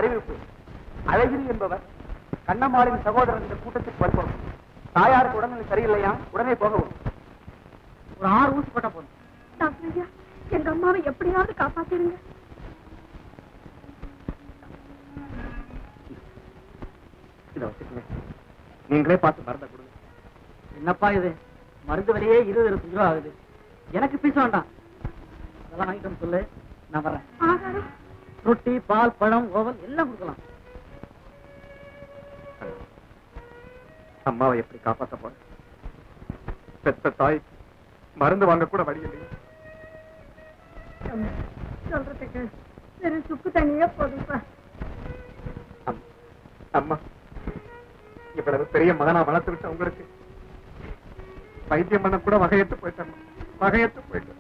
அறிவிப்பு அழகிரி என்பவர் கண்ணம்மாளின் சகோதரன் இந்த கூட்டத்துக்கு வருவோம் தாயாருக்கு உடல்நிலை சரியில்லையா உடனே போகவும் ஒரு ஆறு ஊசி போட்டா போதும் டாக்டர் ஐயா எங்க அம்மாவை எப்படியாவது காப்பாத்திடுங்க இதை வச்சுக்கங்க நீங்களே பார்த்து மருந்தை கொடுங்க என்னப்பா இது மருந்து விலையே இருபது இருபத்தஞ்சு ரூபா ஆகுது எனக்கு பீஸ் வேண்டாம் அதெல்லாம் வாங்கிட்டு வந்து சொல்லு நான் வரேன் ஆகாரம் ரொட்டி பால் பழம் ஓவல் எல்லாம் கொடுக்கலாம் அம்மாவை எப்படி காப்பாத்த போறேன் பெத்த தாய் மருந்து வாங்க கூட வழி இல்லையே சொல்றதுக்கு சரி சுக்கு தண்ணியே போதும்ப்பா அம்- அம்மா இவ்வளவு பெரிய மகனா வளர்த்து விட்ட உங்களுக்கு வைத்தியம் பண்ண கூட வகையத்து போயிட்டேன் வகையத்து போயிட்டேன்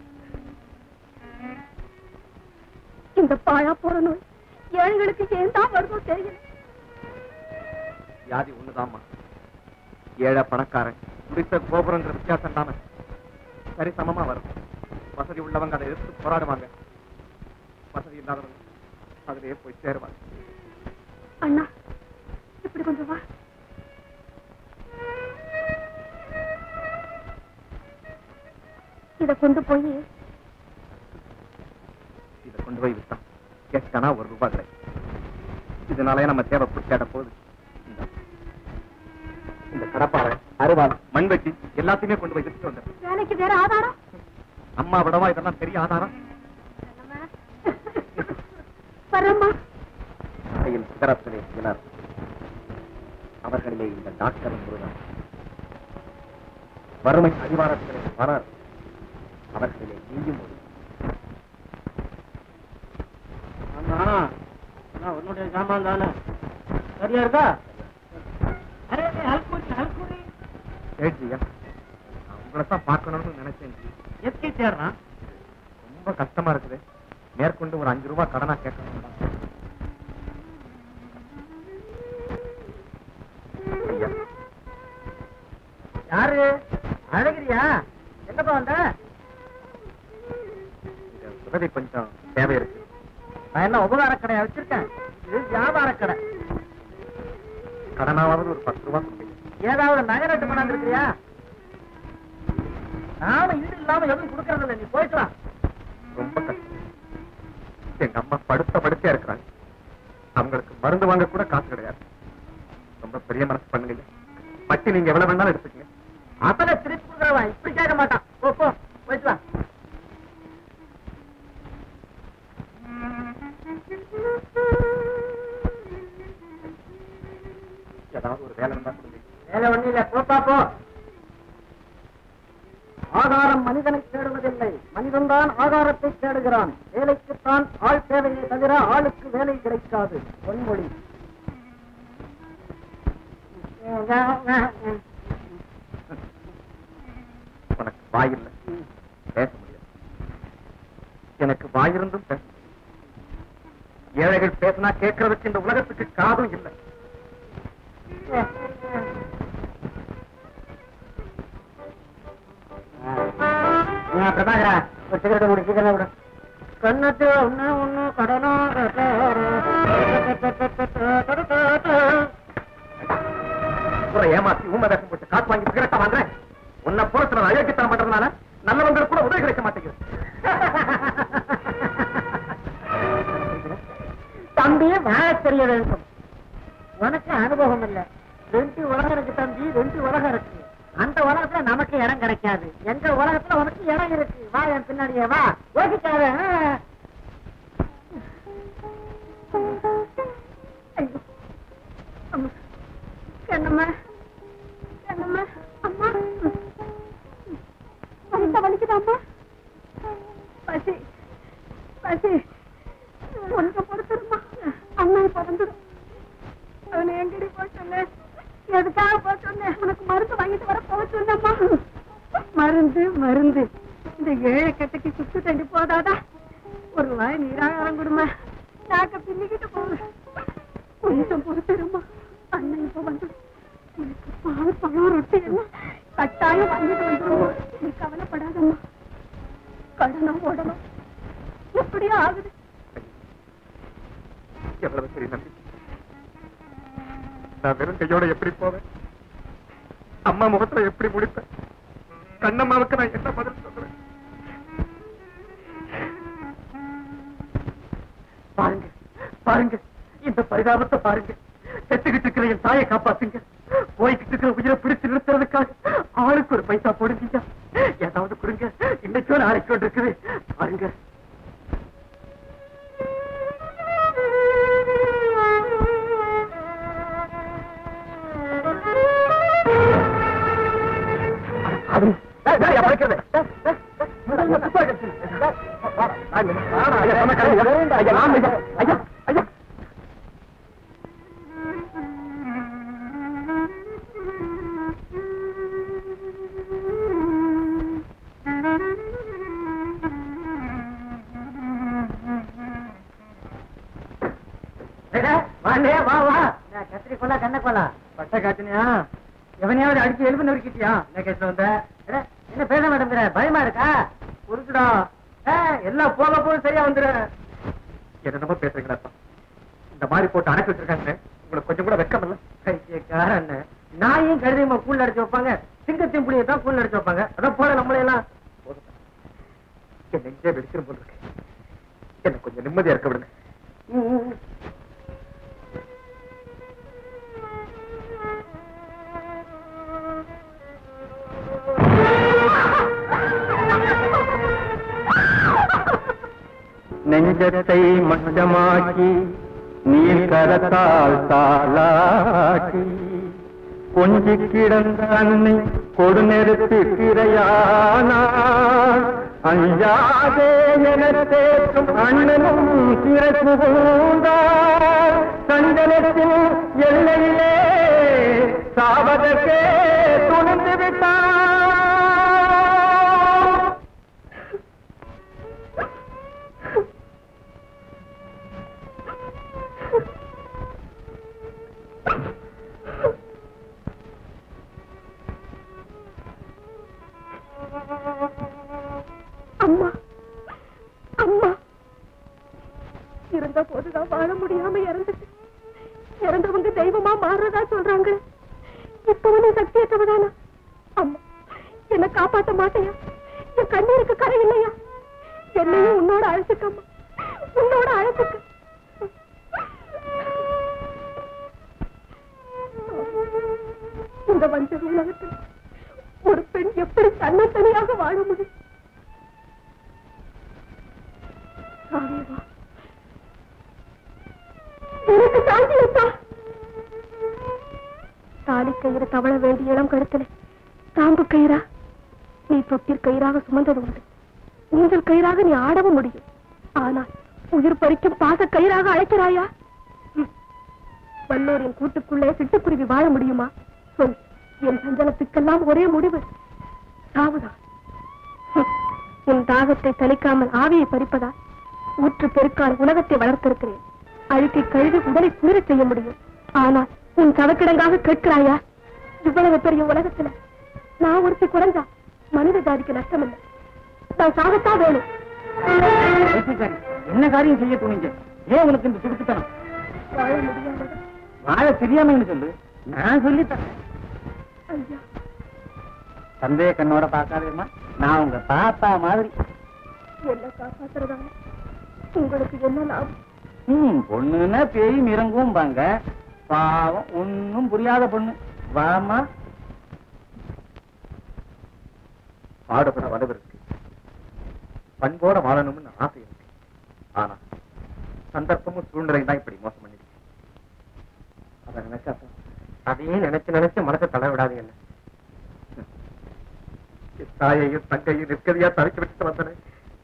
இந்த பாழா போற நோய் ஏழைகளுக்கு ஏன் தான் வருதோ தெரியல வியாதி ஒண்ணுதாம்மா ஏழை பணக்காரன் குடித்த கோபுரங்கிற வித்தியாசம் இல்லாம சரி சமமா வரும் வசதி உள்ளவங்க அதை எதிர்த்து போராடுவாங்க வசதி இல்லாதவங்க அதிலேயே போய் சேருவாங்க அண்ணா இப்படி கொஞ்சம் வா இத கொண்டு போய் இதை கொண்டு போய் விட்டான் கேட்டானா ஒரு ரூபாய் கிடைக்கும் இதனாலே நம்ம தேவை பிடிச்சாட போகுது இந்தா. இந்த கடப்பாறை அருவாள் மண்வெட்டி எல்லாத்தையுமே கொண்டு போய் விட்டு வந்துடுறேன் வேலைக்கு வேற ஆதாரம் அம்மா விடவா இதெல்லாம் பெரிய ஆதாரம் வரம்மா கையில் சிகரத்திலே சிலர் அவர்களிலே இந்த டாக்டர் முருகன் வறுமை அடிவாரத்திலே பலர் அவர்களிலே நீயும் ஒரு ஆமா நான் உன்னுடைய சாமான் தானே சரியா இருக்கா அரே ஹல்குடி ஹல்குடி கேட்டியா உங்களை தான் பார்க்கணும்னு நினைச்சேன் எதுக்கு தேடுறான் ரொம்ப கஷ்டமா இருக்குது மேற்கொண்டு ஒரு அஞ்சு ரூபாய் கடனா கேட்கணும் ஐயா யாரு அழகிரியா எங்கப்பா வந்த இந்த உதவி கொஞ்சம் தேவை இருக்கு நான் என்ன உபகார கடையா வச்சிருக்கேன் இது வியாபார கடை கடனாவது ஒரு பத்து ரூபாய் கொடுங்க. ஏதாவது நகை நட்டு கொண்டாந்துருக்கிறியா நானும் இது இல்லாம எதுவும் கொடுக்கறது இல்லை நீ போயிட்டு வா ரொம்ப கஷ்டம் எங்க அம்மா படுத்த படுக்கையா இருக்கிறாங்க அவங்களுக்கு மருந்து வாங்க கூட காசு கிடையாது ரொம்ப பெரிய மனசு பண்ணுங்க ஐயா. பட்டி நீங்க எவ்வளவு வேணாலும் எடுத்துக்கங்க அப்பல திருப்பி கொடுக்குறவன் இப்படி கேட்க மாட்டான் போ போ போயிட்டு வா ஏதாவது ஒரு வேலை இருந்தா கொடுங்க வேலை ஒண்ணு இல்ல போப்பா போ ஆகாரம் மனிதனை தேடுவதில்லை மனிதன்தான் ஆகாரத்தை தேடுகிறான் வேலைக்குத்தான் ஆள் தேவையை தவிர ஆளுக்கு வேலை கிடைக்காது பொன்மொழி உனக்கு வாய் இல்ல பேச முடியாது எனக்கு வாயிருந்தும் பேச முடியாது ஏழைகள் பேசினா கேட்கறதுக்கு இந்த உலகத்துக்கு காதும் இல்லை பிரபாகரா ஒரு சிகரெட் மூடி சீக்கிரம் விடு கண்ணத்து ஒண்ணு ஒண்ணு கடனா கூட ஏமாத்தி ஊமை வேஷம் போட்டு காசு வாங்கி சிகரெட்டா வாங்குறேன் உன்னை புறத்துல நான் அயோக்கியத்தனம் பண்றதுனால நல்லவங்களுக்கு கூட உதவி கிடைக்க மாட்டேங்குது தம்பி வாழ தெரிய வேண்டும் உனக்கு அனுபவம் இல்ல ரெண்டு உலகம் இருக்கு தம்பி ரெண்டு உலகம் இருக்கு அந்த உலகத்துல நமக்கு இடம் கிடைக்காது எங்க உலகத்துல உனக்கு இடம் இருக்கு வா என் பின்னாடியே வா யோசிக்காத ஆ. ஐயோ அம்மா கண்ணம்மா கண்ணம்மா அம்மா வலிக்க வலிக்குதா அம்மா பசி பசி கொஞ்சம் பொறுத்துருமா அண்ணா இப்ப வந்துடும் அவனை எங்கடி போக சொன்னேன் எதுக்காக போக சொன்னேன் உனக்கு மருந்து வாங்கிட்டு வர போக சொன்னம்மா மருந்து மருந்து இந்த ஏழை கட்டைக்கு சுத்து தண்டி போதாதா ஒரு வாய் நீராகாரம் கொடுமா நாக்க பின்னிக்கிட்டு போகுது கொஞ்சம் பொறுத்துருமா அண்ணன் இப்ப வந்து எனக்கு பால் பழம் ரொட்டி எல்லாம் கட்டாயம் வாங்கிட்டு வந்துருவோம் நீ கவலைப்படாதம்மா கடனா ஓடணும் எப்படியோ ஆகுது எவ்வளவு சரி நம்பிக்கை நான் வெறும் கையோட எப்படி போவேன் அம்மா முகத்துல எப்படி முடிப்பேன் கண்ணம்மாவுக்கு நான் என்ன பதில் சொல்றேன் பாருங்க பாருங்க இந்த பரிதாபத்தை பாருங்க செத்துக்கிட்டு இருக்கிற என் தாயை காப்பாத்துங்க போய்கிட்டு இருக்கிற உயிரை பிடிச்சு நிறுத்துறதுக்காக ஆளுக்கு ஒரு பைசா போடுங்க ஏதாவது கொடுங்க இன்னைக்கோ நாளைக்கு இருக்குது பாருங்க அது டேய், டேய், அவன் வைக்கிறது. டேய், டேய், டேய், ஐயா, துப்பாக்கி எடுத்து. டேய், வாடா, வாடா, வாடா, ஐயா, சொன்ன கேளுங்க. ஐயா, நான் ஐயா, ஐயா, ஐயா. வாண்டே வா வா கத்திரி கொள்ளா கண்ண கொள்ளா பட்ட காட்டுனியா எவனையாவது அடிச்சு எலும்பு நொறுக்கிட்டியா என்ன கேட்டு வந்த அட, என்ன பேச மாட்டேங்கிற பயமா இருக்கா உருக்குடா எல்லாம் போக போக சரியா வந்துரு என்னென்னமோ பேசுறீங்களா அப்பா? இந்த மாதிரி போட்டு அடைச்சு வச்சிருக்காங்க உங்களுக்கு கொஞ்சம் கூட வெக்கம் இல்ல பைத்தியக்காரன் நாயும் கழுதையுமா கூழ் அடிச்சு வைப்பாங்க சிங்கத்தையும் புளியை தான் கூழ் அடிச்சு வைப்பாங்க அதான் போல நம்மளை எல்லாம் போதும். என் நெஞ்சே வெடிச்சிரும் போல இருக்கு என்ன கொஞ்சம் நிம்மதியா இருக்க விடுங்க நெஞ்சத்தை மட்டமாக்கி நீர் கரத்தால் தாளாட்டி கொஞ்சி கிடந்த அன்னை கொடுநெருத்து கிரையானார் அஞ்சாதே என தேற்றும் அண்ணனும் சிறை புகுந்தார் சஞ்சலத்தின் எல்லையிலே சாவதற்கே துணிந்து விட்டார் அம்மா அம்மா இருந்த போதுதான் வாழ முடியாம இறந்துட்டு இறந்தவங்க தெய்வமா மாறுறதா சொல்றாங்க இப்பவும் நீ சக்தியற்றவதானா அம்மா என்ன காப்பாத்த மாட்டியா என் கண்ணீருக்கு கரை இல்லையா என்னையும் உன்னோட அழைச்சுக்கம்மா உன்னோட அழைச்சுக்க இந்த வஞ்சக உலகத்தில் ஒரு பெண் எப்படி தன்னத்தனியாக வாழ முடியும் சாமி வா. எனக்கு சாந்தி அப்பா தாலி கயிறு தவழ வேண்டிய இளம் கழுத்துல தாம்பு கயிறா நீ தொட்டிற் கயிறாக சுமந்தது உண்டு ஊஞ்சல் கயிறாக நீ ஆடவும் முடியும் ஆனால் உயிர் பறிக்கும் பாச கயிறாக அழைக்கிறாயா ம். வல்லோரின் கூட்டுக்குள்ளே சிட்டுக்குருவி வாழ முடியுமா சொல் என் சஞ்சலத்துக்கெல்லாம் ஒரே முடிவு சாவுதான் ஹம். உன் தாகத்தை தணிக்காமல் ஆவியை பறிப்பதா ஊற்று பெருக்கால் உலகத்தை வளர்த்திருக்கிறேன் அழுக்கை கழுவி உடலை குளிரச் செய்ய முடியும் ஆனால் உன் சவக்கிடங்காக கேட்கிறாயா இவ்வளவு பெரிய உலகத்துல நான் ஒருத்தி குறைஞ்சா மனித ஜாதிக்கு நஷ்டம் இல்லை நான் சாகத்தான் வேணும் பைத்தியக்காரி, என்ன காரியம் செய்ய துணிஞ்ச ஏன் உனக்கு இந்த துடுக்குத்தனம் வாழ முடியாதது வாழ தெரியாமன்னு சொல்லு நான் சொல்லித்தரேன் ஐயா சந்தேக கண்ணோட பார்க்காதேம்மா நான் உங்க தாத்தா மாதிரி என்ன காப்பாத்துறதால உங்களுக்கு என்ன லாபம் ம் பொண்ணுன்னா பேயும் இறங்கும் பாங்க பாவம் ஒண்ணும் புரியாத பொண்ணு வாமா பாடுபட வலுவு இருக்கு பண்போட வாழணும்னு ஆசை இருக்கு ஆனா சந்தர்ப்பமும் சூழ்நிலையும் தான் இப்படி மோசம் பண்ணிருக்கு அதை நினைச்சாப்பா அதையே நினைச்சு நினைச்சு மனசை தளர விடாது என்ன என் தாயையும் தங்கையும் நிற்கதியா தவிக்க விட்டுட்டு வந்தனே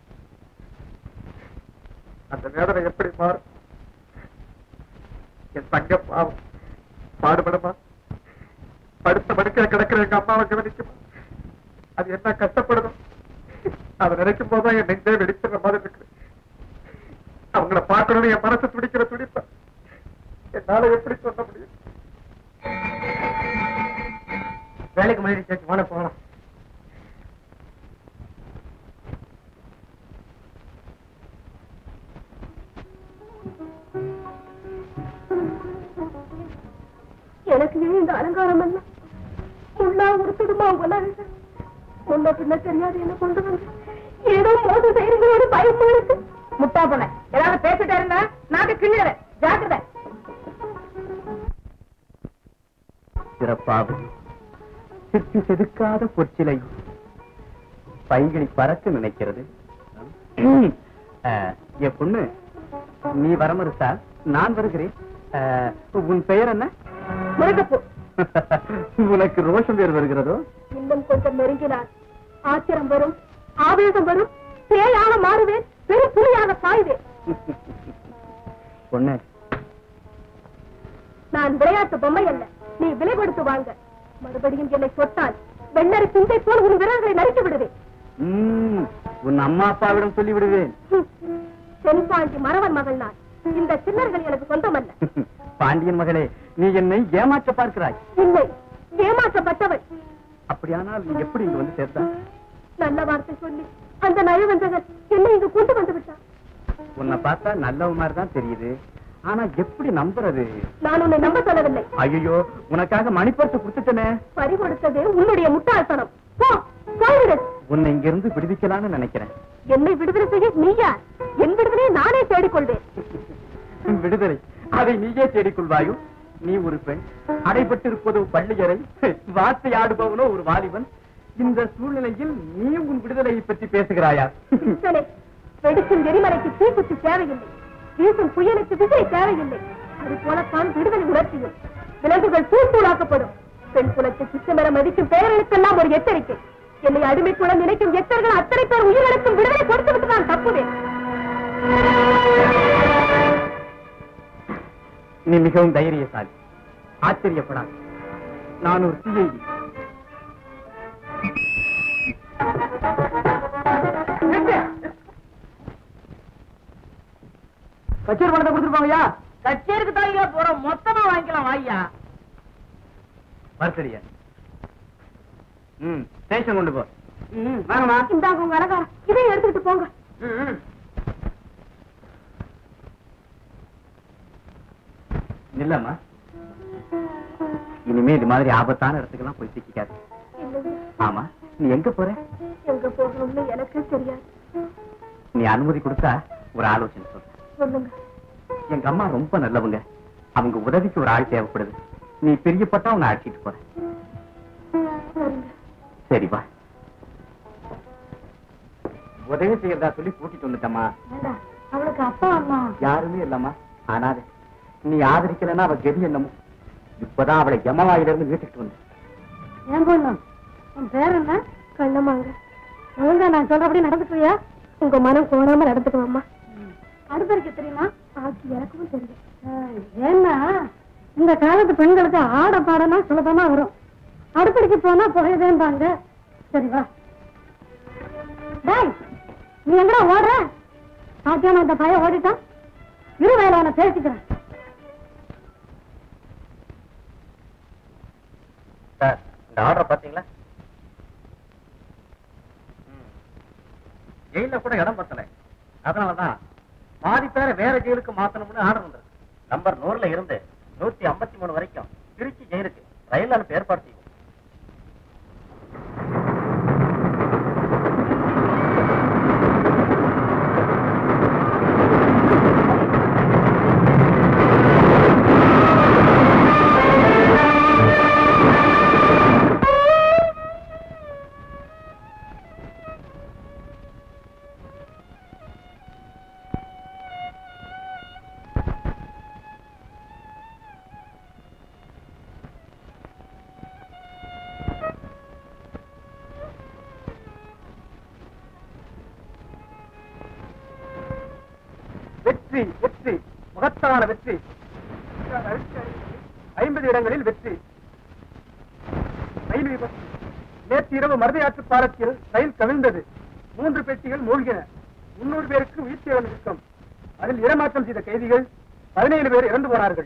அந்த வேதனை எப்படி மாறும் என் தங்க பாவம் பாடுபடுமா படுத்த படுக்க கிடக்கிற எங்க அம்மாவை கவனிக்குமா அது என்ன கஷ்டப்படணும் அதை நினைக்கும் போதுதான் என் நெஞ்சே வெடிக்கிற மாதிரி இருக்கு அவங்கள பார்க்கணும்னு என் மனசு துடிக்கிற துடிப்ப என்னால எப்படி சொல்ல முடியும் வேலைக்கு முன்னாடி சேர்த்து போன போகலாம் ஏன் இந்த அலங்காரம் எல்லாம் முள்ளா உடுத்துடுமா உங்களால முன்ன பின்ன தெரியாது என்ன கொண்டு வந்து ஏதோ மோது செய்யறீங்களோட பயமா இருக்கு முட்டா போன ஏதாவது பேசிட்டே இருந்தா நாக்கு கிள்ளுற ஜாக்கிரதை சிறப்பாவது சிற்பி செதுக்காத பொற்சிலை பைகிளி பறக்க நினைக்கிறது அஹ், என் பொண்ணு நீ வர மறுத்தா நான் வருகிறேன் அஹ், உன் பெயர் என்ன முருகப்பூ உனக்கு ரோஷம் பேர் வருகிறதோ இன்னும் கொஞ்சம் நெருங்கினார் ஆத்திரம் வரும் ஆவேசம் வரும் பேயாக மாறுவேன் பெரும் புலியாக பாய்வேன் பொண்ணு நான் விளையாட்டு பொம்மை அல்ல நீ விலை கொடுத்து வாங்க மறுபடியும் என்னை தொட்டால் வெள்ளரி சிந்தை போல் உன் விரல்களை நறுக்கி விடுவேன் ம், உன் அம்மா அப்பாவிடம் சொல்லி விடுவேன் ஹம். சென்பாண்டி மறவன் மகள் நான் இந்த சின்னர்கள் எனக்கு சொந்தமல்ல பாண்டியன் மகளே நீ என்னை ஏமாற்ற பார்க்கிறாய் இல்லை ஏமாற்றப்பட்டவள் அப்படியானால் நீ எப்படி இங்க வந்து சேர்த்தா நல்ல வார்த்தை சொல்லி அந்த நயவஞ்சகன் என்னை இங்கு கொண்டு வந்து விட்டான் உன்னை பார்த்தா நல்லவ மாதிரி தான் தெரியுது ஆனா எப்படி நம்புறது நான் உன்னை நம்ப சொல்லவில்லை ஐயோ உனக்காக மணிப்பரிசு கொடுத்துட்டனே பறி கொடுத்தது உன்னுடைய முட்டாள்தனம் போ போய்விடு உன்னை இங்க இருந்து விடுவிக்கலாம்னு நினைக்கிறேன் என்னை விடுதலை செய்ய நீ யார் என் விடுதலையை நானே தேடிக்கொள்வேன் விடுதலை அதை நீயே தேடிக்கொள்வாயோ நீ ஒரு பெண் அடைபட்டிருப்பதோ பள்ளியறை வார்த்தை ஆடுபவனோ ஒரு வாலிபன் இந்த சூழ்நிலையில் நீ உன் விடுதலையை பற்றி பேசுகிறாயா இத்தனை வெடிக்கும் எரிமலைக்கு தீக்குச்சி தேவையில்லை வீசும் புயலுக்கு விசை தேவையில்லை அது போலத்தான் விடுதலை உணர்ச்சியும் விலங்குகள் தூள்தூளாக்கப்படும் பெண் குலத்தை சித்தமரம் மதிக்கும் பெயர்களுக்கெல்லாம் ஒரு எச்சரிக்கை என்னை அடிமைக்குள்ள நினைக்கும் எத்தர்கள் அத்தனை பேர் உயிரிழக்கும் விடுதலை கொடுத்து விட்டு நான் தப்புவேன் நீ மிகவும் தைரியசாலி ஆச்சரியப்படாது நான் ஒரு சிஐடி கச்சேரி பணத்தை கொடுத்துருப்பாங்கய்யா கச்சேரிக்கு தான் போறோம் மொத்தமா வாங்கிக்கலாம் வாய்யா வர்த்தரியா ம் ஸ்டேஷன் கொண்டு போ வாங்கம்மா இந்தாங்க உங்க அழகா இதையும் எடுத்துக்கிட்டு போங்க இல்லம்மா இனிமே இது மாதிரி ஆபத்தான இடத்துக்கெல்லாம் போய் சிக்கிக்காது இல்லையே, ஆமா நீ எங்க போற எங்க போகணும்னு எனக்கு தெரியாது நீ அனுமதி கொடுத்தா ஒரு ஆலோசனை சொல்றேன் சொல்லுங்க எங்க அம்மா ரொம்ப நல்லவங்க அவங்க உதவிக்கு ஒரு ஆள் தேவைப்படுது நீ பிரியப்பட்டா உன்னை அழைச்சிட்டு போற சரிங்க சரி வா உதவி செய்யறதா சொல்லி கூட்டிட்டு வந்துட்டம்மா வேண்டாம் அவளுக்கு அப்பா அம்மா யாருமே இல்லம்மா ஆனாது நீ ஆதரிக்கலன்னா அவ கெதி என்னமோ இப்பதான் அவளை ஜமவாயிலிருந்து வீட்டுக்கு வந்து ஏன் பொண்ணு உன் பேர் என்ன கண்ணம்மாங்க ஒழுங்கா நான் சொல்றபடி நடந்துக்குவியா உங்க மனம் கோணாம நடந்துக்குவாம்மா அடுப்பறிக்க தெரியுமா ஆக்கி எனக்கும் தெரியும் ஏன்னா இந்த காலத்து பெண்களுக்கு ஆட பாடனா சுலபமா வரும் அடுப்படிக்கு போனா புகையதேன்பாங்க சரி வா டேய் நீ எங்கடா ஓடுற பாத்தியான இந்த பையன் ஓடிட்டான் இரு வேலை அவனை பேசிக்கிறேன் சார் இந்த ஆர்டர் பாத்தீங்களா ஜெயில கூட இடம் பத்தல அதனாலதான் பாதி பேரை வேற ஜெயிலுக்கு மாத்தணும்னு ஆர்டர் வந்திருக்கு நம்பர் நூறுல இருந்து நூத்தி ஐம்பத்தி மூணு வரைக்கும் திருச்சி ஜெயிலுக்கு ரயில் அனுப்ப ஏற்பாடு செய்யும் வெற்றி வெற்றி மகத்தான வெற்றி ஐம்பது இடங்களில் வெற்றி ரயில் விபத்து நேற்று இரவு மருதையாற்று பாலத்தில் ரயில் கவிழ்ந்தது மூன்று பெட்டிகள் மூழ்கின முன்னூறு பேருக்கு உயிர் சேவல் இருக்கும் அதில் இடமாற்றம் செய்த கைதிகள் பதினேழு பேர் இறந்து போனார்கள்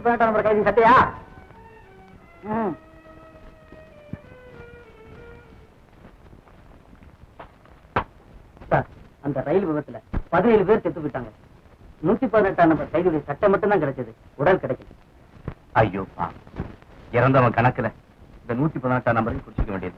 நூத்தி பதினெட்டாம் நம்பர் கைதி சட்டையா ம் சார் அந்த ரயில் விபத்துல பதினேழு பேர் செத்து போயிட்டாங்க நூத்தி பதினெட்டாம் நம்பர் கைதியுடைய சட்டை மட்டும் தான் கிடைச்சது உடல் கிடைக்கல ஐயோ பா இறந்தவன் கணக்குல இந்த நூத்தி பதினெட்டாம் நம்பரையும் குறிச்சிக்க வேண்டியது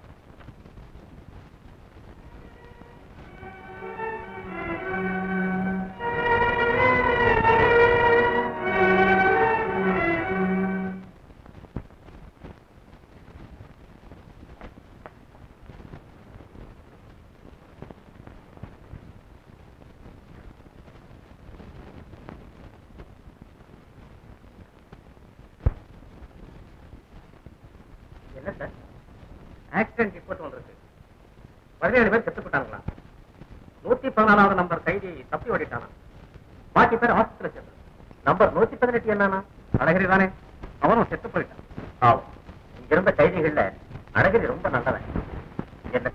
என்ன சார் ஆக்சிடென்ட் ரிப்போர்ட் வந்திருக்கு பதினேழு பேர் செத்து போட்டாங்களா நூத்தி பதினாலாவது நம்பர் கைதி தப்பி ஓடிட்டானா பாக்கி பேர் ஹாஸ்பிட்டல் சேர்ந்து நம்பர் நூத்தி பதினெட்டு என்னன்னா அழகிரி தானே அவனும் செத்து போயிட்டான் ஆகும் இங்க இருந்த கைதிகள்ல அழகிரி ரொம்ப நல்லவன் என்ன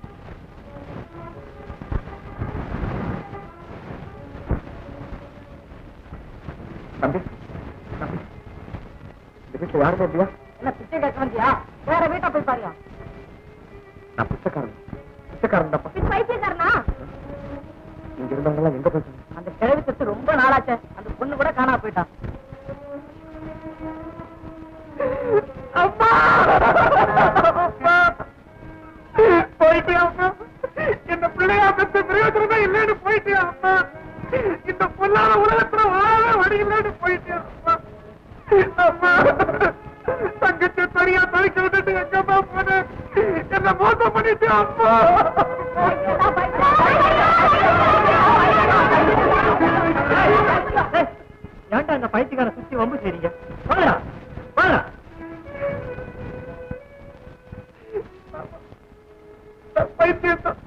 தம்பி தம்பி இந்த வீட்டுல யாருமே இல்லையா என்ன பிச்சை கேட்க வந்தியா வேற வீட்டை போய் பாருங்க நான் பிச்சைக்காரன் பிச்சைக்காரன் தப்பா பின் பைத்தியக்காரனா இங்க இருந்தவங்க எல்லாம் எங்க போயிட்டாங்க அந்த கிழவி செத்து ரொம்ப நாளாச்சே அந்த பொண்ணு கூட காணா போயிட்டா அம்மா அம்மா போயிட்டியா அம்மா இந்த பிள்ளையா பெற்ற பிரயோஜனமே இல்லைன்னு போயிட்டியா அம்மா இந்த பொல்லாத உலகத்துல வாழவே வழி இல்லைன்னு போயிட்டியா அம்மா அம்மா தங்கச்சி தனியா தவிக்க விட்டுட்டு எங்கம்மா போன என்ன மோசம் பண்ணிட்டியா அம்மா ஏன்டா இந்த பைத்தியக்கார சுத்தி வம்பு செய்றீங்க வாடா வாடா பைத்தியம்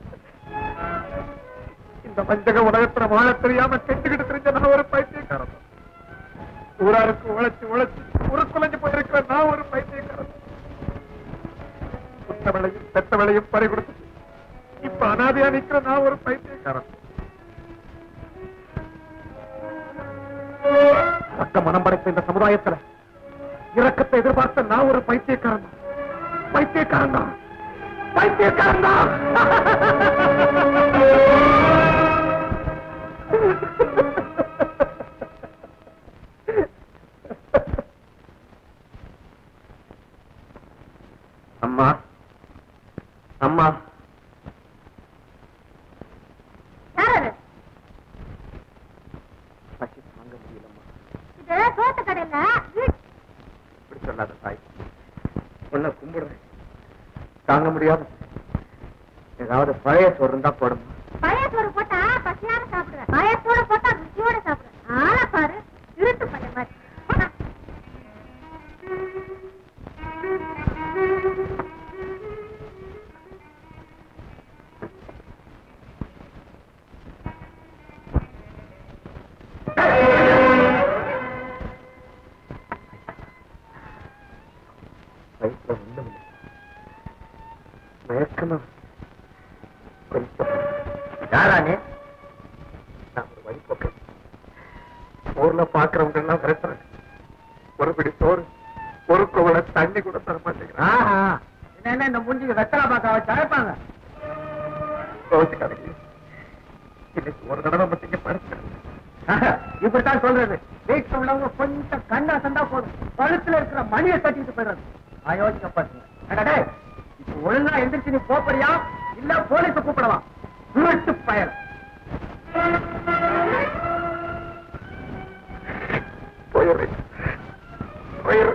இந்த வஞ்சக உலகத்துல வாழ தெரியாம கெட்டுக்கிட்டு தெரிஞ்ச நான் ஒரு பைத்தியக்காரன் தான். ஊராருக்கு உழைச்சு உழைச்சு உருக்குலைஞ்சு போயிருக்கிற நான் ஒரு பைத்தியக்காரன் புத்தவளையும் பெத்தவளையும் பறி கொடுத்து இப்ப அனாதையா நிக்கிற நான் ஒரு பைத்தியக்காரன் ரத்த மனம் படைத்த இந்த சமுதாயத்துல இரக்கத்தை எதிர்பார்த்த நான் ஒரு பைத்தியக்காரன் தான். பைத்தியக்காரன் தான் பைத்தியக்காரன் தான் அம்மா அம்மா யார் அது? பசி தாங்க முடியலம்மா இது தோட்ட கடையில வீட்டு இப்படி சொல்லாத தாய் உன்னை கும்பிடுறேன் தாங்க முடியாது ஏதாவது பழைய சோறு இருந்தா போடுமா பழைய சோறு போட்டா பசியார சாப்பிடுவேன் பழைய சோறு போட்டா ருசியோட சாப்பிடுவேன் ஆளா பாரு இருட்டு பையன் மாதிரி போடா. வயிற்றுல ஒண்ணும் இல்லை மயக்கமா கொஞ்சம் யாரா நீ நான் ஒரு வழி போக்கேன் ஊர்ல பாக்குறவங்க எல்லாம் விரட்டுறேன் ஒரு பிடி சோறு ஒரு குவளை தண்ணி கூட தர மாட்டேங்கிறான் ஆஹா என்ன இந்த மூஞ்சிக்கு வெத்தலை பாக்க வச்சு அழைப்பாங்க கோச்சுக்காதீங்க இன்னைக்கு ஒரு தடவை மட்டும் இங்க படுத்துக்கிறேன் இப்படித்தான் சொல்றது வீட்டுல உள்ளவங்க கொஞ்சம் கண்ணா சந்தா போதும் கழுத்துல இருக்கிற மணியை தட்டிட்டு போயிடுறது அயோக்கியப்பட்டு அடடே இப்ப ஒழுங்கா எந்திரிச்சு நீ போப்பறியா இல்ல போலீஸ கூப்பிடவா திருட்டு பயல் போயிடுறேன் போயிடுறேன்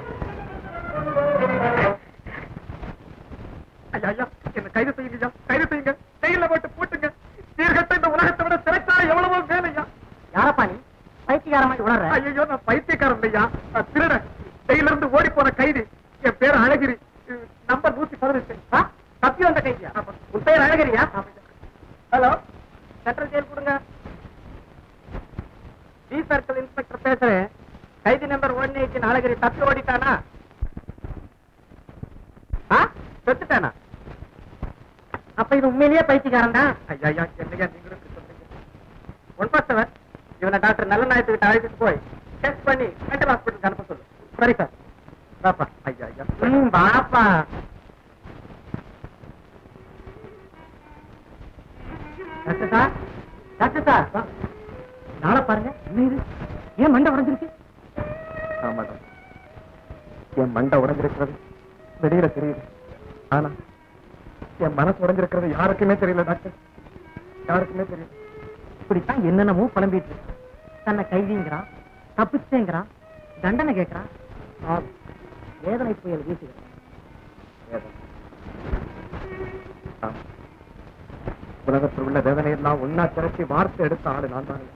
ஐயா ஐயா என்ன கைது செய்யுங்க கைது செய்யுங்க ஜெயில போட்டு பூட்டுங்க சீர்கட்ட இந்த உலகத்தை விட சிறைச்சாலை எவ்வளவோ வேலையா யாரப்பா நீ பைத்தியக்கார மாதிரி உணர்ற ஐயோ நான் பைத்தியக்காரன் ஐயா நான் திருடன் ஜெயில இருந்து ஓடி போன கைதி என் பேர் அழகிரி நம்பர் நூத்தி பதினெட்டு ஆ? தப்பி வந்த கைதியா உன் பேர் அழகிரியா ஹலோ சென்ட்ரல் ஜெயில் கொடுங்க பி சர்க்கிள் இன்ஸ்பெக்டர் பேசுறேன் கைதி நம்பர் ஒன் எயிட்டின் அழகிரி தப்பி ஓடிட்டானா ஆ செத்துட்டானா அப்ப இது உண்மையிலேயே பைத்தியக்காரன் தான் ஐயா ஐயா என்னையா நீங்களும் இப்படி சொல்றீங்க ஒன் பாஸ் செவன் இவனை டாக்டர் நல்ல நாயத்துக்கிட்ட அழைச்சிட்டு போய் டெஸ்ட் பண்ணி மென்டல் ஹாஸ்பிட்டலுக்கு அனுப்ப சொல்லு சரி சார் பாப்பா ஐயா ஐயா ம் பாப்பா டாக்டர் சார் டாக்டர் சார் நாளை பாருங்க என்ன இது ஏன் மண்டை உடஞ்சிருக்கு ஆமாடா என் மண்டை உடைஞ்சிருக்கிறது வெளியில தெரியுது ஆனா என் மனசு உடைஞ்சிருக்கிறது யாருக்குமே தெரியல டாக்டர் யாருக்குமே தெரியல இப்படித்தான் என்னென்னமோ புலம்பிட்டு இருக்கு. தன்னை கைதிங்கிறான் தப்பிச்சேங்கிறான் தண்டனை கேட்கறான் பாவம். வேதனை புயல் வீசுகிறான் வேதனை. ஆம். உலகத்தில் உள்ள வேதனையெல்லாம் ஒன்னா திரட்டி வார்த்தை எடுத்த ஆளு நான் தான்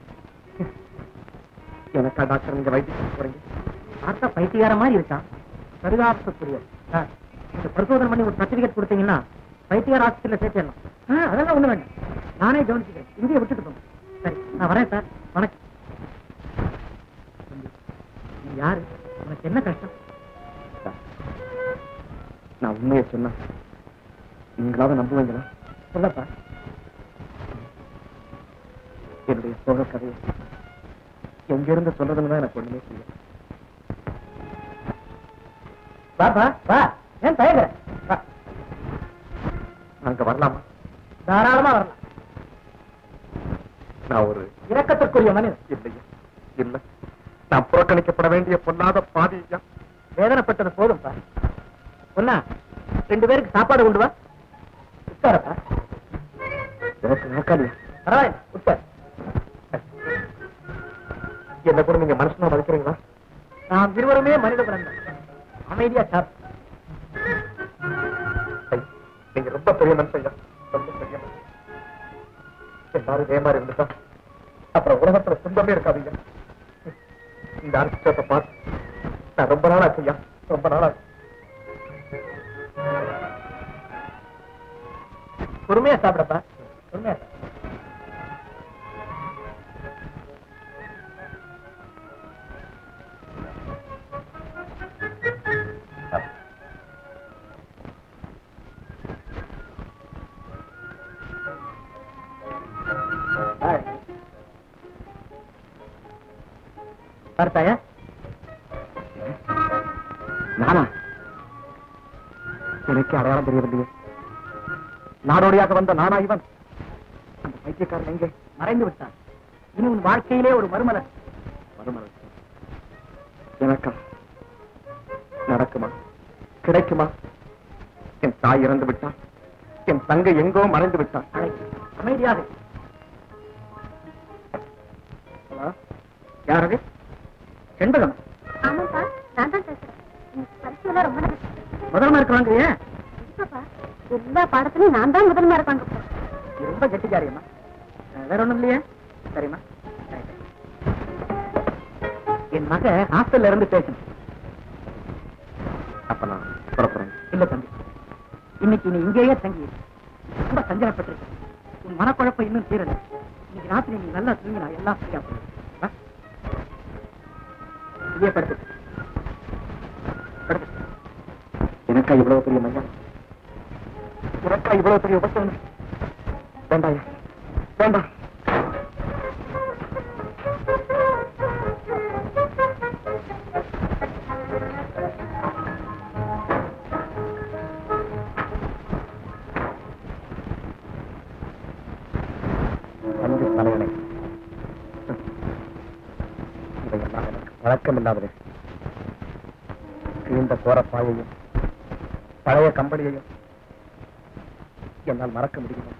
எனக்கா டாக்டர் நீங்க வைத்தியம் போறீங்க பார்த்தா பைத்தியார மாதிரி இருக்கான் பரிதாபத்துக்குரிய சார் இந்த பரிசோதனை பண்ணி ஒரு சர்டிபிகேட் கொடுத்தீங்கன்னா பைத்தியார் ஆஸ்பத்திரியில சேர்த்திடலாம் ஆ, அதெல்லாம் ஒண்ணு வேண்டாம் நானே கவனிச்சுக்கிறேன் இங்கேயே விட்டுக்கிட்டோம் சரி நான் வரேன் சார் வணக்கம் தம்பி, நீ யாரு உனக்கு என்ன கஷ்டம் நான் உண்மையை சொன்னா நீங்களாவது நம்புவீங்களா சொல்லப்பா என்னுடைய சோக கதையை எங்கிருந்து சொல்றதுன்னு தான் எனக்கு ஒண்ணுமே புரியல பாப்பா வா ஏன் தயங்குற வா அங்க வரலாமா தாராளமா வரலாம் நான் ஒரு இரக்கத்திற்குரிய மனிதன் இல்லையா இல்ல நான் புறக்கணிக்கப்பட வேண்டிய பொல்லாத பாதி ஐயா வேதனைப்பட்டது போதும்பா பொண்ணா ரெண்டு பேருக்கு சாப்பாடு கொண்டு வா உட்காரப்பா எனக்கு நாக்காளியா பரவாயில்ல உட்கார் என்ன கூட நீங்க மனுஷனா மதிக்கிறீங்களா நாம் இருவருமே மனித பிறந்தோம் அமைதியா சாப்பிட்டு ஐயா, நீங்க ரொம்ப பெரிய மனுஷன் ஐயா ரொம்ப பெரிய மனுஷன் எல்லாரும் இதே மாதிரி இருந்துட்டா அப்புறம் உலகத்துல துன்பமே இருக்காது ஐயா இந்த அரிசியத்தை பார்த்து நான் ரொம்ப நாள் ஆச்சு ஐயா ரொம்ப நாள் ஆச்சு பொறுமையா சாப்பிடப்பா பொறுமையா சாப்பிடு. பார்த்தாயா நானா எனக்கு அடையாளம் தெரியவில்லையே நாடோடியாக வந்த நானா இவன் அந்த பைத்தியக்காரன் எங்கே மறைந்து விட்டான் இனி உன் வாழ்க்கையிலே ஒரு மறுமலர் மறுமலர் எனக்கா நடக்குமா கிடைக்குமா என் தாய் இறந்து விட்டான் என் தங்கை எங்கோ மறைந்து விட்டான் அழைக்கு. அமைதியாக யாரது செண்பகம் ஆமாப்பா நான் தான் பேசுறேன் இன்னைக்கு பரீட்சையில ரொம்ப நல்லா முதல் மார்க் வாங்குறியா இருக்கப்பா எல்லா பாடத்திலையும் நான் தான் முதல் மார்க் வாங்க போறேன் நீ ரொம்ப கெட்டிக்காரியம்மா அஹ், வேற ஒண்ணும் இல்லையா சரிம்மா ரைட். என் மக ஹாஸ்டல்ல இருந்து பேசணும் அப்ப நான் புறப்புறேன் இல்ல தம்பி இன்னைக்கு நீ இங்கேயே தங்கி இரு. ரொம்ப சஞ்சலப்பட்டிருக்க உன் மனக்குழப்பம் இன்னும் தீரல இன்னைக்கு ராத்திரி நீ நல்லா தூங்கினா எல்லாம் சரியா போயிடும் வா. இங்கேயே படுத்து படுத்து எனக்கா இவ்வளவு பெரிய மையம் எனக்கா இவ்வளவு பெரிய உபசம் வேண்டாம் ஐயா. வேண்டாம் அஞ்சு தலைவனை இவையெல்லாம் எனக்கு பழக்கம் இல்லாதது கிழிந்த கோரப்பாயையும் பழைய கம்பளியையும் என்னால் மறக்க முடியுமா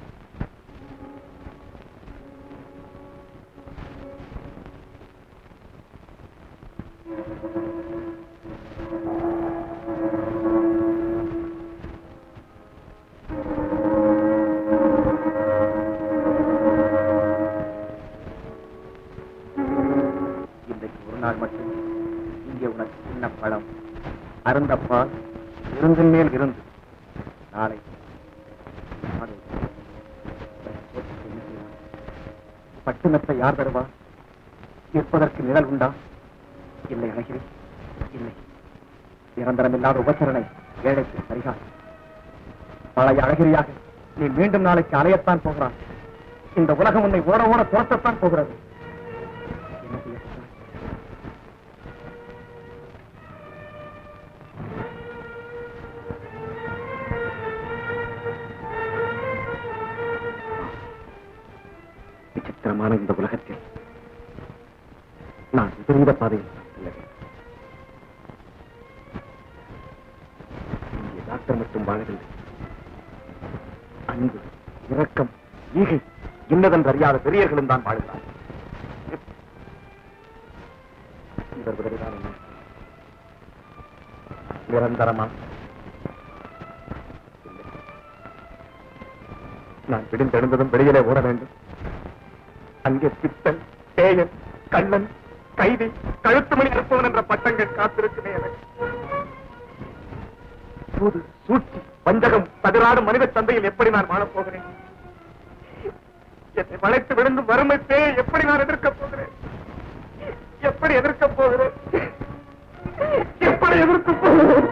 இன்றைக்கு ஒரு நாள் மட்டும் இங்கே உனக்கு சின்ன பழம் அருந்தப்பால் விருந்தின் மேல் விருந்து நாளை நாளை பட்டுனத்தை யார் தருவா இருப்பதற்கு நிழல் உண்டா இல்லை அழகிரி இல்லை நிரந்தரமில்லாத உபசரணை ஏழைக்கு பரிகாரம் பழைய அழகிரியாக நீ மீண்டும் நாளைக்கு அலையத்தான் போகிறான் இந்த உலகம் உன்னை ஓட ஓட தோற்றத்தான் போகிறது என்ன செய்ய சொல்றாய்? பயங்கரமான இந்த உலகத்தில் நான் விபரீத பாதையில் செல்லுகிறேன் இங்கே டாக்டர் மட்டும் வாழவில்லை அன்பு இரக்கம் ஈகை இன்னதென்று அறியாத பெரியர்களும் தான் வாழ்கிறார் இவர் விடுகிறார் என்ன நிரந்தரமா இல்லை. நான் பிடிந்தெழுந்ததும் வெளியிலே ஓட வேண்டும் அங்கே பித்தன் பேயன் கள்ளன் கைதி கழுத்து மணி அனுப்பவன் என்ற பட்டங்கள் காத்திருக்குமே எனக்கு சூது சூழ்ச்சி வஞ்சகம் பதினாறு மனித சந்தையில் எப்படி நான் வாழப் போகிறேன் என்னை வளைத்து விழுந்து வறுமை பேயை எப்படி நான் எதிர்க்கப் போகிறேன் எப்படி எதிர்க்கப் போகிறேன் எப்படி எதிர்க்கப் போகிறேன்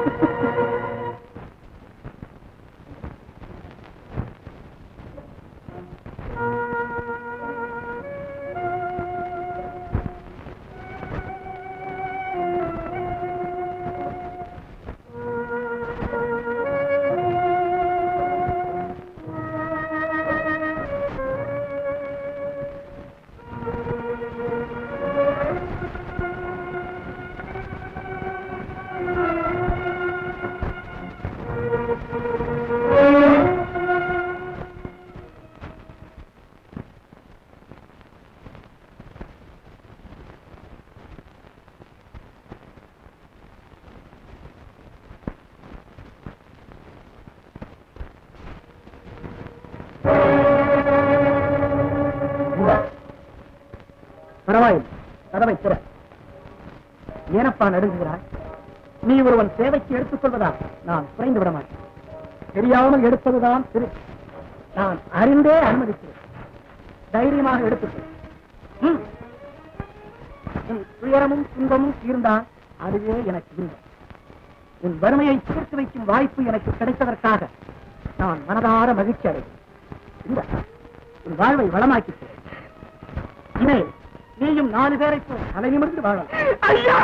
பரவாயில்லை கதவை திற ஏனப்பா நடுங்குகிறாய் நீ ஒருவன் சேவைக்கு எடுத்துக் கொள்வதா நான் குறைந்து விட மாட்டேன் தெரியாமல் எடுப்பதுதான் திரு நான் அறிந்தே அனுமதிக்கிறேன் தைரியமாக எடுத்துக்கொள் ம். உன் துயரமும் துன்பமும் தீர்ந்தான் அதுவே எனக்கு இன்பம் உன் வறுமையை தீர்த்து வைக்கும் வாய்ப்பு எனக்கு கிடைத்ததற்காக நான் மனதார மகிழ்ச்சி அடைகிறேன் இந்த உன் வாழ்வை வளமாக்கிட்டேன் இதை நீயும் நாலு பேரை போல் தலை நிமிர்ந்து வாழலாம் ஐயா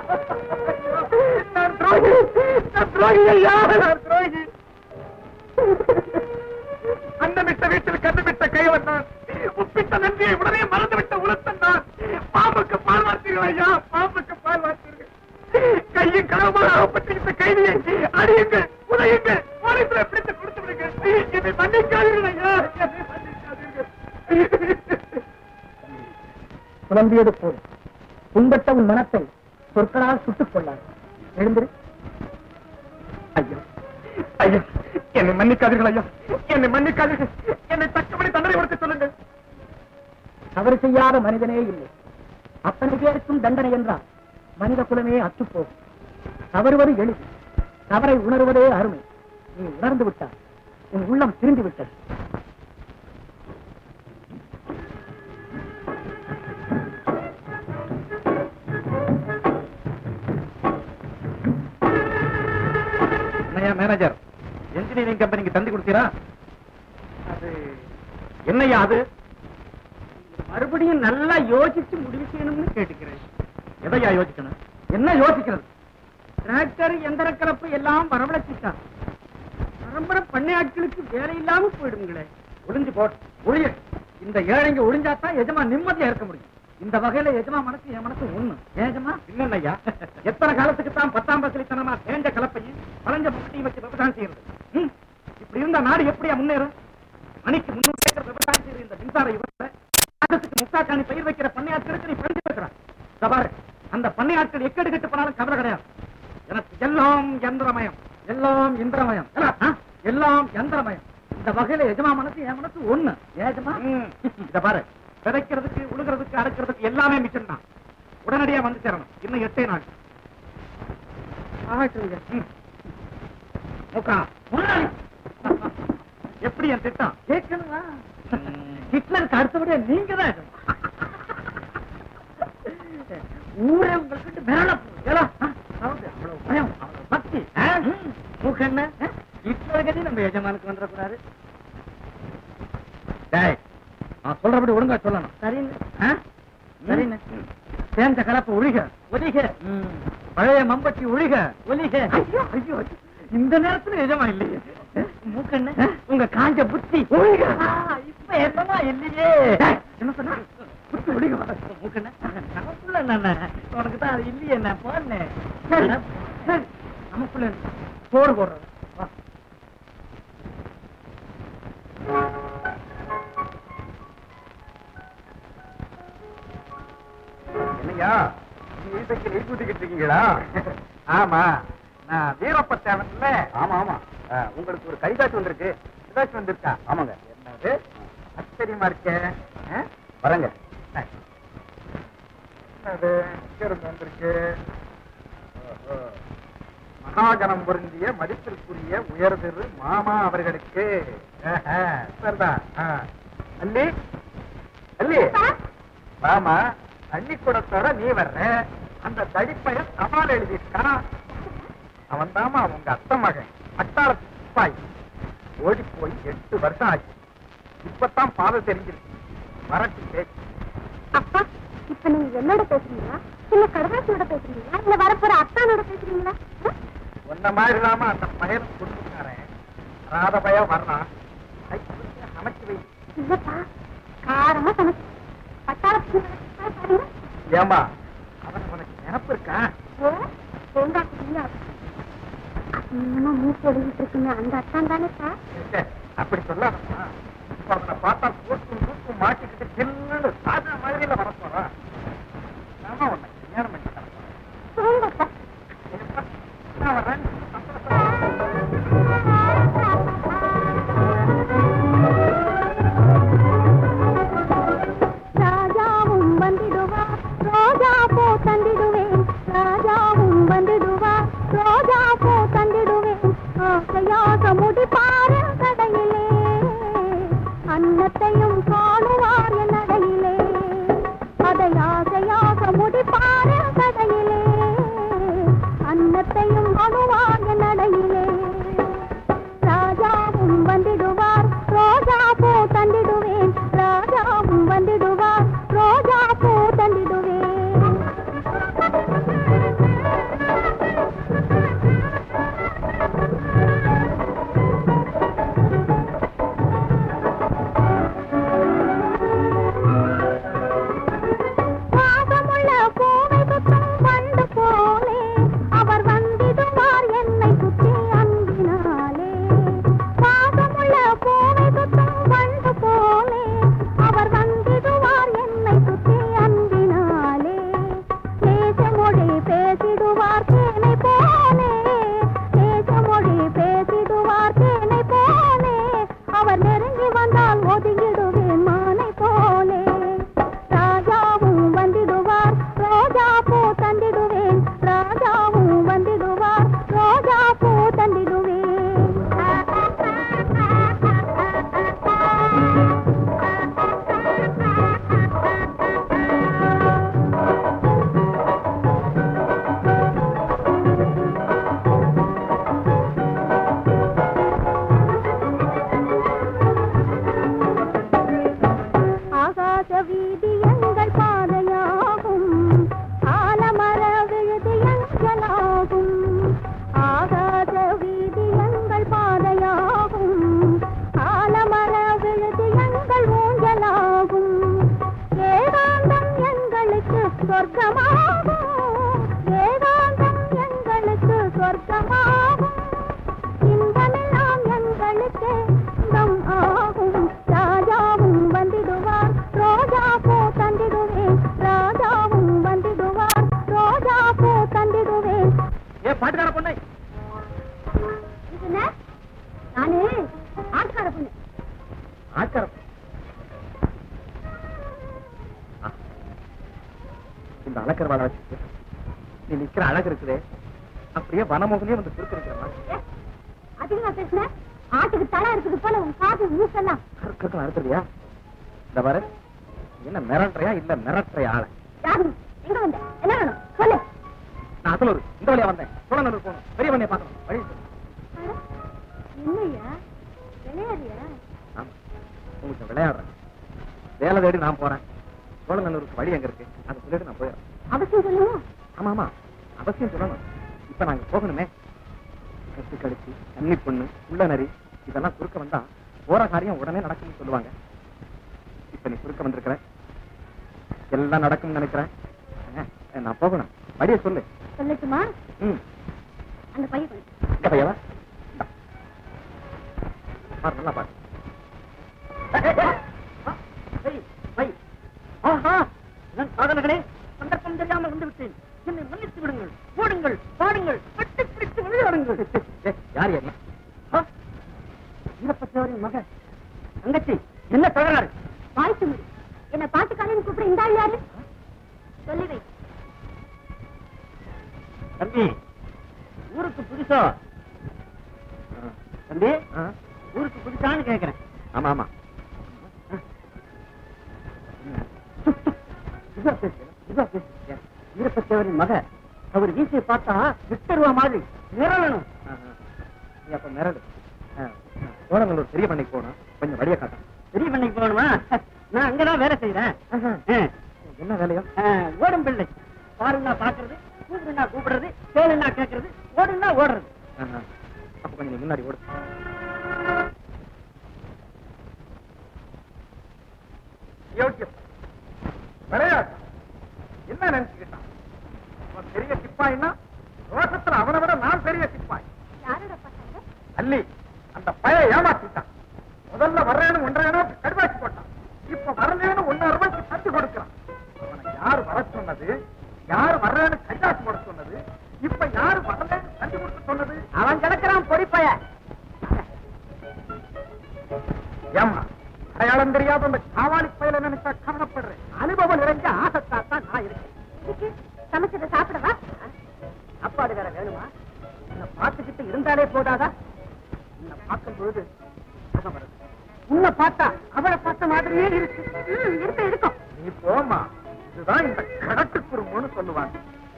நான் துரோகி நான் துரோகி ஐயா நான் துரோகி அன்னமிட்ட வீட்டில் கண்டுபிட்ட கைவன் நான் உப்பிட்ட நன்றியை உடனே மறந்துவிட்ட உலத்தன் நான் பாம்புக்கு பால் வார்த்தீர்கள் ஐயா பாம்புக்கு பால் வார்த்தீர்கள் கையும் களவுமாக பட்டு இந்த கைதியை அடியுங்கள் உதையுங்கள் போலீசில் பிடித்து கொடுத்து விடுங்கள் என்னை மன்னிக்காதீர்கள் ஐயா என்னை மன்னிக்காதீர்கள் புலம்பியது போல் புண்பட்ட உன் மனத்தை சொற்களால் சுட்டுக் கொள்ளாது எழுந்திரு ஐயா ஐயா என்னை மன்னிக்காதீர்கள் ஐயா என்னை மன்னிக்காதீர்கள் என்னை தக்கபடி தண்டனை கொடுத்து சொல்லுங்கள் தவறு செய்யாத மனிதனே இல்லை அத்தனை பேருக்கும் தண்டனை என்றால் மனித குலமே அற்றுப்போகும் தவறுவது எளிது தவறை உணர்வதே அருமை நீ உணர்ந்து விட்டாய் உன் உள்ளம் திரும்பி விட்டது என்னையா மேனேஜர் என்ஜினியரிங் கம்பெனிக்கு தந்தி கொடுத்தீரா அது என்னையா அது மறுபடியும் நல்லா யோசிச்சு முடிவு செய்யணும்னு கேட்டுக்கிறேன் எதையா யோசிக்கணும் என்ன யோசிக்கிறது டிராக்டர் எந்திர கலப்பு எல்லாம் வரவழைச்சிட்டான் பரம்பரை பண்ணை ஆட்களுக்கு வேலை இல்லாம போயிடுங்களே ஒளிஞ்சு போட் ஒளிய இந்த ஏழைங்க ஒளிஞ்சாத்தான் எஜமா நிம்மதியா இருக்க முடியும் இந்த வகையில எஜமா மனசு என் மனசு ஒண்ணு ஏஜமா இல்லையா எத்தனை காலத்துக்கு தான் பத்தாம் பசலித்தனமா தேஞ்ச கலப்பையும் பழஞ்ச முட்டையும் வச்சு விவசாயம் செய்யறது ம்? இப்படி இருந்தா நாடு எப்படியா முன்னேறும் மணிக்கு முன்னூறு ஏக்கர் விவசாயம் செய்யற இந்த மின்சார யுகத்துல மாதத்துக்கு முக்காக்காணி பயிர் வைக்கிற பண்ணையாட்களுக்கு நீ பறிஞ்சு வைக்கிறான் சபாரு அந்த பண்ணையாட்கள் எக்கடு கட்டு போனாலும் கவலை கிடையாது எனக்கு எல்லாம் யந்திரமயம் எல்லாம் இந்திரமயம் எல்லாம், ஆ? எல்லாம் யந்திரமயம் இந்த வகையில எஜமா மனசு என் மனசு ஒண்ணு ஏஜமா இத பாரு விதைக்கிறதுக்கு உழுகிறதுக்கு அறுக்கிறதுக்கு எல்லாமே மிச்சம் தான் உடனடியா வந்து சேரணும் இன்னும் எட்டே நாள் ஆகட்டுங்க ம். மூக்கா, முதலாளி. எப்படி என் திட்டம் கேட்கணுமா ஹிட்லருக்கு அடுத்தபடியா நீங்க தான் ஊரே உங்களுக்கு மிரள போகுது. ஏலா, ஆ, அதாவது அவ்வளவு பயம், அவ்வளவு பக்தி ஆ? ம். மூக்கு என்ன ஆ? ஹிட்லர் கதி நம்ம எஜமானுக்கு வந்துடக்கூடாது டேய் நான் சொல்றபடி ஒழுங்கா சொல்லணும் சரிங்க ஆ? சரிண்ணே. சேர்ந்த கலப்பு ஒழிக ஒலிக ம். பழைய மம்பட்டி ஒழிக ஒலிக ஐயோ ஐயோ ஐயோ. இந்த நேரத்துல எஜமா இல்லையே மூக்கண்ண ஆ? உங்க காஞ்ச புத்தி ஒழிக இப்ப என்னமா இல்லையே டேய், என்ன சொன்னா மூக்கண்ண நமக்குள்ள என்ன உனக்கு தான் அது இல்லையே என்ன போனேன் நமக்குள்ள சோறு போடுறது வா என்னையா வீட்டுக்கு நெய் கூட்டிக்கிட்டு இருக்கீங்களா ஆமா நான் வீரப்ப சேனல்ல ஆமா ஆமா அஹ், உங்களுக்கு ஒரு கைகாட்சி வந்திருக்கு கைகாட்சி வந்திருக்கா ஆமாங்க என்னது ஆச்சரியமா இருக்கே அஹ், வரங்க அஹ். என்னது எங்க இருந்து வந்திருக்கு ஓஹோ. மகாகணம் பொருந்திய மதிப்பிற்குரிய உயர்திரு மாமா அவர்களுக்கு ஆஹா, சரிதான் ஆ. அல்லி அல்லி ஆமா தண்ணி குடத்தோட நீ வர்ற அந்த தடிப்பையன் சவால் எழுதியிருக்கான் அவன் தாமா உங்க அத்தை மகன் அட்டாளத்து சிப்பாய் ஓடி போய் எட்டு வருஷம் ஆச்சு இப்பதான் பாதை தெரிஞ்சிருக்கு வரட்டு பேச்சு அப்பா இப்ப நீங்க என்னோட பேசுறீங்களா இல்ல கடதாசியோட பேசுறீங்களா இல்ல வரப்போற அத்தானோட பேசுறீங்களா ஆ? உன்ன மாதிரி இல்லாம அந்த பையன் கொடுத்துருக்காரன் ராத பயம் வர்றான் கை பிடிச்சு அமைச்சு வை இல்லப்பா காரமா சமைச்சு பட்டாளத்துக்கு பாருங்க ஏமா அவன் உனக்கு நினப்பு இருக்கா ஓ தேங்காய் குடியா அசிங்கமா மூச்சு எழுதிட்டு இருக்குங்க அந்த அத்தான் தானே சார் இல்ல, அப்படி சொல்லாதம்மா இப்ப அவனை பார்த்தா கூட்டும் கூட்டும் மாட்டிக்கிட்டு சில்லுன்னு சாதா மாதிரியில வரப்போறான் நாம உன்னை கல்யாணம் பண்ணி தரேன். சொல்லுங்கப்பா என்னப்பா, நான் வரேன். ராஜாவும் வந்திடுவார் ரோஜா பூ தந்திடுவேன் ராஜாவும் வந்திடுவார் ரோஜா பூ தந்திடுவேன் ஆசையாக முடிப்பார் என் கடையிலே அன்னத்தையும் காணுவார் என் நடையிலே அதை ஆசையாக முடிப்பார் என் கடையிலே அன்னத்தையும் காணுவார் என் நடையிலே ராஜாவும் வந்திடுவார் ரோஜா பூ தந்திடுவேன் ராஜாவும் வந்திடுவார் ரோஜா பூ தந்திடுவேன் பாசமுள்ள பூவை சுத்தம் வண்டு போலே அவர் வந்திடுவார் என்னை சுற்றி அன்பினாலே பாசமுள்ள பூவை சுத்தம் வண்டு போலே அவர் வந்திடுவார் என்னை சுற்றி அன்பினாலே தேசமொழி பேசிடுவார் தேனை போலே தேசமொழி பேசிடுவார் தேனை போலே அவர் நெருங்கி வந்தால் ஒதுங்கிடுவேன் மானை போலே ராஜாவும் வந்திடுவார் ரோஜா பூ தந்திடுவேன் ராஜாவும் வந்திடுவார் ரோஜா பூ தந்திடுவேன் ஆகாச வீதி எங்கள் பாதையாகும் ஆலமர விழுது எங்களாகும் ஆகாச வீதி எங்கள் பாதையாகும் ஆலமர விழுது எங்கள் ஊஞ்சலாகும் ஏகாந்தம் எங்களுக்கு சொர்க்கமாகும் ஏகாந்தம் எங்களுக்கு சொர்க்கமாகும் இன்பமெல்லாம் எங்களுக்கு இன்பம் ஆகும் ராஜாவும் வந்திடுவார் ரோஜா பூ தந்திடுவேன் ராஜாவும் வந்திடுவார் ரோஜா பூ தந்திடுவேன் ஏ பாட்டுக்கார பொண்ணை இதுல நானு ஆட்டுக்கார பொண்ணு ஆச்சாரம் இந்த அழகர் வாழ வச்சு நீ நிக்கிற அழகு இருக்குதே அப்படியே வனமோகனே வந்து குறுக்க நிக்கிறமா ஏ, அதிகமா பேசுன ஆட்டுக்கு தலை இருக்குது போல உன் காது மூசெல்லாம் கருக்கு அறுத்துறியா இந்த பாரு என்ன மிரட்டுறியா இல்ல மிரட்டுறியா ஆள யாரு நீ? எங்க வந்த என்ன வேணும் சொல்லு நான் அசலூர் இந்த வழியா வந்தேன் சோழநல்லூர் போகணும் பெரிய பண்ணைய பார்க்கணும் வழி சொல்லு. அட, என்னய்யா விளையாடியா ஆமா உங்களுக்கு விளையாடுறேன் வேலை தேடி நான் போறேன் சோழநல்லூருக்கு வழி எங்க இருக்கு அதை சொல்லிட்டு நான் போயிடுறேன் அவசியம் சொல்லுங்க ஆமா ஆமா அவசியம் சொல்லணும் இப்ப நாங்க போகணுமே கட்டு கழிச்சு தண்ணி பொண்ணு உள்ள நரி இதெல்லாம் குறுக்க வந்தா போற காரியம் உடனே நடக்கும்னு சொல்லுவாங்க இப்ப நீ குறுக்க வந்திருக்கிற நல்லா நடக்கும்னு நினைக்கிறேன் ஆ, நான் போகணும் வழிய சொல்லு சொல்லட்டுமா ம் அந்த பையன் கொடு. இந்த பையவா இந்தா. பாரு நல்லா பாரு ஆஹா என் காதலர்களே சந்தர்ப்பம் தெரியாமல் வந்து விட்டேன் என்னை மன்னித்து விடுங்கள் ஓடுங்கள் பாடுங்கள் கட்டி பிடித்து விளையாடுங்கள் ஏய், யார் யார் வீரப்பத்தவரின் மகன் தங்கச்சி என்ன தகராறு வாய்த்து முடி என்ன பாட்டு காலைன்னு கூப்பிட இந்த ஆள் யாரு சொல்லி வை தம்பி ஊருக்கு புதுசா தம்பி ஆ? ஊருக்கு புதுசான்னு கேக்குறேன் ஆமா ஆமா இதோ பேசு, இதோ பேசு. வீரப்பத்தவரின் மக அவர் வீசியை பார்த்தா விட்டருவா மாதிரி நிறவணும் ஆஹா. நீ அப்ப மிரடு ஆ, சோழங்களூர் பெரிய பண்ணைக்கு போகணும் கொஞ்சம் வழிய காட்டும் பெரிய பண்ணைக்கு போகணுமா நான் அங்கதான் வேலை செய்யறேன் ஆ. என்ன வேலையோ ஆ, ஓடும் பிள்ளை பாருன்னா பாக்குறது கூப்பிடுனா கூப்பிடுறது கேளுன்னா கேட்கறது ஓடுனா ஓடுறது ஆஹா. அப்ப கொஞ்சம் நீ முன்னாடி ஓடு யோக்கியம் விளையாட்டு என்ன நினைச்சுக்கிட்டான் அவன் பெரிய சிப்பாய்னா ரோஷத்துல அவனை விட நான் பெரிய சிப்பாய் யாரோட பசங்க அல்லி அந்த பய ஏமாத்திட்டான் முதல்ல வர்றேன்னு ஒன்றரை ரூபாய்க்கு கடுவாச்சி போட்டான் இப்ப வரலேன்னு ஒன்னரை ரூபாய்க்கு தட்டி கொடுக்கிறான் அவனை யாரு வர சொன்னது யாரு வர்றேன்னு கையாசி போட சொன்னது இப்ப யாரு வரலன்னு தட்டி கொடுக்க சொன்னது அவன் கிடக்கிறான் பொடிப்பைய ஏமா அடையாளம் தெரியாத அந்த காவாலி பயல நினைச்சா கவலைப்படுறேன் அனுபவம் நிறைஞ்ச ஆசத்தா தான் நான் இருக்கேன் இதுக்கு சமைச்சதை சாப்பிடவா சாப்பாடு வேற வேணுமா உன்னை பார்த்துக்கிட்டு இருந்தாலே போதாதா உன்னை பார்க்கும் பொழுது சுகம் வருது உன்னை பார்த்தா அவளை பார்த்த மாதிரியே இருக்கு ம், இருக்கும் இருக்கும் நீ போமா இதுதான் இந்த கடட்டு குறும்புன்னு சொல்லுவாங்க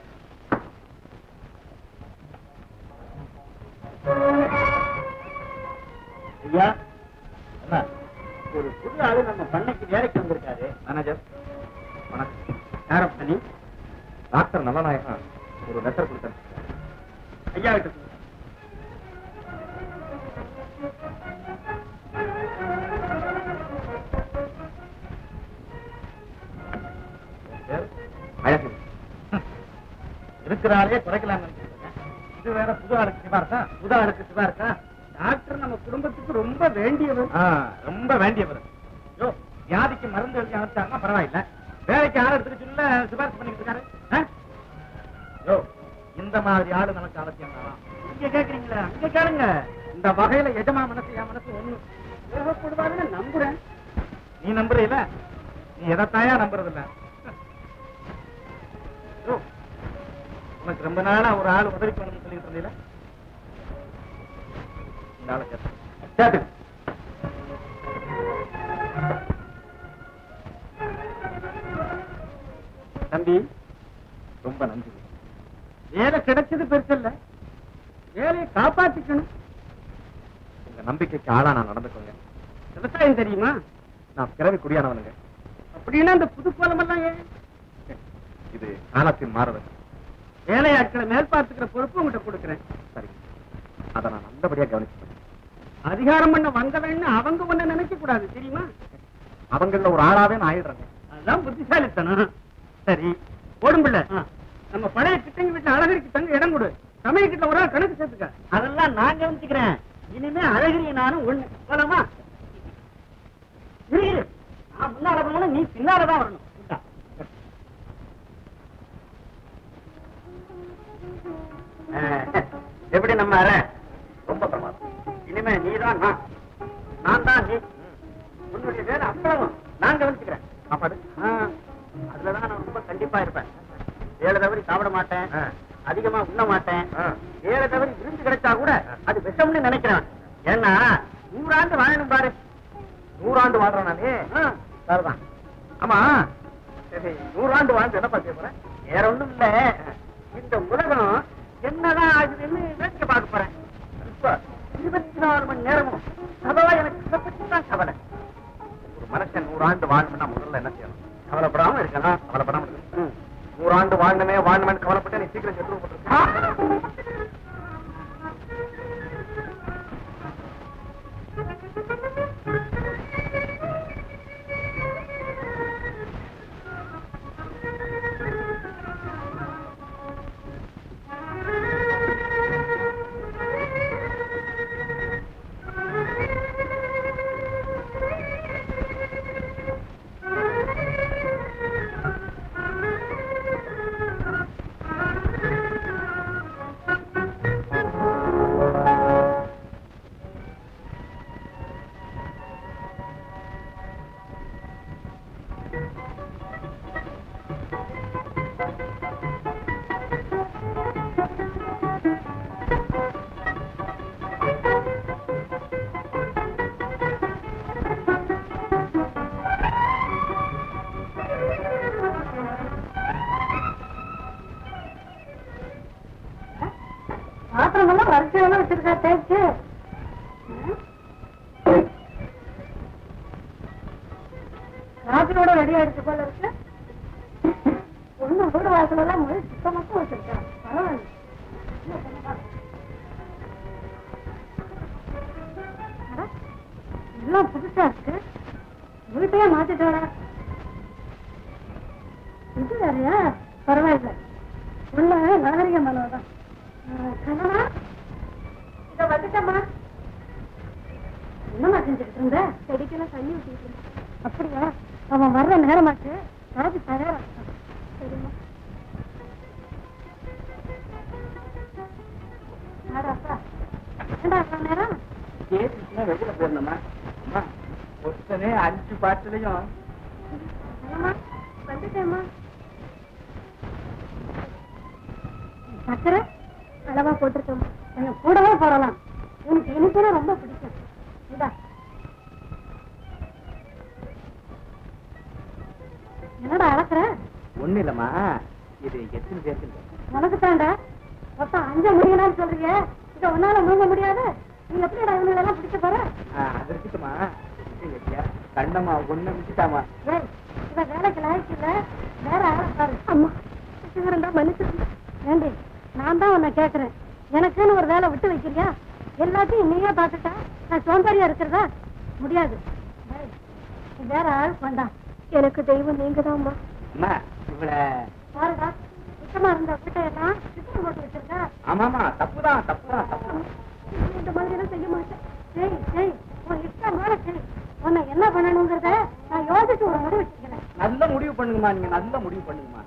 ஐயா அண்ணா, ஒரு புது ஆளு நம்ம பண்ணைக்கு வேலைக்கு வந்திருக்காரு மேனேஜர் வணக்கம் யாரம் பண்ணி டாக்டர் நல்லநாயகம் ஒரு லெட்டர் கொடுத்தேன் ஐயா கிட்ட சொல்லு. பேர் அழகு இருக்கிற ஆளே குறைக்கலாம் நினைச்சிட்டு இருக்கேன். இது வேற புது ஆளுக்கு சிவா புது ஆளுக்கு சிவா இருக்கா டாக்டர் நம்ம குடும்பத்துக்கு ரொம்ப வேண்டியவர் ஆ, ரொம்ப வேண்டியவர் யோ வியாதிக்கு மருந்து எழுதி அனுப்பிச்சாருன்னா பரவாயில்ல வேலைக்கு ஆள் எடுத்துட்டு சொல்ல சிபாரிசு பண்ணிட்டு இருக்காரு ஆ? யோ இந்த மாதிரி ஆளு நமக்கு அவசியம் தான் இங்க கேக்குறீங்களா அங்க கேளுங்க இந்த வகையில எஜமா மனசு என் மனசு ஒண்ணு தேவைப்படுவாருன்னு நம்புறேன் நீ நம்புறீல நீ எதைத்தாயா நம்புறது இல்ல யோ, உனக்கு ரொம்ப நாளா ஒரு ஆள் உதவிக்கு வேணும்னு சொல்லிட்டு இருந்தீல இந்த ஆளை கேட்டு கேட்டு தம்பி ரொம்ப நன்றி வேலை கிடைச்சது பெருசல்ல வேலையை காப்பாத்திக்கணும் உங்க நம்பிக்கைக்கு ஆளா நான் நடந்துக்கோங்க விவசாயம் தெரியுமா நான் பிறவி குடியானவனுங்க அப்படின்னா இந்த புது கோலம் எல்லாம் ஏன் இது காலத்தின் மாறுதல் வேலையாட்களை மேல் பார்த்துக்கிற பொறுப்பு உங்ககிட்ட கொடுக்குறேன் சரி அதை நான் நல்லபடியா கவனிச்சுப்பேன் அதிகாரம் பண்ண வந்தவன்னு அவங்க ஒண்ணு நினைக்க கூடாது தெரியுமா அவங்கள ஒரு ஆளாவே நான் ஆயிடுறேங்க அதான் புத்திசாலித்தனம் சரி ஓடும் பிள்ளை நம்ம பழைய கிட்டங்க வீட்டுல அழகரிக்கு தங்க இடம் கொடு சமய கிட்ட ஒரு ஆள் கணக்கு சேர்த்துக்க அதெல்லாம் நான் கவனிச்சுக்கிறேன் இனிமே அழகிரி நானும் ஒண்ணு போலாமா இரு, இரு. நான் முன்னால போகணும் நீ பின்னாலதான் வரணும் இந்தா. ஆ, எப்படி நம்ம அற ரொம்ப பிரமாதம் இனிமே நீதான் நான் நான் தான் நீ உன்னுடைய வேலை அவ்வளவும் நான் கவனிச்சுக்கிறேன் சாப்பாடு ஆ, அதுலதான் நான் ரொம்ப கண்டிப்பா இருப்பேன் ஏழு தவறி சாப்பிட மாட்டேன் ஆ. அதிகமா உண்ண மாட்டேன் ஆ. ஏழு தவறி விருந்து கிடைச்சா கூட அது விஷம்னு நினைக்கிறேன் ஏன்னா நூறாண்டு வாழணும் பாரு நூறாண்டு வாழ்றேன் நானே ஆ, சரிதான் ஆமா சரி நூறாண்டு வாழ்ந்து என்ன பண்ண போறேன் வேற ஒண்ணும் இல்ல இந்த உலகம் என்னதான் ஆகுதுன்னு வேடிக்கை பார்க்க போறேன் இப்ப இருபத்தி நாலு மணி நேரமும் சதவா எனக்கு இதை பத்தி தான் கவலை ஒரு மனுஷன் நூறாண்டு வாழணும்னா முதல்ல என்ன செய்யணும் கவலைப்படாம இருக்கணும் கவலைப்படாம இருக்கணும் ம். நூறாண்டு வாழ்ந்தமே வாழ்ந்தமே கவலைப்பட்டு நீ சீக்கிரம் செத்து போட்டுருக்க குட்டியோட ரெடி ஆயிடுச்சு போல இருக்கு ஒண்ணு வீடு வாசல் எல்லாம் முழு சுத்தமாக்கும் வச்சிருக்கேன் பரவாயில்ல என்ன பண்ணலாம்? அட, எல்லாம் புதுசா இருக்கு வீட்டையே மாத்திட்டோட இது வேறையா பரவாயில்ல உள்ள நாகரிக மனோதான் கண்ணனா இத வந்துட்டம்மா என்னம்மா செஞ்சுக்கிட்டு இருந்த செடிக்கெல்லாம் தண்ணி ஊற்றிட்டு இருந்தேன் அப்படியா அவன் வர்ற நேரமாச்சு ராஜி தயாரா சரிம்மா ஆடா அப்பா ஏண்டா அவ்வளவு நேரம் கேட்டுச்சுன்னா வெளியில போயிருந்தோம்மா அம்மா ஒருத்தனே அஞ்சு பாட்டுலயும் என்னம்மா வந்துட்டேம்மா சக்கரை அளவா போட்டிருக்கோம் கொஞ்சம் கூடவே போடலாம் உனக்கு இனிப்புனா ரொம்ப பிடிக்கும் இந்தா என்னடா அளக்குற ஒண்ணு இல்லம்மா இது எத்தனை பேருக்கு உனக்கு தாண்டா மொத்தம் அஞ்ச முடியணும்னு சொல்றீங்க இத உன்னால முழுங்க முடியாது நீ எப்படிடா இவங்களெல்லாம் பிடிக்க போற அது இருக்கட்டுமா கண்ணம்மா ஒண்ணு விட்டுட்டாமா ஏய் இவன் வேலைக்கு லாய்க்கு இல்ல வேற ஆளை பாரு அம்மா சிவரண்டா மன்னிச்சிருங்க ஏண்டி நான் தான் உன்னை கேக்குறேன் எனக்குன்னு ஒரு வேலை விட்டு வைக்கிறியா எல்லாத்தையும் நீயே பார்த்துட்டா நான் சோம்பேறியா இருக்கிறதா முடியாது டேய், நீ வேற ஆள் வேண்டாம் எனக்கு தெய்வம் நீங்க தான்மா அம்மா இவள பாருடா சுத்தமா இருந்த வீட்டை எல்லாம் சுத்தம் போட்டு வச்சிருக்கா ஆமாமா தப்புதான் தப்புதான் தப்பு இந்த மாதிரி எல்லாம் செய்ய மாட்டேன் சரி சரி உன் இஷ்டம் மேல சரி உன்னை என்ன பண்ணணுங்கிறத நான் யோசிச்சு ஒரு முடிவு வச்சுக்கிறேன் நல்ல முடிவு பண்ணுங்கம்மா நீங்க நல்ல முடிவு பண்ணுங்கம்மா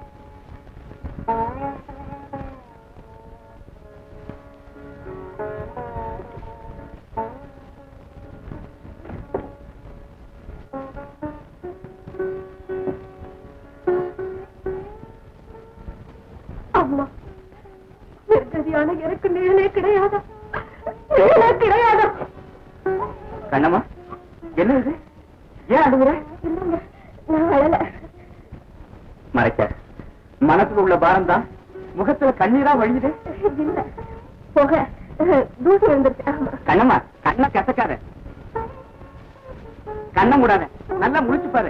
அம்மா நிர்கதியான எனக்கு நிழலே கிடையாதா நிழலே கிடையாதா கண்ணம்மா என்ன இது ஏன் அழுகுற இல்லைங்க நான் அழல மறைக்க மனசுல உள்ள பாரம் தான் முகத்துல கண்ணீரா வழியுது இல்ல போக தூசி வந்துருச்சு ஆமா கண்ணம்மா கண்ண கசக்காத கண்ண மூடாத நல்லா முழிச்சு பாரு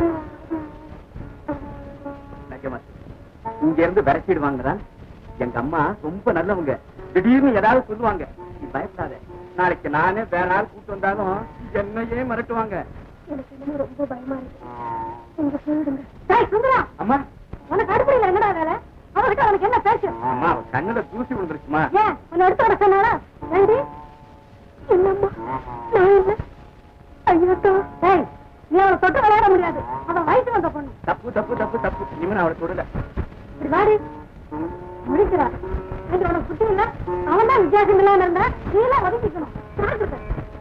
நிஜமா இங்க இருந்து விரட்டிடுவாங்கதான் எங்க அம்மா ரொம்ப நல்லவங்க திடீர்னு ஏதாவது சொல்லுவாங்க நீ பயப்படாத நாளைக்கு நானே வேற ஆள் கூட்டு வந்தாலும் என்னையே மிரட்டுவாங்க எனக்கு இன்னும் ரொம்ப பயமா இருக்கு உங்க சொல்லுங்க டேய் சுந்தரா அம்மா உனக்கு அடுப்படையில என்னடா வேலை அவர்கிட்ட உனக்கு என்ன பேச்சு அம்மா அவ கண்ணுல தூசி விழுந்துருச்சுமா ஏன் உன்னை எடுத்து வர சொன்னாளா ஏண்டி இல்லம்மா நான் இல்ல ஐயோட்டோ டேய் நீ அவளை தொட்டு விளையாட முடியாது அவன் வயசு வந்த பொண்ணு தப்பு தப்பு தப்பு தப்பு இனிமே நான் அவளை தொடல இப்படி வாடி முடிக்கிறா என்று உனக்கு புத்தி இல்ல அவன் தான் வித்தியாசம் இல்லாம இருந்தா நீ எல்லாம் ஒதுக்கிக்கணும் ஜாக்கிரதை.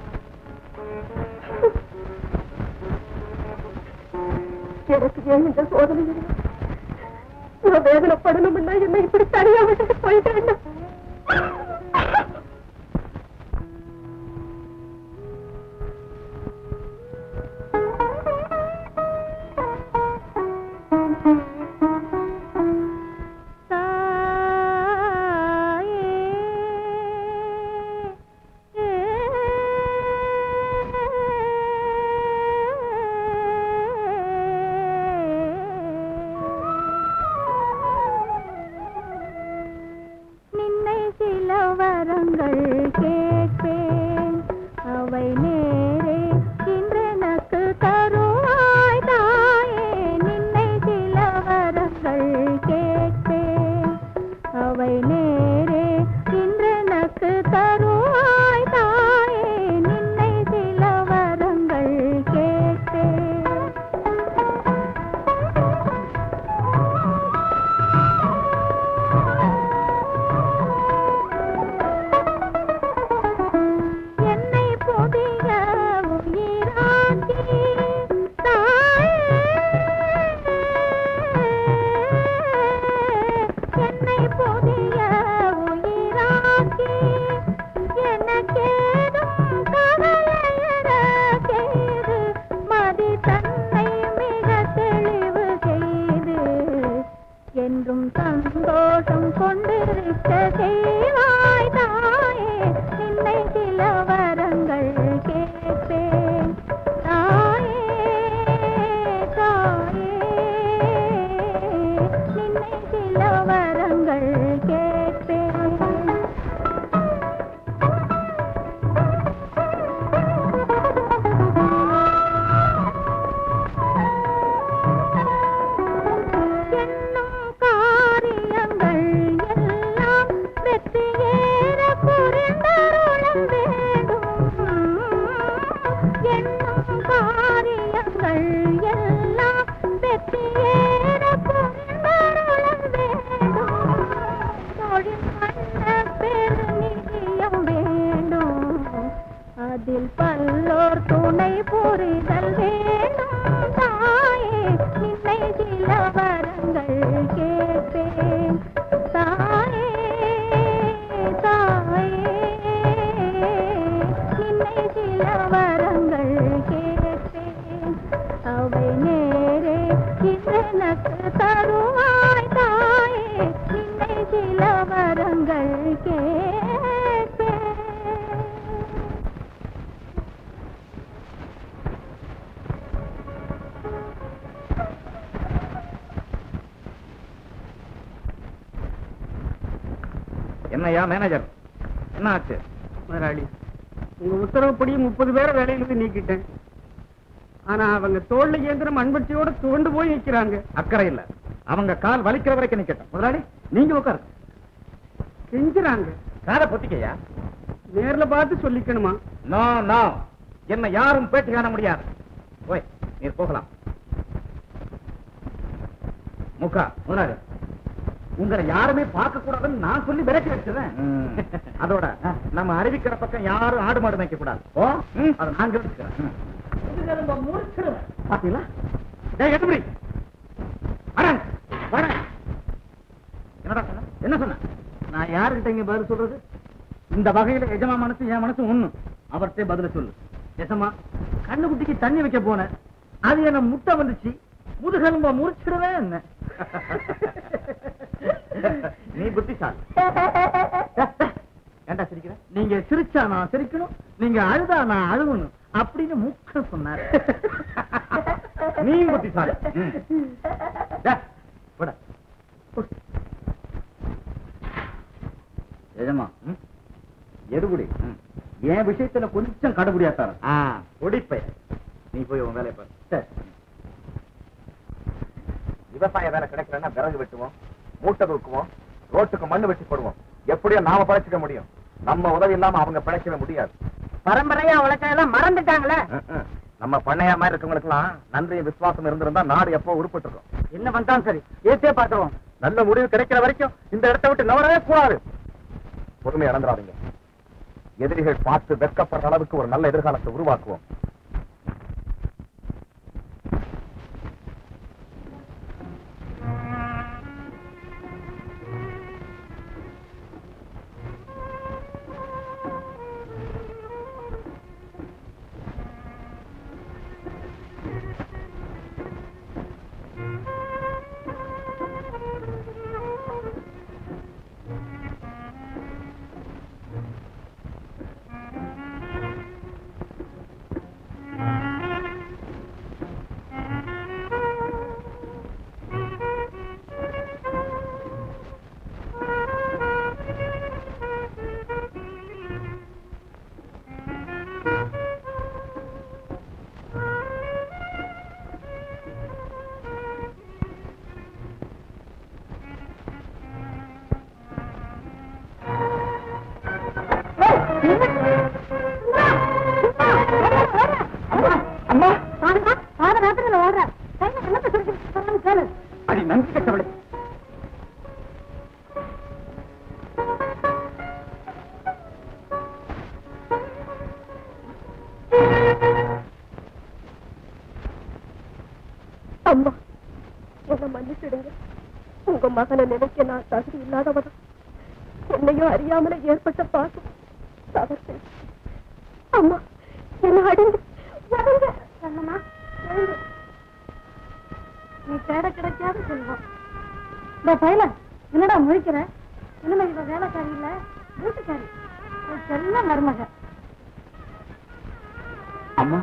எனக்கு ஏன் இந்த சோதனை இல்லை? நான் வேதனைப்படணும்னா என்ன இப்படி தனியா விட்டுட்டு போயிட்டேன் ನಿನ್ನ புரிதல் வேண்டும் தாயே நின்னை சில வரங்கள் கேட்பேன் தாயே தாயே நின்னை சில வரங்கள் கேட்பேன் அவை நேரே இதனக்கு தருவாய் தாயே நின்னை சில வரங்கள் கேட்பேன் என்னையா மேனேஜர் என்ன ஆச்சு முதலாளி உங்க உத்தரவுப்படி முப்பது பேரை வேலையிலிருந்து நீக்கிட்டேன் ஆனா அவங்க தோல்ல இயந்திரம் அன்பட்டியோட துவண்டு போய் நிக்கிறாங்க அக்கறை இல்ல அவங்க கால் வலிக்கிற வரைக்கும் நிக்கட்டும் முதலாளி நீங்க உட்காருங்க கெஞ்சுறாங்க காதை பொத்திக்கையா நேர்ல பார்த்து சொல்லிக்கணுமா நோ நோ என்ன யாரும் பேட்டி காண முடியாது போய் நீர் போகலாம் முக்கா முதலாளி உங்களை யாருமே பார்க்க கூடாதுன்னு நான் சொல்லி விரட்டி வச்சிருந்தேன் அதோட நம்ம அறிவிக்கிற பக்கம் யாரும் ஆடு மாடு மேய்க்க கூடாது ஓ அதை நான் கவனிச்சுக்கிறேன் பாத்தீங்களா டேய் எட்டுபடி வரேன் வரேன் என்னடா சொன்ன என்ன சொன்ன நான் யாருக்கிட்ட இங்க பதில் சொல்றது இந்த வகையில எஜமா மனசு என் மனசு ஒண்ணு அவர்கிட்ட பதில சொல்லு எசமா கண்ணுக்குட்டிக்கு தண்ணி வைக்க போனேன் அது என்ன முட்டை வந்துச்சு முதுகெலும்ப முறிச்சிடுவேன் என்ன நீ புத்திசாலி ஏண்டா சிரிக்கிற நீங்க சிரிச்சா நான் சிரிக்கணும் நீங்க அழுதா நான் அழுகணும் அப்படின்னு முக்க சொன்னாரு நீ புத்திசாலி ம். டே, போடா. எஜமா எடுபடி என் விஷயத்துல கொஞ்சம் கடுபடியாத்தார ஒடிப்பை நீ போய் உன் வேலையை பாரு சரி விவசாய வேலை கிடைக்கலன்னா விறகு வெட்டுவோம் மூட்டை தூக்குவோம் ரோட்டுக்கு மண்ணு வெட்டி போடுவோம் எப்படியோ நாம பழைச்சிக்க முடியும் நம்ம உதவி இல்லாம அவங்க பிழைக்கவே முடியாது பரம்பரையா உழைச்சதெல்லாம் மறந்துட்டாங்களே ம்ம். நம்ம பண்ணையா மாதிரி இருக்கவங்களுக்கு எல்லாம் நன்றியும் விசுவாசம் இருந்திருந்தா நாடு எப்போ உருப்பிட்டு இருக்கும் என்ன வந்தாலும் சரி ஏத்தே பாத்துருவோம் நல்ல முடிவு கிடைக்கிற வரைக்கும் இந்த இடத்தை விட்டு நவரவே கூடாது பொறுமை இழந்துடாதீங்க எதிரிகள் பார்த்து வெட்கப்படுற அளவுக்கு ஒரு நல்ல எதிர்காலத்தை உருவாக்குவோம் அம்மா பாருங்க பாத ராத்திரில ஓடுற கையில கண்ணத்தை சுருக்கி கேளு அடி நன்றி கட்டவளே அம்மா என்ன மன்னிச்சிடுங்க உங்க மகனை நினைக்க நான் தகுதி இல்லாதவதான் என்னையும் அறியாமல ஏற்பட்ட பாசம் தவறு செய்தேன். அம்மா என்ன அடிங்க உதவுங்க. கண்ணம்மா, எழுந்து. நீ தேட கிடைக்காத செல்வம் இந்த பையல என்னடா முழிக்கிற இனிமே இவ வேலைக்காரி இல்ல வீட்டுக்காரி ஒரு செல்ல மருமக அம்மா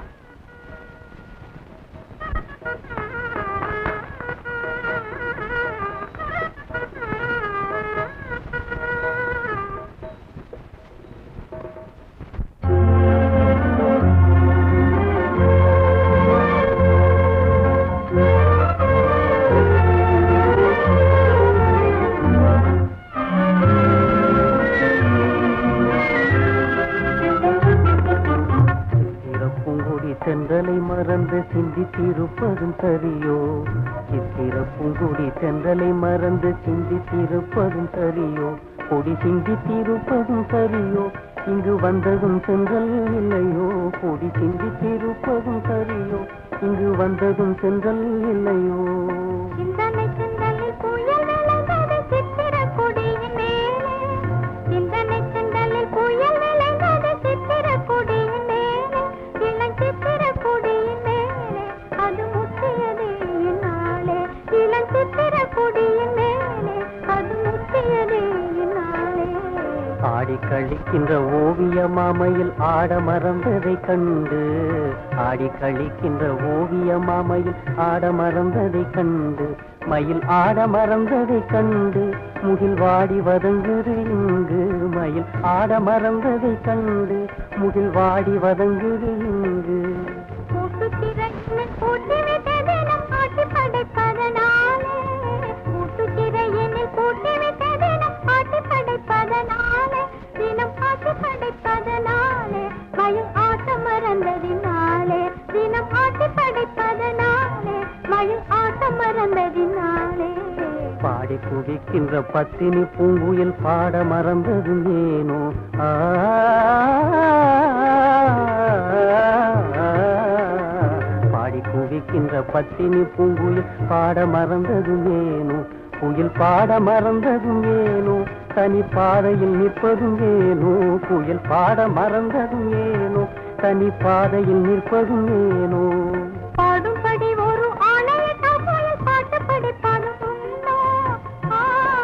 சித்திரப்பூங்குடி தென்றலை மறந்து சிந்தித்திருப்பதும் சரியோ சித்திரப்பூங்குடி தென்றலை மறந்து சிந்தித்திருப்பதும் சரியோ கொடி சிந்தித்திருப்பதும் சரியோ இங்கு வந்ததும் சென்றல் இல்லையோ கொடி சிந்தித்திருப்பதும் சரியோ இங்கு வந்ததும் சென்றல் இல்லையோ சிந்தனை சிந்தனை புயல் விளைந்தது சித்திரக் கொடியின் மேலே. சிந்தனை சிந்தனில் புயல் விளைந்தது சித்திரக் கொடியின் மேலே. இளஞ்சித்திரக் கொடியின் மேலே. அது முற்றியதே இந்நாளே. இளஞ்சித்திரக் கொடியின் மேலே. அது முற்றியதே இந்நாளே. ஆடி கழிக்கின்ற ஓவிய மாமையில் ஆட மறந்ததை கண்டு ஆடி கழிக்கின்ற ஓவிய மாமையில் ஆட மறந்ததை கண்டு மயில் ஆட மறந்ததை கண்டு முகில் வாடி வதங்குது இங்கு மயில் ஆட மறந்ததை கண்டு முகில் வாடி வதங்குது இங்கு கூட்டுச்சிறையினில் பூட்டிவிட்டதினம் ஆட்டி படைப்பதனாலே. கூட்டுச்சிறையினில் பூட்டிவிட்டதினம் ஆட்டி படைப்பதனாலே. தினம் ஆட்டி படைப்பதனாலே. மயில் ஆட்டம் மறந்ததினாலே. தினம் ஆட்டி படைப்பதனாலே. மயில் ஆட்டம் மறந்ததினாலே. பாடி குவிக்கின்ற பத்தினி பூங்குயில் பாட மறந்தது ஏனோ ஆ பாடி குவிக்கின்ற பத்தினி பூங்குயில் பாட மறந்தது ஏனோ குயில் பாட மறந்ததும் ஏனோ தனி பாதையில் நிற்பதும் ஏனோ குயில் பாட மறந்ததும் ஏனோ தனி பாதையில் நிற்பதும் ஏனோ பாடும்படி ஒரு ஆணையிட்ட புயல் பாட்டு படிப்பதும் உண்டோ? ஆ,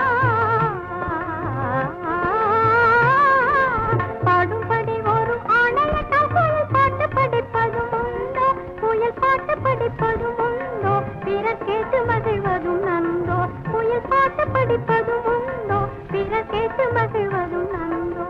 பாடும்படி ஒரு ஆணையிட்ட புயல் பாட்டு படிப்பதும் உண்டோ? புயல் பாட்டு படிப்பதும் உண்டோ? பிறர் கேட்டு மகிழ்வதும் நன்றோ புயல் பாட்டு படிப்பதும் உண்டோ பிறர் கேட்டு மகிழ்வதும் நன்றோ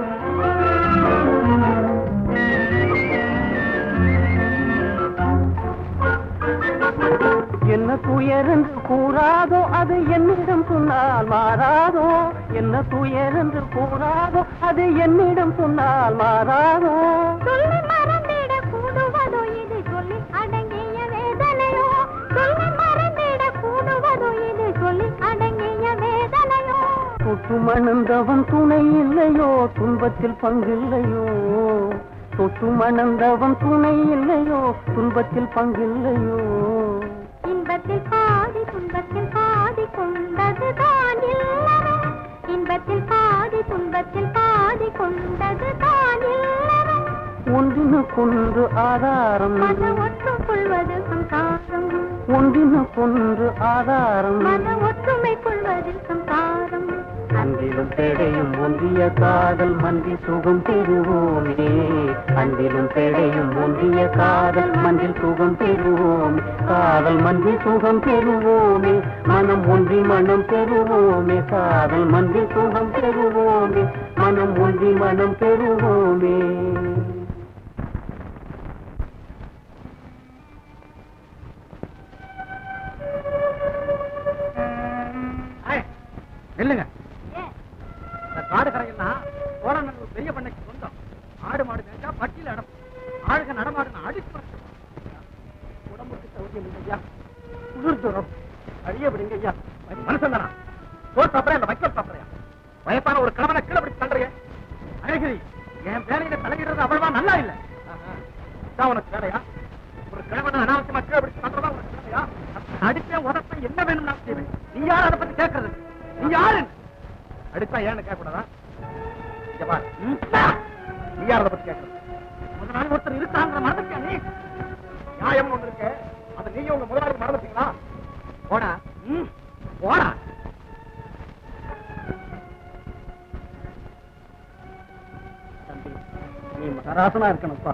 என்ன துயரென்று கூறாதோ அது என்னிடம் சொன்னால் மாறாதோ என்ன துயரென்று கூறாதோ அது என்னிடம் சொன்னால் மாறாதோ சொல்லி மறந்திட கூடுவதோ இது சொல்லி அடங்கிய வேதனையோ சொல்லி மறந்திட கூடுவதோ இது சொல்லி அடங்கிய வேதனையோ தொட்டு மணந்தவன் துணை இல்லையோ துன்பத்தில் பங்கில்லையோ தொட்டு மணந்தவன் துணை இல்லையோ துன்பத்தில் பங்கில்லையோ இன்பத்தில் பாதி துன்பத்தில் பாதி கொண்டது தான் இல்லவே இன்பத்தில் பாதி துன்பத்தில் பாதி கொண்டது தான் இல்லவே ஒன்றினுக்கொன்று ஆதாரம் மன ஒற்றுக் கொள்வது சம்சாரம் ஒன்றினுக்கொன்று ஆதாரம் மன ஒற்றுமை கொள்வது சம்சாரம் அன்பிலும் தேடையும் ஒன்றிய காதல் மன்றி சுகம் பெறுவோமே அன்பிலும் தேடையும் ஒன்றிய காதல் மன்றில் சுகம் பெறுவோமே காதல் மன்றி சுகம் பெறுவோமே மனம் ஒன்றி மனம் பெறுவோமே காதல் மன்றி சுகம் பெறுவோமே மனம் ஒன்றி மனம் பெறுவோமே ஏய், நில்லுங்க இந்த காடு கரையெல்லாம் சோழநல்லூர் பெரிய பண்ணைக்கு சொந்தம் ஆடு மாடு மேய்ச்சா பட்டியல இடம் ஆடுக நடமாடுன அடிச்சு பறக்கும். உடம்புக்கு சௌரியம் இல்லையா குளிர் தூரம் அழிய விடுங்க ஐயா மனுஷன் தானா சோறு சாப்பிடா இல்ல வைக்கல் சாப்பிடுறியா வயசான ஒரு கிழவனை கீழே பிடிச்சு தள்ளுறிய அழகிரி என் வேலையில தலையிடுறது அவ்வளவா நல்லா இல்ல ஆஹா. இதான் உனக்கு வேலையா ஒரு கிழவனை அனாவசியமா கீழே பிடிச்சு தள்ளுறதா உனக்கு வேலையா அடிப்பேன் உதப்பேன் என்ன வேணும் நான் செய்வேன் நீ யார் அதை பத்தி கேட்கறது நீ யாரு அடிச்சா ஏன்னு கேட்க கூடாதா இங்க பாரு. ம். நீ யார் அதை பத்தி கேட்கறது முதலாளி ஒருத்தர் இருக்காங்கிற மறந்துட்டியா நீ நியாயம் ஒண்ணு இருக்கு அது நீங்க உங்க முதலாளி மறந்துட்டீங்களா போடா ம். போடா தம்பி நீ மகராசனா இருக்கணும்ப்பா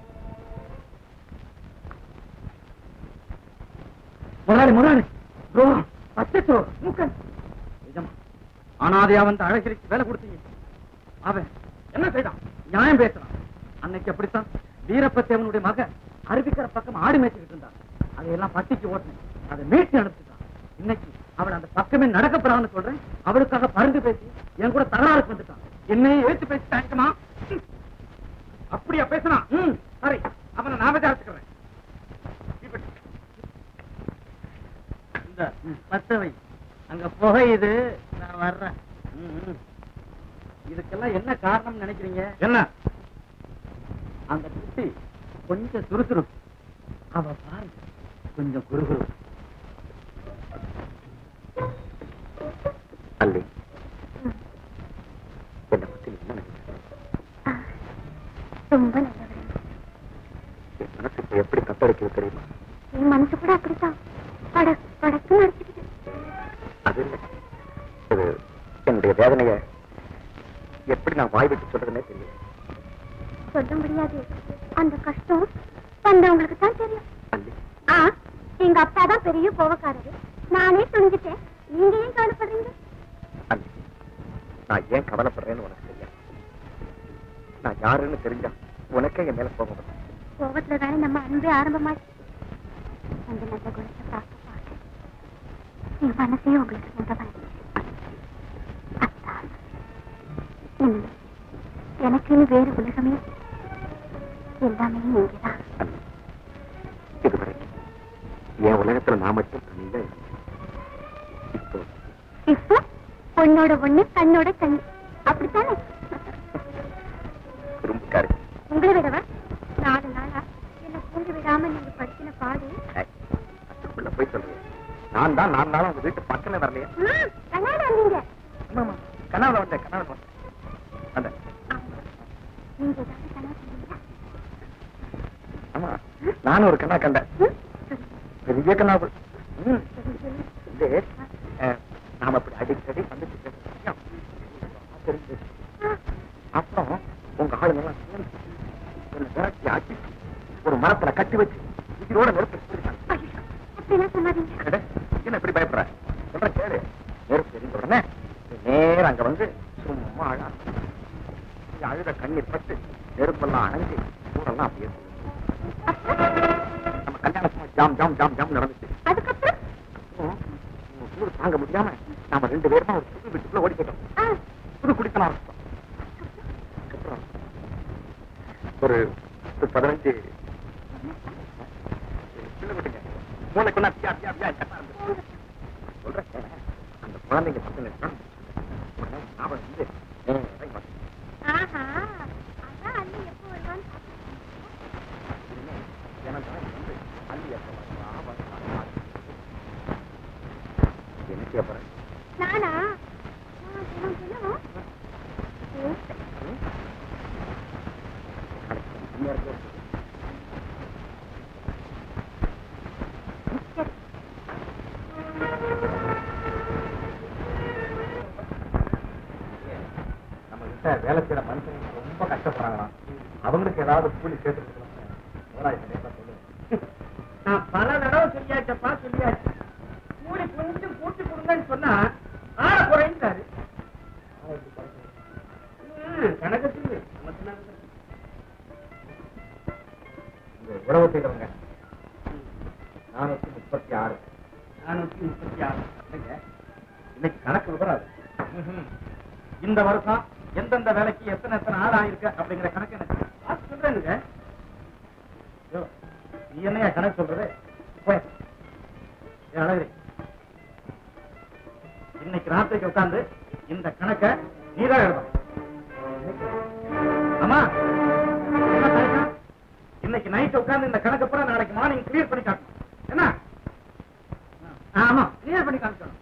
முதலாளி முதலாளி ப்ரோ அச்சோ மூக்கன் நிஜமா அனாதையா வந்து அழகிரிக்கு வேலை கொடுத்தீங்க அவன் என்ன செய்தான் நியாயம் பேசுறான் அன்னைக்கு அப்படித்தான் வீரப்பத்தேவனுடைய மக அருவிக்கரை பக்கம் ஆடு மேய்ச்சிக்கிட்டு இருந்தான் அதையெல்லாம் பட்டிக்கு ஓட்டினேன் அதை மீட்டு அனுப்பிச்சுட்டான் இன்னைக்கு அவள் அந்த பக்கமே நடக்கப்படான்னு சொல்றேன் அவளுக்காக பருந்து பேசி என் கூட தகராறுக்கு வந்துட்டான் என்னையே ஏத்து பேசி தாங்கம்மா அப்படியா பேசுனான் ம், சரி அவனை நான் விசாரிச்சுக்கிறேன் இந்த பத்தவை அங்க புகையுது நான் வர்றேன் இதுக்கெல்லாம் என்ன காரணம் நினைக்கிறீங்க என்ன அந்த குட்டி கொஞ்சம் சுறுசுறுப்பு அவ பாருங்க கொஞ்சம் குறுகுறு அல்லி என்னை பத்தி நீ என்ன நினைக்கிற? ரொம்ப நல்லவர் என் மனசு இப்ப எப்படி தத்தளிக்குது தெரியுமா என் மனசு கூட அப்படித்தான் படக் படக்கு நடக்குது அது இல்லை இது என்னுடைய வேதனைய எப்படி நான் வாய் விட்டு சொல்றதுன்னே தெரியல சொல்ல முடியாது அந்த கஷ்டம் வந்தவங்களுக்கு தான் தெரியும் அல்லி ஆ எங்க அப்பா தான் பெரிய கோவக்காரரு நானே துணிஞ்சிட்டேன் நீங்க ஏன் கவலைப்படுறீங்க அல்லி நான் ஏன் கவலைப்படுறேன்னு உனக்கு தெரியாது நான் யாருன்னு தெரிஞ்சா உனக்கே என் மேல போக வரும் கோவத்துல தானே நம்ம அன்பே ஆரம்பமாச்சு அந்த நல்ல குணத்தை பார்க்க பார்க்க என் மனசே உங்களுக்கு சொந்தமாயிடுச்சு அத்தா. இனிமே எனக்குன்னு வேறு உலகமே எல்லாமே நீங்கதான் அல்லி இதுவரைக்கும் என் உலகத்துல நான் மட்டும் தனியா இருந்தேன். இப்போ இப்போ பொண்ணோட பொண்ணு கண்ணோட கண் அப்படித்தானே குறும்புக்காரி உங்களை விடவா நாலு நாளா என்ன தூங்க விடாம நீங்க படிக்கின பாடு ஏய், அதுக்குள்ள போய் சொல்றேன் நான் தான் நான் நாளும் உங்க வீட்டு பக்கமே வரலையே ம், கண்ணாடி வந்தீங்க ஆமாமா கனாவில வந்தேன் கனாவில வந்தேன் வந்தேன் ஆமா. நீங்க ஏதாவது கனவு கண்டீங்களா? ஆமா நானும் ஒரு கண்ணா கண்டேன் ம், சொல்லுங்க. பெரிய கனாவு ம் சொல்லுங்க, சொல்லுங்க. இது அஹ், நாம அப்படி அடிக்கடி சந்திச்சு பேசுற விஷயம் தெரிஞ்சது ஆ, அப்புறம் உங்க ஆளுங்க எல்லாம் சேர்ந்து என்னை விரட்டி அடிச்சு ஒரு மரத்துல கட்டி வச்சு உயிரோட நெருப்பு சொல்லிட்டாங்க ஐயோ, அப்படிலாம் சொல்லாதீங்க அடே, என்ன இப்படி பயப்படுற சொல்றேன் கேளு நெருப்பு எரிந்த உடனே நீ நேரா அங்க வந்து சும்மா அழ ஆரம்பிச்ச. நீ அழுத கண்ணீர் பட்டு நெருப்பெல்லாம் அணைஞ்சு ஊரெல்லாம் அப்படியே போகுது. நம்ம கல்யாணம் சும்மா ஜாம் ஜாம் ஜாம் ஜாம் நடந்துச்சு அதுக்கப்புறம் அப்புறம் உங்க சூடு தாங்க முடியாம நாம ரெண்டு பேரும் ஒரு புது வீட்டுக்குள்ள ஓடி போயிட்டோம் ஆ, புது குடித்தனம் ஆரம்பிச்சோம் அதுக்கப்புறம் ஒரு ஒரு பதினஞ்சு பிள்ளை விட்டுங்க மூளைக்குள்ள பியா பியா பியா கத்த ஆரம்பிச்சு சொல்றேன் கேளு. அந்த குழந்தைங்க பசங்க இருக்கான். உடனே ஞாபகம் வந்து நேரா இங்க வந்து, ஆஹா அதான் அண்ணி எப்போ வருவான்னு இனிமே எனக்கு தான் வந்து அள்ளி எப்ப வருவா, வருவா, வருவா. என்ன செய்ய போறேன் நானா நான் தினம் தினம் கேட்பேன். சரி நம்ம கிட்ட வேலை செய்யற மனுஷங்க ரொம்ப கஷ்டப்படுறாங்களாம் அவங்களுக்கு ஏதாவது கூலி சேர்த்து சொல்லுங்க நான் பல தடவை சொல்லியாச்சப்பா சொல்லியாச்சு கூலி கொஞ்சம் கூட்டி கொடுங்கன்னு சொன்னா ஆள குறைந்தாரு கணக்கு சொல்லு நமக்கு என்ன இருக்கு? இந்த உறவு செய்யறவங்க நானூத்தி முப்பத்தி ஆறு நானூத்தி முப்பத்தி ஆறு இல்லைங்க, இன்னைக்கு கணக்கு விவராது ம்ஹும். இந்த வருஷம் எந்தெந்த வேலைக்கு எத்தனை எத்தனை ஆள் ஆயிருக்கு அப்படிங்கிற கணக்கு எனக்கு பார்த்து சொல்றேனுங்க ஐயோ, நீ என்னையா கணக்கு சொல்றது போய். ஏன் அழகு இன்னைக்கு ராத்திரிக்கு உட்கார்ந்து இந்த கணக்க நீதான் எழுதணும் ஆமா என்ன கணக்கு? இன்னைக்கு நைட் உட்கார்ந்து இந்த கணக்கு பூரா நாளைக்கு மார்னிங் கிளியர் பண்ணி காட்டணும் என்ன ஆ, ஆமா கிளியர் பண்ணி காமிக்கணும்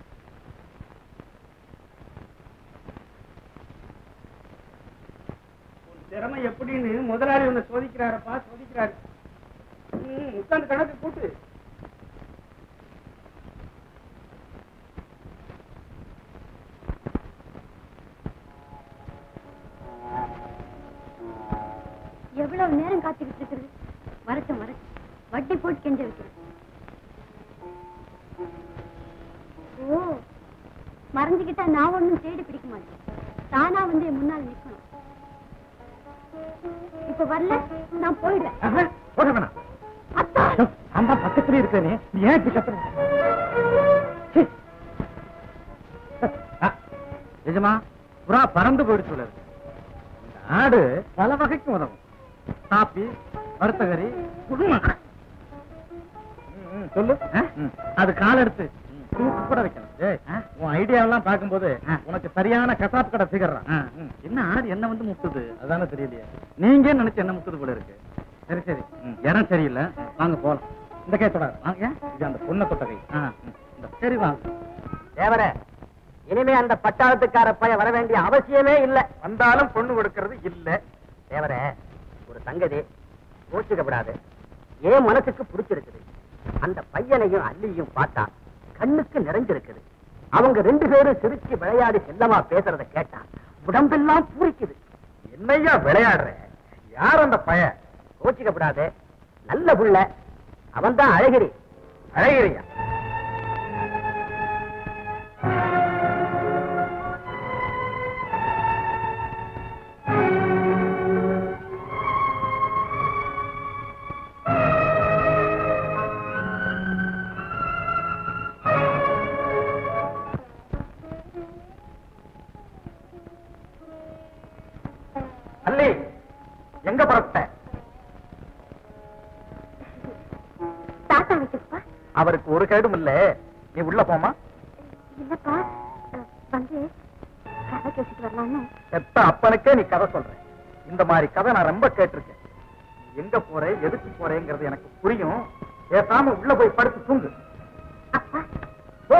உன் திறமை எப்படின்னு முதலாளி உன்னை சோதிக்கிறாரப்பா சோதிக்கிறாரு ம், உட்கார்ந்து கணக்கு கூட்டு எவ்வளவு நேரம் காத்துக்கிட்டு இருக்கிறது வரட்டும் வரட்டும் வட்டி போட்டு கெஞ்ச வைக்கிறேன் ஓ மறைஞ்சுக்கிட்டா நான் ஒண்ணும் தேடி பிடிக்க மாட்டேன் தானா வந்து என் முன்னால் நிக்கணும் இப்ப வரல நான் போயிடுறேன் ஆஹா, போக வேணாம் அத்தா அந்த பக்கத்துல இருக்கனே நீ ஏன் இப்படி கத்துற சீ. ஆ, நிஜமா புறா பறந்து போயிடுச்சு போல இருக்கு. இந்த ஆடு பல வகைக்கு உதவும் காப்பி வறுத்தகரி குடும்பம் சொல்லு ஆ? அது கால் எடுத்து தூக்கு கூட வைக்கணும் ஏய், உன் ஐடியா எல்லாம் பார்க்கும்போது உனக்கு சரியான கசாப் கடை சிகர்றான் என்ன ஆடு என்ன வந்து முட்டுது அதானே தெரியலையே நீங்க நினைச்சு என்ன முட்டுது போல இருக்கு சரி சரி இடம் சரியில்லை வாங்க போலாம் இந்த கை தொடாது வாங்க இது அந்த பொண்ணை தொட்ட கை இந்த சரி வாங்க தேவரே இனிமே அந்த பட்டாளத்துக்கார பையன் வர வேண்டிய அவசியமே இல்ல வந்தாலும் பொண்ணு கொடுக்கறது இல்ல தேவரே ஒரு சங்கதி கோச்சுக்கப்படாது ஏன் மனசுக்கு பிடிச்சிருக்குது அந்த பையனையும் அல்லியும் பார்த்தா கண்ணுக்கு நிறைஞ்சிருக்குது அவங்க ரெண்டு பேரும் சிரிச்சு விளையாடி செல்லமா பேசுறத கேட்டா உடம்பெல்லாம் பூரிக்குது என்னையா விளையாடுற யார் அந்த பையன் கோச்சிக்கப்படாது நல்ல புள்ள அவன் தான் அழகிரி அழகிரியா அல்லி எங்க புறப்பட்ட தாத்தா வீட்டுக்குப்பா அவருக்கு ஒரு கேடும் இல்ல நீ உள்ள போமா இல்லப்பா அஹ், வந்து கதை பேசிட்டு வரலான்னு செத்த அப்பனுக்கே நீ கதை சொல்ற இந்த மாதிரி கதை நான் ரொம்ப கேட்டிருக்கேன் நீ எங்க போற எதுக்கு போறேங்கிறது எனக்கு புரியும் பேசாம உள்ள போய் படுத்து தூங்கு அப்பா போ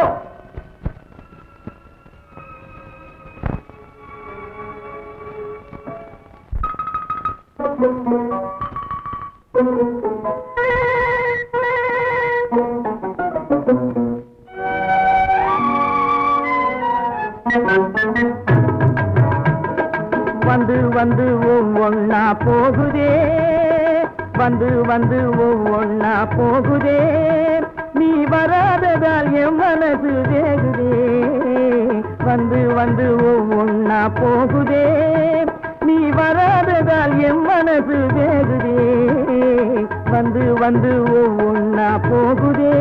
வந்து வந்து ஒவ்வொன்னா போகுதே வந்து வந்து ஒவ்வொன்னா போகுதே நீ வராததால் என் மனசு வேகுதே வந்து வந்து ஒவ்வொன்னா போகுதே நீ வராததால் என் மனசு வேகுதே வந்து வந்து ஒவ்வொன்னா போகுதே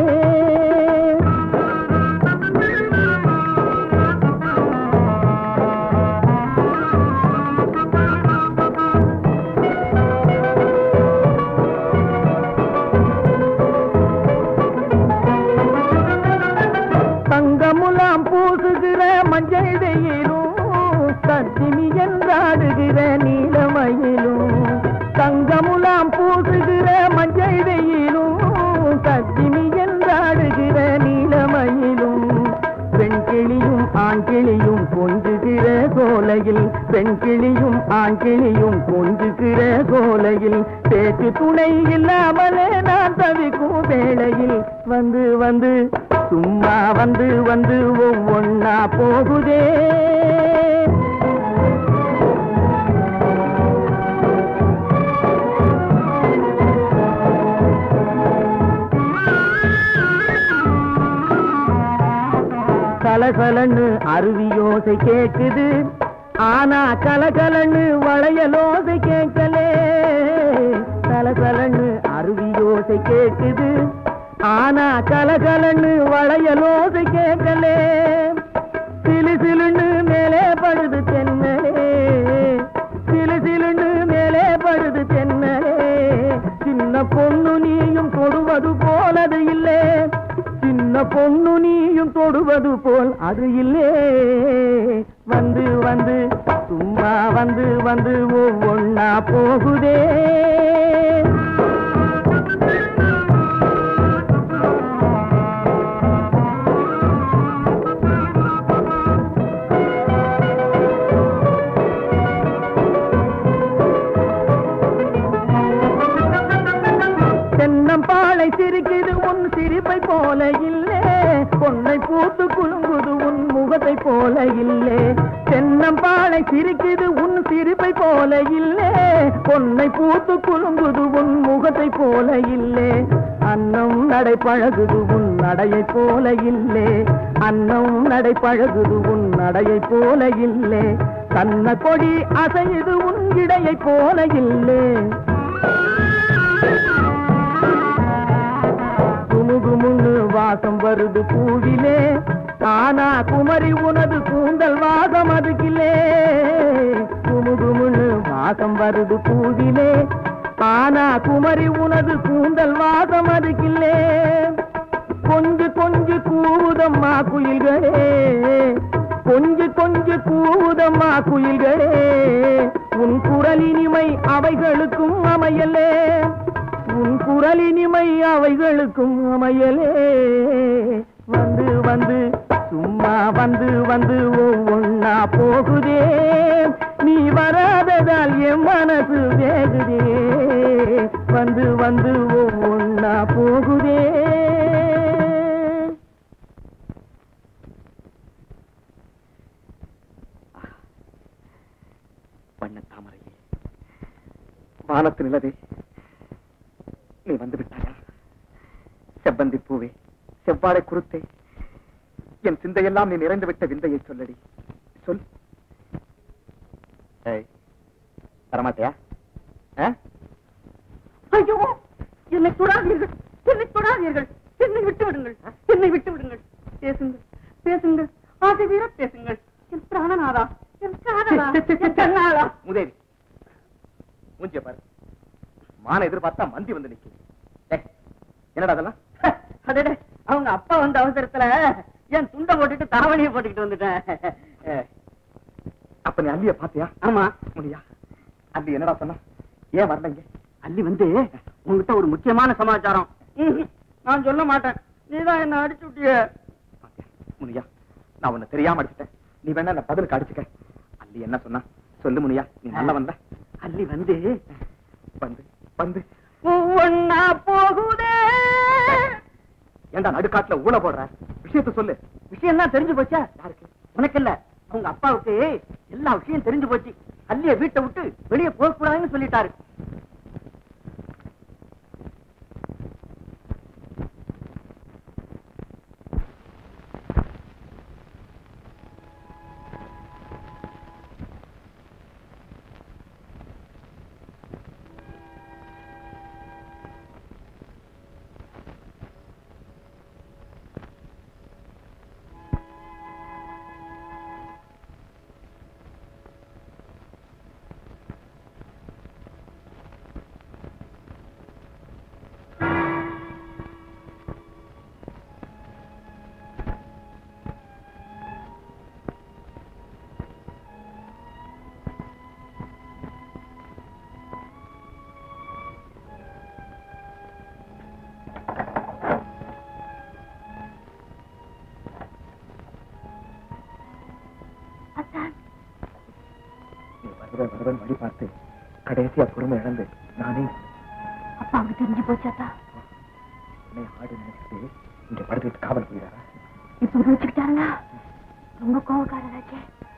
தங்கமுலாம் பூசுகிற மஞ்சள் வெயிலும் தத்தினி என்றாடுகிற நீலமயிலும் தங்கமுலாம் பூசுகிற மஞ்சள் வெயிலும் தத்தினி என்றாடுகிற நீலமயிலும் பெண்கிளியும் ஆண்கிளியும் கொஞ்சுகிற சோலையில் பெண்கிளியும் ஆண்கிளியும் கொஞ்சுகிற சோலையில் பேச்சு துணை இல்லாமலே நான் தவிக்கும் வேளையில் வந்து வந்து சும்மா வந்து வந்து ஒவ்வொன்னா போகுதே கலகலன்னு அருவியோசை கேக்குது ஆனா கலகலன்னு வளையலோசை கேட்கலே கலகலன்னு அருவியோசை கேக்குது ஆனா கலகலன்னு வளையலோசை கேட்கலே சிலு சிலுன்னு மேலே படுது தென்னலே சிலு சிலுன்னு மேலே படுது தென்னலே சின்ன பொண்ணு நீயும் தொடுவது போலது இல்லே சின்ன பொண்ணு நீயும் தொடுவது போல் அது இல்லே வந்து வந்து சும்மா வந்து வந்து ஒவ்வொன்னா போகுதே தென்னம்பாளை சிரிக்குது உன் சிரிப்பை போல இல்லே பொன்னை பூத்து குலுங்குது உன் முகத்தை போல இல்லே தென்னம்பாளை சிரிக்குது உன் சிரிப்பை போல இல்லே பொன்னை பூத்து குலுங்குது உன் முகத்தை போல இல்லே அன்னம் நடை பழகுது உன் நடையை போல இல்லே அன்னம் நடை பழகுது உன் நடையை போல இல்லே கண்ண கொடி அசையுது உன் இடையை போல இல்லே குமுகுமுன்னு வாசம் வருது பூவிலே ஆனா குமரி உனது கூந்தல் வாசம் அதுக்கிலே குமுகுமுன்னு வாசம் வருது பூவிலே ஆனா குமரி உனது கூந்தல் வாசம் அதுக்கில்லே கொஞ்சு கொஞ்சு கூவுத கூவுதம்மா குயில்களே கொஞ்சு கொஞ்சு கூவுதம்மா குயில்களே உன் குரலினிமை அவைகளுக்கும் அமையலே உன் குரலினிமை அவைகளுக்கும் அமையலே வந்து வந்து சும்மா வந்து வந்து ஒவ்வொன்னா போகுதே நீ வராததால் என் மனசு வேகுதே வந்து வந்து ஒவ்வொன்னா போகுதே வண்ண தாமரையே வானத்து நிலவே நீ வந்து விட்டாயா செவ்வந்தி பூவே செவ்வாழை குருத்தே என் சிந்தையெல்லாம் நீ நிறைந்து விட்ட விந்தையை சொல்லடி சொல் ஏய், வரமாட்டியா ஆ? ஐயோ என்னை தொடாதீர்கள் என்னை தொடாதீர்கள் என்னை விட்டு விடுங்கள் என்னை விட்டு விடுங்கள் பேசுங்கள் பேசுங்கள் ஆசை வீர பேசுங்கள் என் பிராணநாதா என் காதலா என் கண்ணாளா முதேவி மூஞ்சிய பாரு மான எதிர்பார்த்தா மந்தி வந்து நிக்குது ஏய், என்னடா அதெல்லாம் அடடே அவங்க அப்பா வந்த அவசரத்துல என் துண்டை போட்டுட்டு தரவணியை போட்டுக்கிட்டு வந்துட்டேன் ஏய், அப்ப நீ அல்லிய பாத்தியா ஆமா முனியா அல்லி என்னடா சொன்னா ஏன் வரலைங்க அள்ளி வந்து உங்ககிட்ட ஒரு முக்கியமான சமாச்சாரம் ம்ஹும். நான் சொல்ல மாட்டேன் நீதான் என்ன அடிச்சு விட்டிய பாத்தியா, முனியா நான் உன்னை தெரியாம அடிச்சிட்டேன் நீ வேணா என்ன பதிலுக்கு அடிச்சுக்க அல்லி என்ன சொன்னா சொல்லு முனியா நீ நல்ல வந்த அள்ளி வந்து வந்து வந்து ஒன்னா போகுதே ஏன்டா நடுக்காட்டுல ஊழ போடுற விஷயத்த சொல்லு விஷயம் தான் தெரிஞ்சு போச்சா யாருக்கு உனக்கு இல்ல அவங்க அப்பாவுக்கு எல்லா விஷயம் தெரிஞ்சு போச்சு அல்லிய வீட்டை விட்டு வெளியே போக கூடாதுன்னு சொல்லிட்டாரு நீ வருவன் வருவன் வழி பார்த்து கடைசியா பொறுமை இழந்து நானே அப்பாவுக்கு தெரிஞ்சு போச்சாத்தா உன்னை ஆடு நினைச்சிட்டு இங்க படுத்துட்டு காவல் போயிடாரா இப்ப வச்சுக்கிட்டாருங்களா ரொம்ப கோவக்காரராச்சே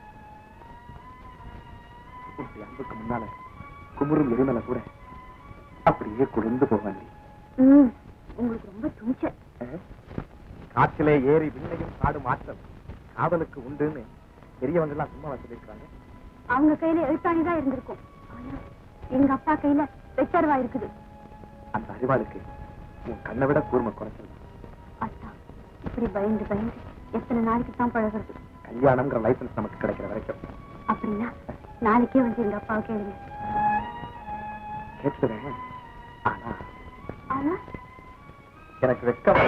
உன்னுடைய அன்புக்கு முன்னால குமுறும் எரிமலை கூட அப்படியே குளிர்ந்து போவாங்க ம் உங்களுக்கு ரொம்ப துணிச்சல் காற்றிலே ஏறி விண்ணையும் காடும் ஆற்றல் காதலுக்கு உண்டுன்னு பெரியவங்க எல்லாம் சும்மா சொல்லியிருக்காங்க அவங்க கையில எழுத்தாணி தான் இருந்திருக்கும் ஆனா எங்க அப்பா கையில வெச்சரவா இருக்குது அந்த அறிவாளுக்கு உன் கண்ணை விட கூர்மை குறைச்சல் அத்தா இப்படி பயந்து பயந்து எத்தனை நாளைக்கு தான் பழகுறது கல்யாணம்ங்கிற லைசன்ஸ் நமக்கு கிடைக்கிற வரைக்கும் அப்படின்னா நாளைக்கே வந்து எங்க அப்பாவை கேளுங்க கேட்டுடுவேன் ஆனா ஆனா எனக்கு வெட்கம்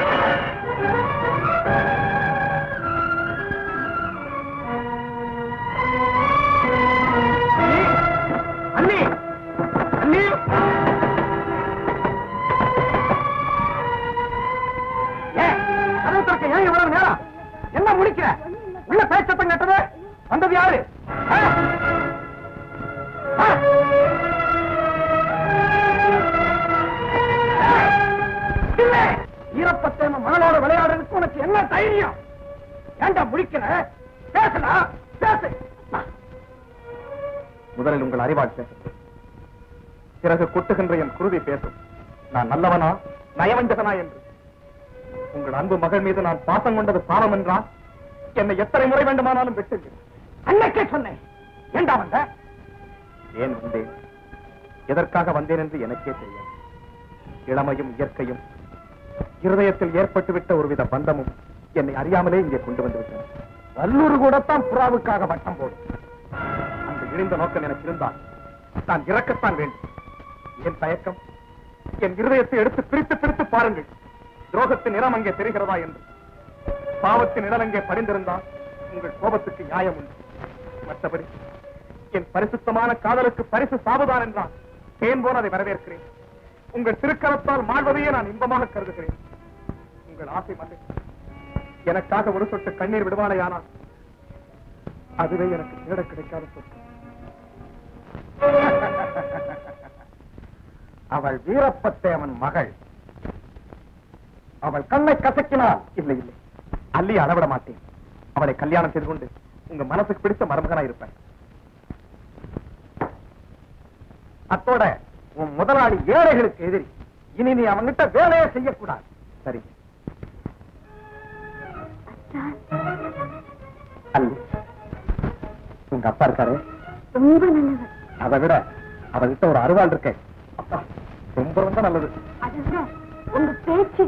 அண்ணி அண்ணி ஏன் கதவு திறக்க ஏன் இவ்வளவு நேரம் என்ன முடிக்கிற உள்ள பேச்சத்தம் கேட்டது வந்தது யாரு ஆ? ஆ? இல்லை. ஈரப்பத்தேம மணலோட விளையாடுறதுக்கு உனக்கு என்ன தைரியம் ஏண்டா முடிக்கிற பேசலா பேசு முதலில் உங்கள் அறிவாள் பேசும் பிறகு கொட்டுகின்ற என் குருவி பேசும் நான் நல்லவனா நயவஞ்சகனா என்று உங்கள் அன்பு மகள் மீது நான் பாசம் கொண்டது பாவம் என்றால் என்னை எத்தனை முறை வேண்டுமானாலும் வெட்டுங்கள் அன்னைக்கே சொன்னேன் ஏண்டா வந்த ஏன் வந்தேன் எதற்காக வந்தேன் என்று எனக்கே தெரியாது இளமையும் இயற்கையும் இருதயத்தில் ஏற்பட்டுவிட்ட ஒருவித பந்தமும் என்னை அறியாமலே இங்கே கொண்டு வந்து விட்டன வல்லூர் கூடத்தான் புறாவுக்காக வட்டம் போடும் அந்த இழிந்த நோக்கம் எனக்கு இருந்தால் நான் இறக்கத்தான் வேண்டும் என் தயக்கம் என் இருதயத்தை எடுத்து பிரித்து பிரித்து பாருங்கள் துரோகத்தின் நிறம் அங்கே தெரிகிறதா என்று பாவத்தின் நிழலங்கே படிந்திருந்தால் உங்கள் கோபத்துக்கு நியாயம் உண்டு மற்றபடி என் பரிசுத்தமான காதலுக்கு பரிசு சாவுதான் என்றால் தேன் போல அதை வரவேற்கிறேன் உங்கள் திருக்கரத்தால் மாழ்வதையே நான் இன்பமாக கருதுகிறேன் உங்கள் ஆசை மகன் எனக்காக ஒரு சொட்டு கண்ணீர் விடுவானையானால் அதுவே எனக்கு தேட கிடைக்காத சொத்து அவள் வீரப்பத்தேவன் மகள் அவள் கண்ணை கசக்கினாள் இல்லை இல்லை அள்ளி அளவிட மாட்டேன் அவளை கல்யாணம் செய்து கொண்டு உங்க மனசுக்கு பிடித்த மருமகனா இருப்பேன் அத்தோட உன் முதலாளி ஏழைகளுக்கு எதிரி இனி நீ அவன்கிட்ட வேலையே செய்யக்கூடாது சரி அல்லி உங்க அப்பா இருக்காரு ரொம்ப நல்லவர் அதை விட அவகிட்ட ஒரு அருவாள் இருக்க அப்பா ரொம்ப ரொம்ப நல்லது அதை விட உங்க பேச்சு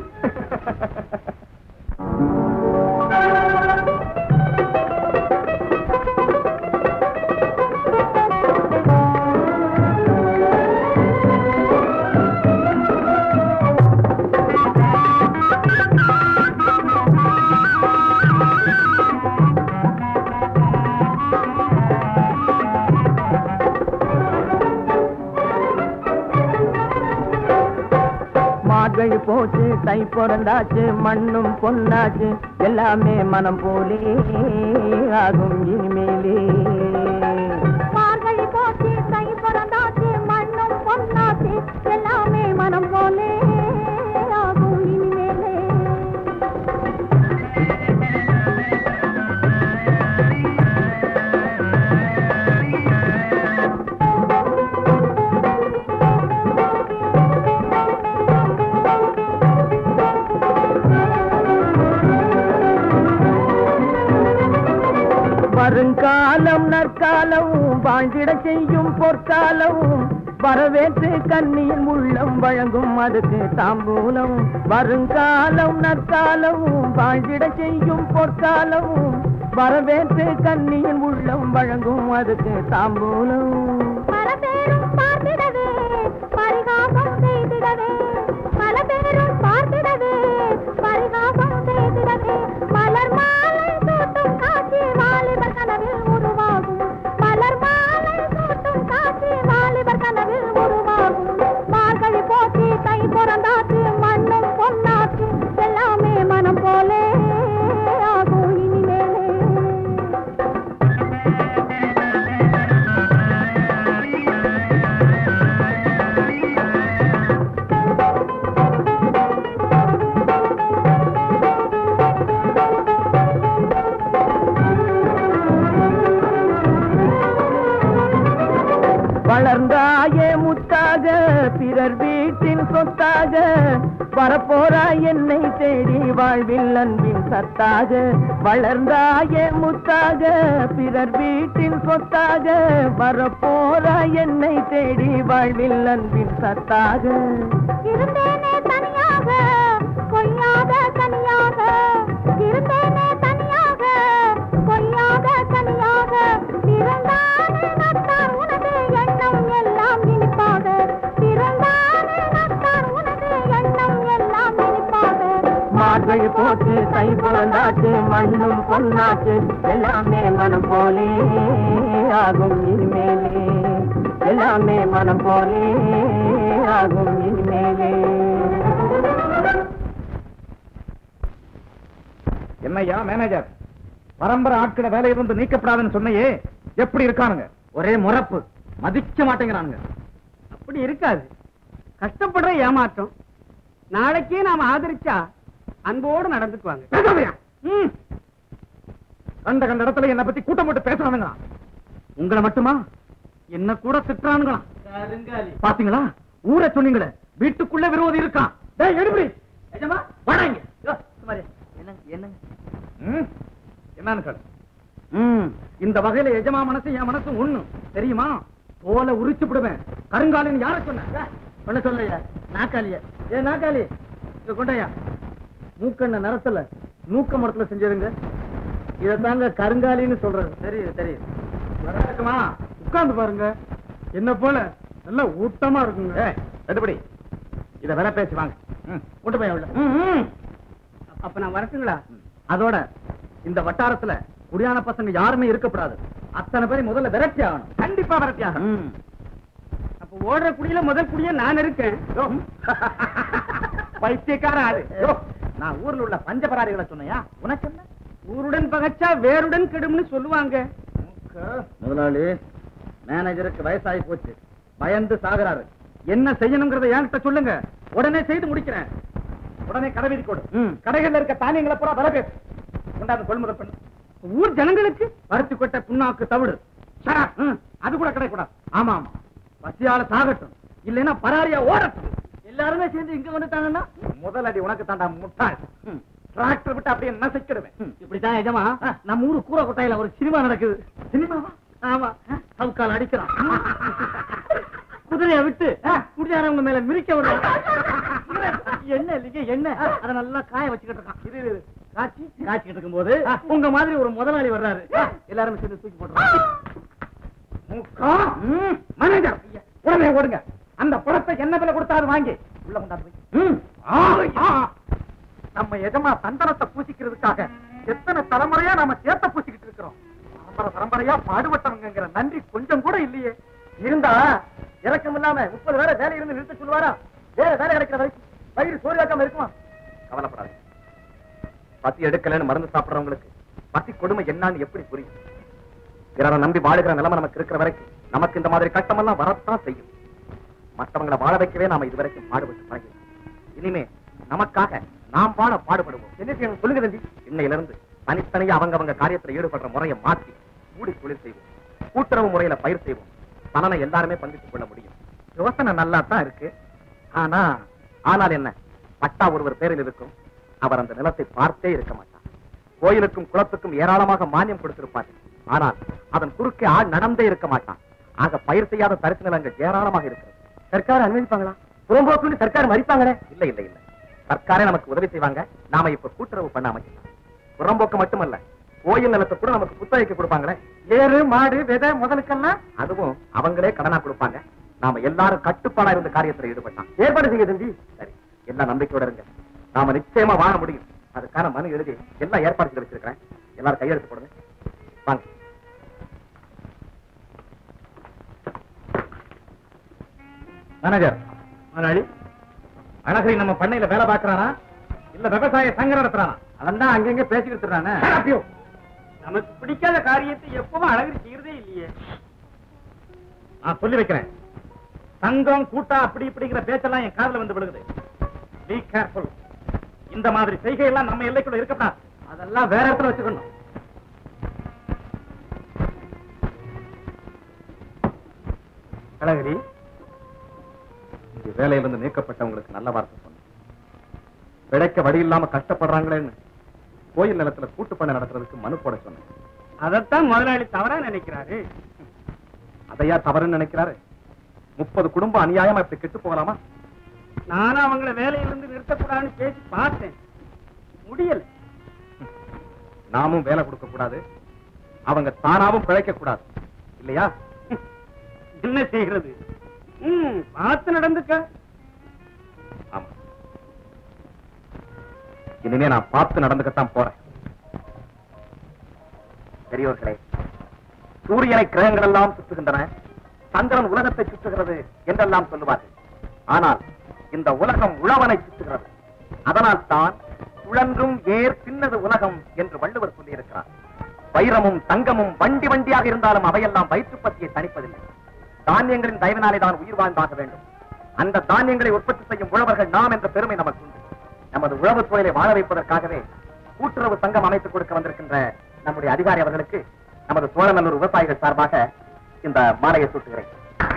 மார்கழி போச்சு தை பிறந்தாச்சு மண்ணும் பொன்னாச்சு எல்லாமே மனம் போலே ஆகும் இனிமேலே மார்கழி போச்சு தை பிறந்தாச்சு மண்ணும் பொன்னாச்சு எல்லாமே மனம் போலே ஆகும் இனிமேலே வருங்காலம் நற்காலம் வாழ்ந்திட செய்யும் பொற்காலம் வரவேற்று கண்ணியின் உள்ளம் வழங்கும் அதுக்கு தாம்பூலம் வருங்காலம் நற்காலம் வாழ்ந்திட செய்யும் பொற்காலம் வரவேற்று கண்ணியின் உள்ளம் வழங்கும் அதுக்கு தாம்பூலம் பல பேரும் பார்த்திடவே பரிகாசம் செய்திடவே பல பேரும் பார்த்திடவே பரிகாசம் செய்திடவே மலர் மாலை சூட்டும் காட்சி வாலிபர் கனவில் உருவாகும் மலர் மாலை சூட்டும் காட்சி வாலிபர் கனவில் உருவாகும் மார்கழி போச்சு தை பிறந்தாச்சு மண்ணும் பொன்னாச்சு எல்லாமே மனம் போலே ஆகும் இனிமேலே வளர்ந்தாயே முத்தாக பிறர் வீட்டின் சொத்தாக வரப்போறாய் என்னை தேடி வாழ்வில் அன்பின் சத்தாக வளர்ந்தாயே முத்தாக பிறர் வீட்டின் சொத்தாக வரப்போறாய் என்னை தேடி வாழ்வில் அன்பின் சத்தாக இருந்தேனே தனியாக கொய்யாத தனியாக இருந்தேனே தனியாக கொய்யாத தனியாக பிறந்தானே நட்டார் உனது எண்ணம் எல்லாம் இனிப்பாக பிறந்தானே நட்டார் உனது எண்ணம் எல்லாம் இனிப்பாக மார்கழி போச்சு தை பிறந்தாச்சு மண்ணும் பொன்னாச்சு எல்லாமே மனம் போலே ஆகும் இனிமேலே எல்லாமே மனம் போலே ஆகும் இனிமேலே என்னய்யா மேனேஜர் பரம்பரை ஆட்கள வேலையிலிருந்து நீக்கப்படாதுன்னு சொன்னையே எப்படி இருக்கானுங்க ஒரே முறப்பு மதிக்க மாட்டேங்கிறானுங்க அப்படி இருக்காது கஷ்டப்படுற ஏமாற்றம் நாளைக்கே நாம ஆதரிச்சா அன்போடு நடந்துக்குவாங்க பேசாதயா? ம். கண்ட கண்ட இடத்துல என்ன பத்தி கூட்டம் போட்டு பேசுறானுங்க உங்களை மட்டுமா என்ன கூட திட்டுறானுங்களாம் பாத்தீங்களா ஊரை சொன்னீங்களே வீட்டுக்குள்ள விரோதி இருக்கான் டேய் எடுபடி வாடாங்க ம். என்னன்னு கேளு ம், இந்த வகையில எஜமா மனசு என் மனசு ஒண்ணு தெரியுமா தோலை உரிச்சு விடுவேன் கருங்காலின்னு யார சொன்ன பண்ண சொல்லையா நாக்காளிய ஏ நாக்காளி இங்க கொண்டையா மூக்கண்ண நிறத்துல நூக்க மரத்துல செஞ்சதுங்க இத தாங்க கருங்காலின்னு சொல்றது தெரியுது தெரியுது இருக்குமா உட்கார்ந்து பாருங்க என்ன போல நல்ல ஊட்டமா இருக்குங்க எடுபடி இத வேலை பேசி வாங்க ம், கொண்டு போய் உள்ள ம், ம். அப்ப நான் வரட்டுங்களா அதோட இந்த வட்டாரத்துல குடியான பசங்க யாருமே இருக்கக்கூடாது அத்தனை பேரை முதல்ல விரட்டி ஆகணும் கண்டிப்பா வரத்தியாக ம். அப்ப ஓடுற குடியில முதல் குடிய நான் இருக்கேன் பைத்தியக்கார ஆளு யோ, நான் ஊர்ல உள்ள பஞ்சபராரிகளை சொன்னையா உனக்கு என்ன ஊருடன் பகச்சா வேருடன் கெடும்னு சொல்லுவாங்க முதலாளி மேனேஜருக்கு வயசாகி போச்சு பயந்து சாகுறாரு என்ன செய்யணுங்கிறத என்கிட்ட சொல்லுங்க உடனே செய்து முடிக்கிறேன் உடனே கடை வீதி கொடு ம். கடைகள்ல இருக்க தானியங்களை பூரா விலை பேசு கொண்டாந்து கொள்முதல் பண்ணு ஊர் ஜனங்களுக்கு பருத்தி கொட்டை புண்ணாக்கு தவிடு சரா, ம், அது கூட கிடைக்கூடாது ஆமா ஆமா பசியால சாகட்டும் இல்லைன்னா பராரியா ஓடட்டும் எல்லாருமே சேர்ந்து இங்க வந்துட்டாங்கன்னா முதல் அடி உனக்கு தாண்டா முட்டாள் டிராக்டர் விட்டு அப்படியே நசைக்கிடுவேன் இப்படித்தான் எஜமா நம்ம ஊரு கூரை கொட்டாயில ஒரு சினிமா நடக்குது சினிமாவா ஆமா சவுக்கால் அடிக்கிறான் குதிரைய விட்டு குடியாரவங்க மேல மிரிக்க விடுறான் என்ன இல்லைங்க என்ன அத நல்லா காய வச்சுக்கிட்டு இருக்கான் இது இது, காய்ச்சி காய்ச்சிக்கிட்டு இருக்கும்போது உங்க மாதிரி ஒரு முதலாளி வர்றாரு எல்லாரும் சேர்ந்து தூக்கி போட்டுறாங்க முக்கா மேனேஜர் உடனே ஓடுங்க அந்த படத்தை என்ன விலை கொடுத்தாலும் வாங்கி உள்ள கொண்டாந்து வை. ம். ஆ, ஆ. நம்ம எஜமா சந்தனத்தை பூசிக்கிறதுக்காக எத்தனை தலைமுறையா நாம சேத்த பூசிக்கிட்டு இருக்கிறோம் பரம்பரை பரம்பரையா பாடுபட்டவங்கிற நன்றி கொஞ்சம் கூட இல்லையே இருந்தா இறக்கம் இல்லாம முப்பது வேலை வேலை இருந்து நிறுத்த சொல்லுவாரா வேற வேலை கிடைக்கிற வரைக்கும் வயிறு சோறியாக்காம இருக்குமா கவலைப்படாதீங்க பசி எடுக்கலன்னு மருந்து சாப்பிடுறவங்களுக்கு பசி கொடுமை என்னன்னு எப்படி புரியும் பிறரை நம்பி வாழுகிற நிலைமை நமக்கு இருக்கிற வரைக்கும் நமக்கு இந்த மாதிரி கட்டமெல்லாம் வரத்தான் செய்யும் மற்றவங்களை வாழ வைக்கவே நாம இதுவரைக்கும் பாடுபட்டு பழகி இனிமே நமக்காக நாம் வாழ பாடுபடுவோம் என்ன செய்யணும் சொல்லுங்க தம்பி இன்னையிலிருந்து தனித்தனியா அவங்க அவங்க காரியத்துல ஈடுபடுற முறையை மாற்றி கூடி தொழில் செய்வோம் கூட்டுறவு முறையில பயிர் செய்வோம் பலனை எல்லாருமே பங்கிட்டுக் கொள்ள முடியும் யோசனை நல்லா தான் இருக்கு ஆனா ஆனால் என்ன பட்டா ஒருவர் பேரில் இருக்கும் அவர் அந்த நிலத்தை பார்த்தே இருக்க மாட்டார் கோயிலுக்கும் குளத்துக்கும் ஏராளமாக மானியம் கொடுத்திருப்பார் ஆனால் அதன் குறுக்கே ஆள் நடந்தே இருக்க மாட்டான் ஆக பயிர் செய்யாத தரிசு நிலங்கள் ஏராளமாக இருக்கிறது சர்க்கார் அனுமதிப்பாங்களா புறம்போக்குன்னு சர்க்கார் மதிப்பாங்களே இல்ல இல்ல இல்ல சர்க்காரே நமக்கு உதவி செய்வாங்க நாம இப்ப கூட்டுறவு பண்ண அமைக்கலாம் புறம்போக்கு மட்டுமல்ல கோயில் நிலத்தை கூட நமக்கு புத்தகைக்கு கொடுப்பாங்களே ஏறு மாடு விதை முதலுக்கெல்லாம் அதுவும் அவங்களே கடனா கொடுப்பாங்க நாம எல்லாரும் கட்டுப்பாடா இருந்த காரியத்துல ஈடுபட்டான் ஏற்பாடு செய்ய தம்பி சரி எல்லாம் நம்பிக்கையோட இருங்க நாம நிச்சயமா வாழ முடியும் அதுக்கான மனு எழுதி எல்லாம் ஏற்பாடு செய்து வச்சிருக்கிறேன் எல்லாரும் கையெழுத்து போடுங்க வாங்க மேனேஜர் முதலாளி அழகரி நம்ம பண்ணையில வேலை பார்க்கறானா இல்ல விவசாய சங்கம் நடத்துறானா அவன் தான் அங்கங்க பேசிக்கிட்டு இருக்கானே நமக்கு பிடிக்காத காரியத்தை எப்பவும் அழகரி செய்யறதே இல்லையே நான் சொல்லி வைக்கிறேன் சங்கம் கூட்டா அப்படி இப்படிங்கிற பேச்செல்லாம் என் காதுல வந்து விழுகுது பி கேர்ஃபுல் இந்த மாதிரி செய்கையெல்லாம் நம்ம எல்லைக்குள்ள இருக்கக்கூடாது அதெல்லாம் வேற இடத்துல வச்சுக்கணும் அழகரி இங்க வேலையிலிருந்து நீக்கப்பட்டவங்களுக்கு நல்ல வார்த்தை சொன்னேன் பிழைக்க வழி இல்லாம கஷ்டப்படுறாங்களேன்னு கோயில் நிலத்துல கூட்டு பண்ண நடத்துறதுக்கு மனு போட சொன்னேன் அதைத்தான் முதலாளி தவறா நினைக்கிறாரு அதையா தவறுன்னு நினைக்கிறாரு முப்பது குடும்பம் அநியாயமா இப்படி கெட்டு போகலாமா நானும் அவங்கள வேலையிலிருந்து நிறுத்தக்கூடாதுன்னு பேசி பார்த்தேன் முடியல நாமும் வேலை கொடுக்க கூடாது அவங்க தானாவும் பிழைக்க கூடாது இல்லையா என்ன செய்யறது ம் பார்த்து நடந்துக்க ஆமா இனிமே நான் பார்த்து நடந்துக்கத்தான் போறேன் பெரியோர்களே சூரியனை கிரகங்கள் எல்லாம் சுற்றுகின்றன சந்திரன் உலகத்தை சுற்றுகிறது என்றெல்லாம் சொல்லுவார்கள் ஆனால் இந்த உலகம் உழவனை சுற்றுகிறது அதனால் தான் சுழன்றும் ஏர் பின்னது உலகம் என்று வள்ளுவர் சொல்லியிருக்கிறார் வைரமும் தங்கமும் வண்டி வண்டியாக இருந்தாலும் அவையெல்லாம் வயிற்று பத்தியை தணிப்பதில்லை தானியங்களின் தயவினாலே தான் உயிர் வாழ்ந்தாக வேண்டும் அந்த தானியங்களை உற்பத்தி செய்யும் உழவர்கள் நாம் என்ற பெருமை நமக்கு உண்டு நமது உழவு தொழிலை வாழ வைப்பதற்காகவே கூட்டுறவு சங்கம் அமைத்துக் கொடுக்க வந்திருக்கின்ற நம்முடைய அதிகாரி அவர்களுக்கு நமது சோழநல்லூர் விவசாயிகள் சார்பாக இந்த மாலையை சூட்டுகிறேன்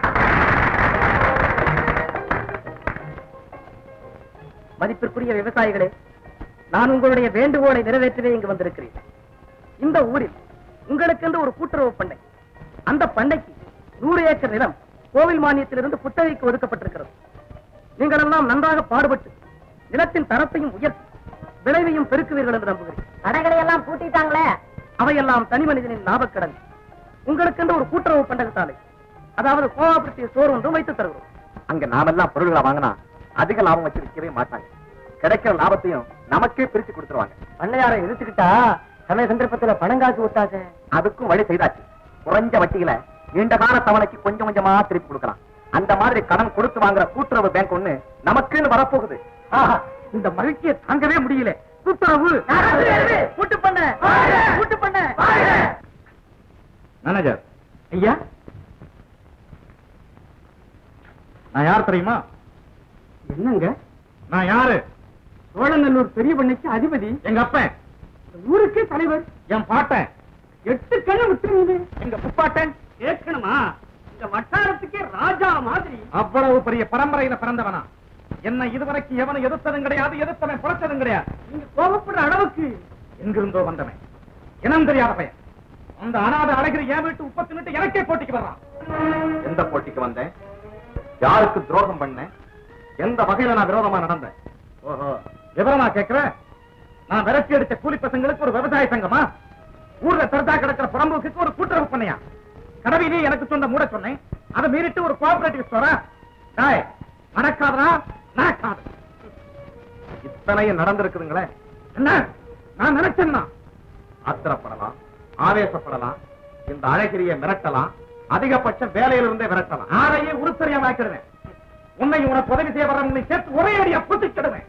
மதிப்பிற்குரிய விவசாயிகளே நான் உங்களுடைய வேண்டுகோளை நிறைவேற்றவே இங்கு வந்திருக்கிறேன் இந்த ஊரில் உங்களுக்கென்று ஒரு கூட்டுறவு பண்ணை அந்த பண்ணைக்கு நூறு ஏக்கர் நிலம் கோவில் மானியத்திலிருந்து குத்தகைக்கு ஒதுக்கப்பட்டிருக்கிறது நீங்கள் எல்லாம் நன்றாக பாடுபட்டு நிலத்தின் தரத்தையும் உயர்த்தி விளைவையும் பெருக்குவீர்கள் என்று நம்புகிறேன் கடைகளை எல்லாம் பூட்டிட்டாங்களே அவையெல்லாம் தனி மனிதனின் லாபக்கடன் உங்களுக்கென்று ஒரு கூட்டுறவு பண்டகத்தாலை அதாவது கோஆபரேட்டிவ் ஸ்டோர் ஒன்றும் வைத்து தருகிறோம் அங்க நாமெல்லாம் பொருள்களை வாங்கினா அதிக லாபம் வச்சு விற்கவே மாட்டாங்க கிடைக்கிற லாபத்தையும் நமக்கே பிரிச்சு கொடுத்துருவாங்க பண்ணையாரை எதிர்த்துக்கிட்டா சமய சந்தர்ப்பத்துல பணம் காசு விட்டாச்சே அதுக்கும் வழி செய்தாச்சு குறைஞ்ச வட்டியில நீண்ட கால தவணைக்கு கொஞ்சம் கொஞ்சமா திருப்பி கொடுக்கலாம் அந்த மாதிரி கடன் கொடுத்து வாங்குற கூட்டுறவு பேங்க் ஒண்ணு நமக்குன்னு வரப்போகுது ஆஹா, இந்த மகிழ்ச்சியை தாங்கவே முடியல கூட்டுறவு கூட்டு பண்ண கூட்டு பண்ண மேனேஜர் ஐயா நான் யார் தெரியுமா என்னங்க நான் யாரு சோழநல்லூர் பெரிய பண்ணைக்கு அதிபதி எங்க அப்பன் ஊருக்கே தலைவர் என் பாட்டன் எட்டு கண்ணு விட்டுருங்க எங்க முப்பாட்டன் கேட்கணுமா இந்த வட்டாரத்துக்கே ராஜா மாதிரி அவ்வளவு பெரிய பரம்பரையில பிறந்தவனா என்ன இதுவரைக்கும் எவனை எதிர்த்ததும் கிடையாது எதிர்த்தவன் புழைச்சதும் கிடையாது நீங்க கோபப்படுற அளவுக்கு எங்கிருந்தோ வந்தவன் இனம் தெரியாத பையன் அந்த அனாத அழகிரி என் வீட்டு உப்பத்து நிட்டு எனக்கே போட்டிக்கு வர்றான் எந்த போட்டிக்கு வந்தேன் யாருக்கு துரோகம் பண்ணேன் எந்த வகையில நான் விரோதமா நடந்தேன் ஓஹோ விவரமா கேக்குறேன் நான் விரட்டி அடிச்ச கூலி பசங்களுக்கு ஒரு விவசாய சங்கமா ஊர்ல தர்தா கிடக்கிற புறம்போக்குக்கு ஒரு கூட்டுறவு பண்ணையா கடவையிலேயே எனக்கு சொந்த மூட சொன்னேன் அதை மீறிட்டு ஒரு கோஆபரேட்டிவ் ஸ்டோரா டாய் நடக்காதா நடக்காது இத்தனையும் நடந்திருக்குதுங்களே என்ன நான் நினைச்சேன்னா ஆத்திரப்படலாம் ஆவேசப்படலாம் இந்த அழகிரிய மிரட்டலாம் அதிகபட்சம் வேலையில இருந்தே விரட்டலாம் ஆரையே உருத்தறியமாக்கிடுவேன் உன்னை உனக்கு உதவி செய்ய வர உன்னை சேர்த்து ஒரே அடி அப்பத்திக்கிடுவேன்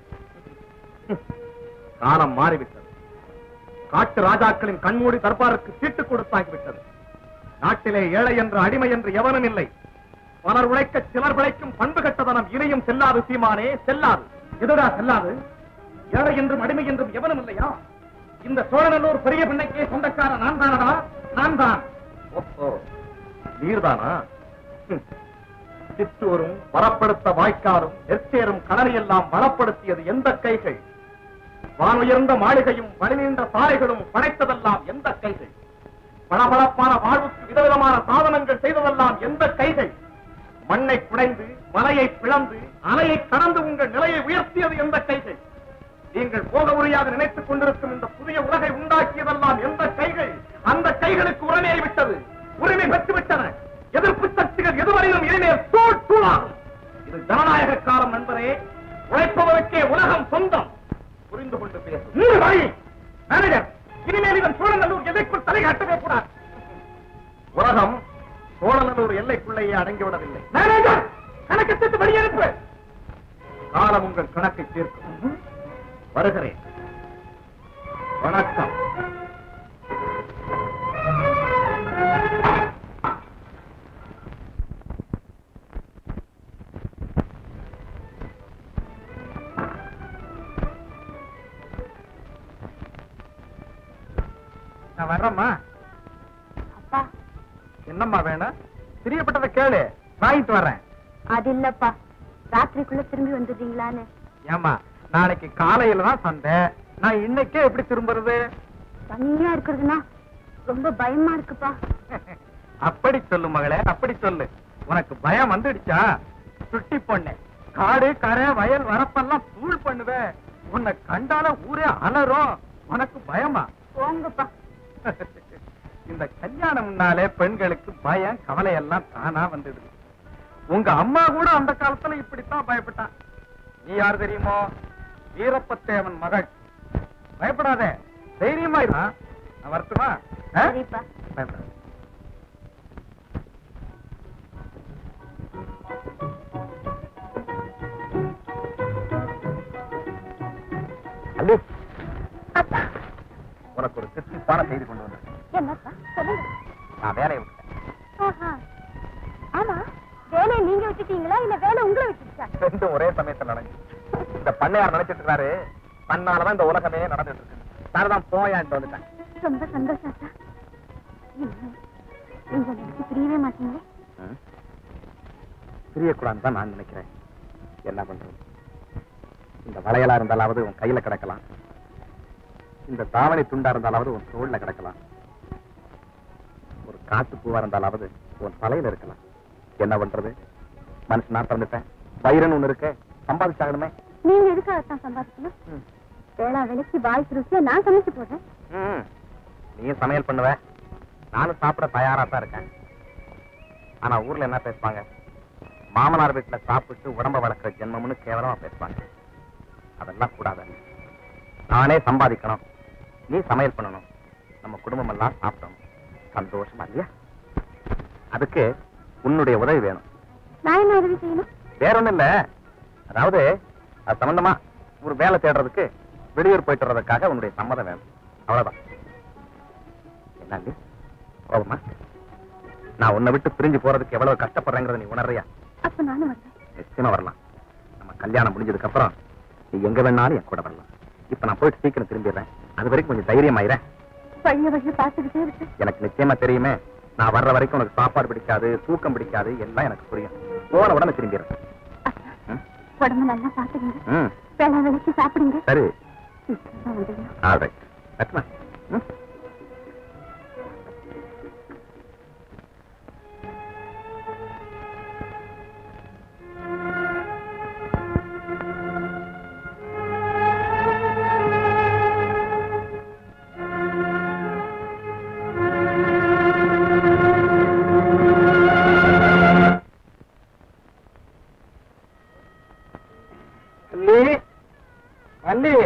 காலம் மாறிவிட்டது காட்டு ராஜாக்களின் கண்மூடி தர்பாருக்கு சீட்டு கொடுத்தாகிவிட்டது நாட்டிலே ஏழை என்று அடிமை என்று எவனும் இல்லை பலர் உழைக்க சிலர் பிழைக்கும் பண்பு கட்டதனம் இனியும் செல்லாது சீமானே செல்லாது எதுடா செல்லாது ஏழை என்றும் அடிமை என்றும் எவனும் இல்லையா இந்த சோழநல்லூர் பெரிய பிள்ளைக்கே சொந்தக்கார நான் தானடா நான் தான் ஓஹோ நீர்தானா ஹம். சிற்றூரும் வரப்படுத்த வாய்க்காலும் நெற்சேரும் கடலையெல்லாம் வளப்படுத்தியது எந்த கைகள் வானுயர்ந்த மாளிகையும் வலிநீண்ட சாலைகளும் படைத்ததெல்லாம் எந்த கைகள் பளபளப்பான வாழ்வுக்கு விதவிதமான சாதனங்கள் செய்ததெல்லாம் எந்த கைகள் மண்ணை குடைந்து மலையை பிளந்து அலையை கடந்து உங்கள் நிலையை உயர்த்தியது எந்த கைகள் நீங்கள் போக முடியாது நினைத்துக் கொண்டிருக்கும் இந்த புதிய உலகை உண்டாக்கியதெல்லாம் எந்த கைகள் அந்த கைகளுக்கு உரிமையை விட்டது உரிமை பெற்றுவிட்டன எதிர்ப்பு சக்திகள் எதுவரையிலும் இனிமேல் தூள் தூளாகும் இது ஜனநாயக காலம் நண்பரே உழைப்பவருக்கே உலகம் சொந்தம் புரிந்து கொண்டு பேசும் நூறு வாயி மேனேஜர் இனிமேல் இவன் சோழநல்லூர் எதைக்குள் தலைகாட்டவே கூடாது உலகம் சோழநல்லூர் எல்லைக்குள்ளேயே அடங்கிவிடவில்லை மேனேஜர் கணக்கு தட்டு வெளியனுப்பு காலம் உங்கள் கணக்கை தீர்க்கும் வருகிறேன் வணக்கம் நான் வர்றேம்மா அப்பா என்னம்மா வேணும் பிரியப்பட்டதை கேளு வாங்கிட்டு வர்றேன் அது இல்லப்பா ராத்திரிக்குள்ள திரும்பி வந்துடுறீங்களான்னு ஏமா நாளைக்கு காலையில தான் சண்டை நான் இன்னைக்கே எப்படி திரும்புறது தனியா இருக்கிறதுனா ரொம்ப பயமா இருக்குப்பா அப்படி சொல்லு மகளே அப்படி சொல்லு உனக்கு பயம் வந்துடுச்சா சுட்டி பொண்ணு காடு கரை வயல் வரப்பெல்லாம் தூள் பண்ணுவே உன்னை கண்டால ஊரே அலறும் உனக்கு பயமா போங்கப்பா இந்த கல்யாணம்னாலே பெண்களுக்கு பயம் கவலை எல்லாம் தானா வந்துடுது உங்க அம்மா கூட அந்த காலத்துல இப்படித்தான் பயப்பட்டான் நீ யார் தெரியுமோ வீரப்பத்தேவன் மகள் பயப்படாதே தைரியமா இரு. நான் வரட்டுமா ஆ? சரிப்பா பயப்படாத அல்லி உனக்கு ஒரு சிற்பிப்பான செய்தி கொண்டு வந்தேன் என்னப்பா சொல்லுங்க நான் வேலையை விட்டேன் ஆஹா. ஆமா வேலையை நீங்க விட்டுட்டீங்களா இல்ல வேலை உங்களை விட்டுச்சா ரெண்டும் ஒரே சமயத்துல நடந்து இந்த பண்ணையார் நினைச்சிட்டு இருக்காரு தன்னாலதான் இந்த உலகமே நடந்துட்டு இருக்கு நான் தான் போயான்ட்டு வந்துட்டேன் ரொம்ப சந்தோஷம் அக்கா. என்ன, நீங்க நினைச்சு பிரியவே மாட்டீங்களே பிரியக்கூடாதுன்னு தான் நான் நினைக்கிறேன் என்ன பண்றது இந்த வளையலா இருந்தாலாவது உன் கையில கிடக்கலாம் இந்த தாவணி துண்டா இருந்தாலாவது உன் தோல்ல கிடக்கலாம் ஒரு காட்டு பூவா இருந்தாலாவது உன் தலையில இருக்கலாம் என்ன பண்றது மனுஷன் நான் பிறந்துட்டேன் வயிறுன்னு ஒண்ணு இருக்க சம்பாதிச்சாகணுமே நீங்க எதுக்காகத்தான் சம்பாதிக்கணும் வேளா வேலைக்கு வாய்க்கு ருசியா நான் சமைச்சு போடுறேன் ம். நீயும் சமையல் பண்ணுவ நானும் சாப்பிட தயாரா தான் இருக்கேன் ஆனா ஊர்ல என்ன பேசுவாங்க மாமனார் வீட்டுல சாப்பிட்டு உடம்ப வளர்க்குற ஜென்மம்னு கேவலமா பேசுவாங்க அதெல்லாம் கூடாது நானே சம்பாதிக்கணும் நீ சமையல் பண்ணணும் நம்ம குடும்பம் எல்லாம் சாப்பிடணும் சந்தோஷமா இல்லையா அதுக்கு உன்னுடைய உதவி வேணும் நான் என்ன உதவி செய்யணும் வேற ஒண்ணும் இல்ல அதாவது அது சம்பந்தமா ஒரு வேலை தேடுறதுக்கு வெளியூர் போயிட்டு வர்றதுக்காக உன்னுடைய சம்மதம் வேணும் அவ்வளவுதான் என்னங்க கோபமா நான் உன்னை விட்டு பிரிஞ்சு போறதுக்கு எவ்வளவு கஷ்டப்படுறேங்கிறத நீ உணர்றியா அப்ப நானும் வரேன் நிச்சயமா வரலாம் நம்ம கல்யாணம் முடிஞ்சதுக்கு அப்புறம் நீ எங்க வேணாலும் என் கூட வரலாம் இப்ப நான் போயிட்டு சீக்கிரம் திரும்பிடுறேன் அது வரைக்கும் கொஞ்சம் தைரியமாயிரேன் வழிய வழிய பார்த்துக்கிட்டே இருக்கு எனக்கு நிச்சயமா தெரியுமே நான் வர்ற வரைக்கும் உனக்கு சாப்பாடு பிடிக்காது தூக்கம் பிடிக்காது எல்லாம் எனக்கு புரியும் போன உடனே திரும்பிடுறேன் ம்? உடம்பு நல்லா பாத்துக்கங்க ம் வேலை வேலைக்கு சாப்பிடுங்க சரி சீக்கிரமா வந்துடுங்க. ஆல் ரைட் லட்சுமா ம் அல்லி அல்லி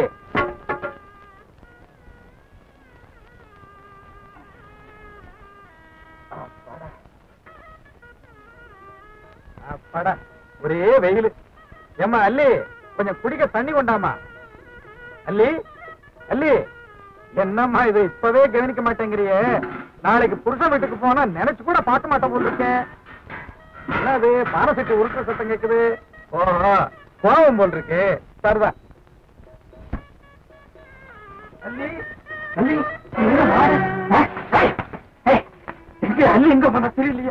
அப்பாடா ஒரே வெயில் ஏம்மா அல்லி கொஞ்சம் குடிக்க தண்ணி கொண்டாமா அல்லி அல்லி என்னம்மா இது இப்பவே கவனிக்க மாட்டேங்கிறியே நாளைக்கு புருஷன் வீட்டுக்கு போனா நினைச்சு கூட பார்க்க மாட்டேன் போல் இருக்கேன் என்னது பாரசெட்டு உருட்டுற சத்தம் கேக்குது ஓஹோ கோவம் போல் இருக்கு சரிதான் அல்லி அல்லி இங்க வாரு. ஆ, ஏய், ஏய், எங்க அல்லி எங்க போன தெரியலையே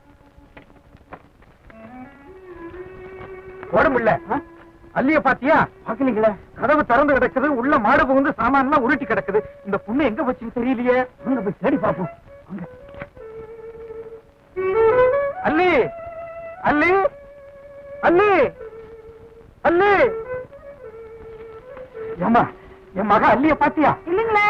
உடம்பு இல்ல அல்லிய பாத்தியா பாக்கலீங்களே கதவு திறந்து கிடக்குது உள்ள மாடு புகுந்து சாமான் எல்லாம் உருட்டி கிடக்குது இந்த பொண்ணு எங்க வச்சுன்னு தெரியலையே அங்க போய் தேடி பாப்போம் அங்க அல்லி அல்லி அல்லி அல்லி ஏம்மா என் மக அல்லிய பாத்தியா இல்லைங்களே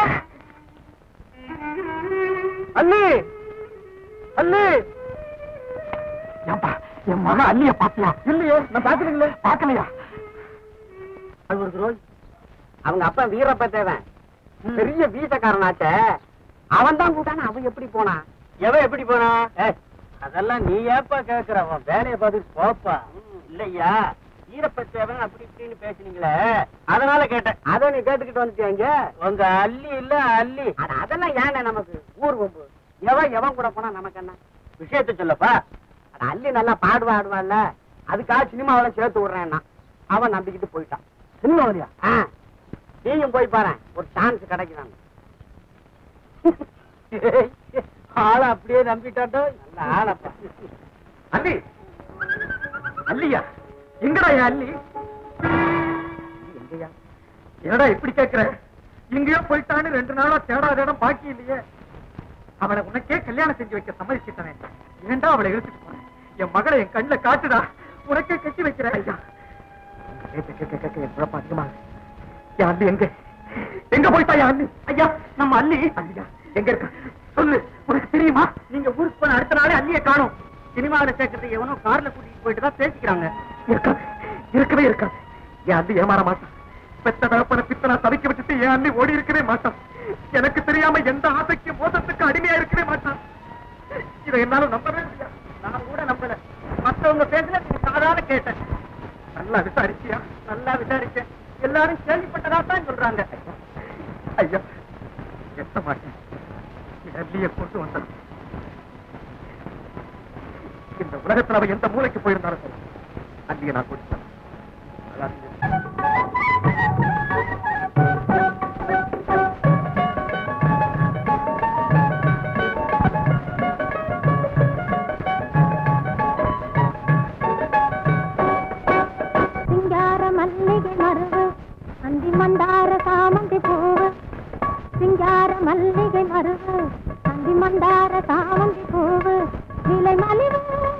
அல்லி அல்லி ஏன்பா என் மக அல்லிய பாத்தியா இல்லையே நான் பாக்கலீங்களே பாக்கலையா அது ஒரு ரோல் அவங்க அப்பா வீரப்ப தேவன் பெரிய வீசக்காரனாச்சே அவன் தான் கூட்டான அவன் எப்படி போனா எவன் எப்படி போனா அதெல்லாம் நீ ஏப்பா கேக்குற அவன் வேலையை பார்த்து போப்பா இல்லையா வீரப்பத்தேவன் அப்படி இப்படின்னு பேசுனீங்களே அதனால கேட்டேன் அத நீ கேட்டுக்கிட்டு வந்துட்டீங்க உங்க அள்ளி இல்ல அள்ளி அதெல்லாம் ஏன் நமக்கு ஊர் கொம்பு எவன் எவன் கூட போனா நமக்கு என்ன விஷயத்த சொல்லப்பா அட அள்ளி நல்லா பாடுவா ஆடுவான்ல அதுக்காக சினிமாவில சேர்த்து விடுறேன்னா அவன் நம்பிக்கிட்டு போயிட்டான் சினிமாவிலையா நீயும் போய் பாரு ஒரு சான்ஸ் கிடைக்கிறான் ஆளை அப்படியே நம்பிட்டாட்டோ நல்ல ஆளப்பா அல்லி அல்லியா எங்கடா என் அல்லி எங்கயா என்னடா இப்படி கேக்குற எங்கேயோ போயிட்டான்னு ரெண்டு நாளா தேடாத இடம் பாக்கி இல்லையே அவளை உனக்கே கல்யாணம் செஞ்சு வைக்க சம்மதிச்சிட்டவன் ஏன்டா அவளை இழுத்துட்டு போனேன் என் மகளை என் கண்ணுல காட்டுடா உனக்கே கட்டி வைக்கிறேன் ஐயா கேட்க கேட்க கேட்க என் குழப்பம் அதிகமா இருக்கு. என் அல்லி எங்க எங்க போயிட்டா என் அல்லி ஐயா நம்ம அல்லி அல்லியா எங்க இருக்கா சொல்லு உனக்கு தெரியுமா நீங்க ஊருக்கு போன அடுத்த நாளே அள்ளிய காணும் சினிமாவில சேர்க்கறது எவனோ கார்ல கூட்டிட்டு போயிட்டு தான் பேசிக்கிறாங்க இருக்காது இருக்கவே இருக்காது என் அண்ணி ஏமாற மாட்டான் பெத்த தகப்பன பித்தனா தவிக்க விட்டுட்டு என் அண்ணி ஓடி இருக்கவே மாட்டான் எனக்கு தெரியாம எந்த ஆசைக்கு மோசத்துக்கு அடிமையா இருக்கவே மாட்டான் இதை என்னால நம்பவே முடியாது நான் கூட நம்பல மத்தவங்க பேசுன சாதாரண கேட்டேன் நல்லா விசாரிச்சியா நல்லா விசாரிச்சேன் எல்லாரும் கேள்விப்பட்டதா தான் சொல்றாங்க ஐயா எத்த மாட்டேன் என் அண்ணியை கொண்டு வந்தான் இந்த உலகத்துல அவன் எந்த மூலைக்கு போயிருந்தாலும் சரி அண்ணியை நான் கொடுத்தேன் சிங்கார மல்லிகை மருவு அந்தி மந்தார சாமந்தி பூவு சிங்கார மல்லிகை மருவு அந்தி மந்தார சாமந்தி பூவு நிலை மலிவு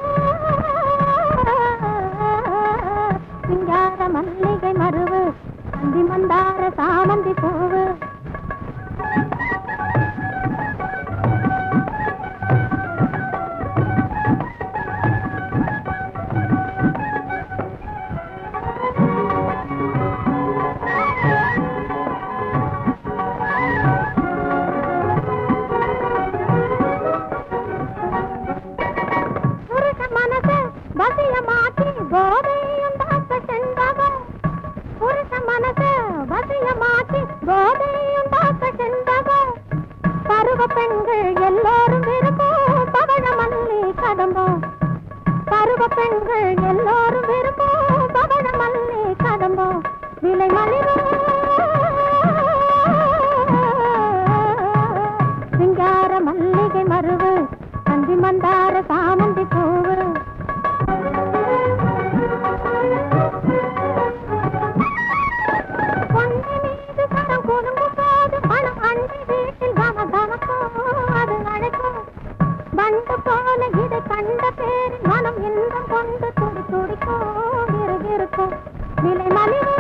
சிங்கார மல்லிகை மருவு அந்தி மந்தார சாமந்தி பூவு குடும்ப பெண்கள் எல்லோரும் விரும்பும் பவழ மல்லி கதம்போ விலை மலிவோ சிங்கார மல்லிகை மருவு கந்தி மந்தார சாமந்தி பூவு பொன்னி மீது கரம் குலுங்கும் போது மனம் அண்டி வீட்டில் கம கமக்கும் அது அழைக்கும் பண்டு போல இதை கண்ட பேரில் மனம் இன்பம் கொண்டு துடி துடிக்கும் விறுவிறுக்கும் நிலை மலிவு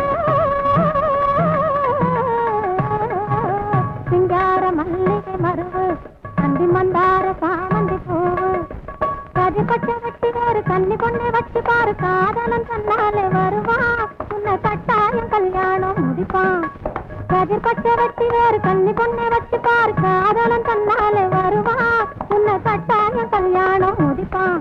சிங்கார மல்லிகை மருவு கந்தி மந்தார சாமந்தி பூவு கதி பச்சை வெட்டி ஒரு கன்னி பொண்ணை வச்சு பாரு காதலன் தன்னாலே வருவான் உன்னை கட்டாயம் கல்யாணம் முடிப்பான் கதிர் பச்சை வெட்டி வேறு கன்னி பொண்ணை வச்சு பாரு காதலன் தன்னாலே வருவான் உன்னை கட்டாயம் கல்யாணம் முடிப்பான்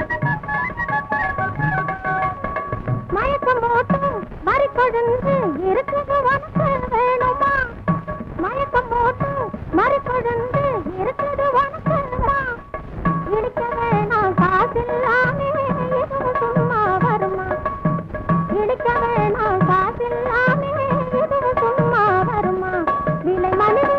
மயக்கம் போட்டு மறி கொழுந்து இருக்குது உனக்கு வேணுமா மயக்கம் போட்டு மறி கொழுந்து இருக்குது உனக்கு வேணுமா இடிக்க வேணாம் காசில்லாமே இதுவும் சும்மா வருமா இடிக்க வேணாம் காசில்லாமே இதுவும் சும்மா வருமா விலை மலிவு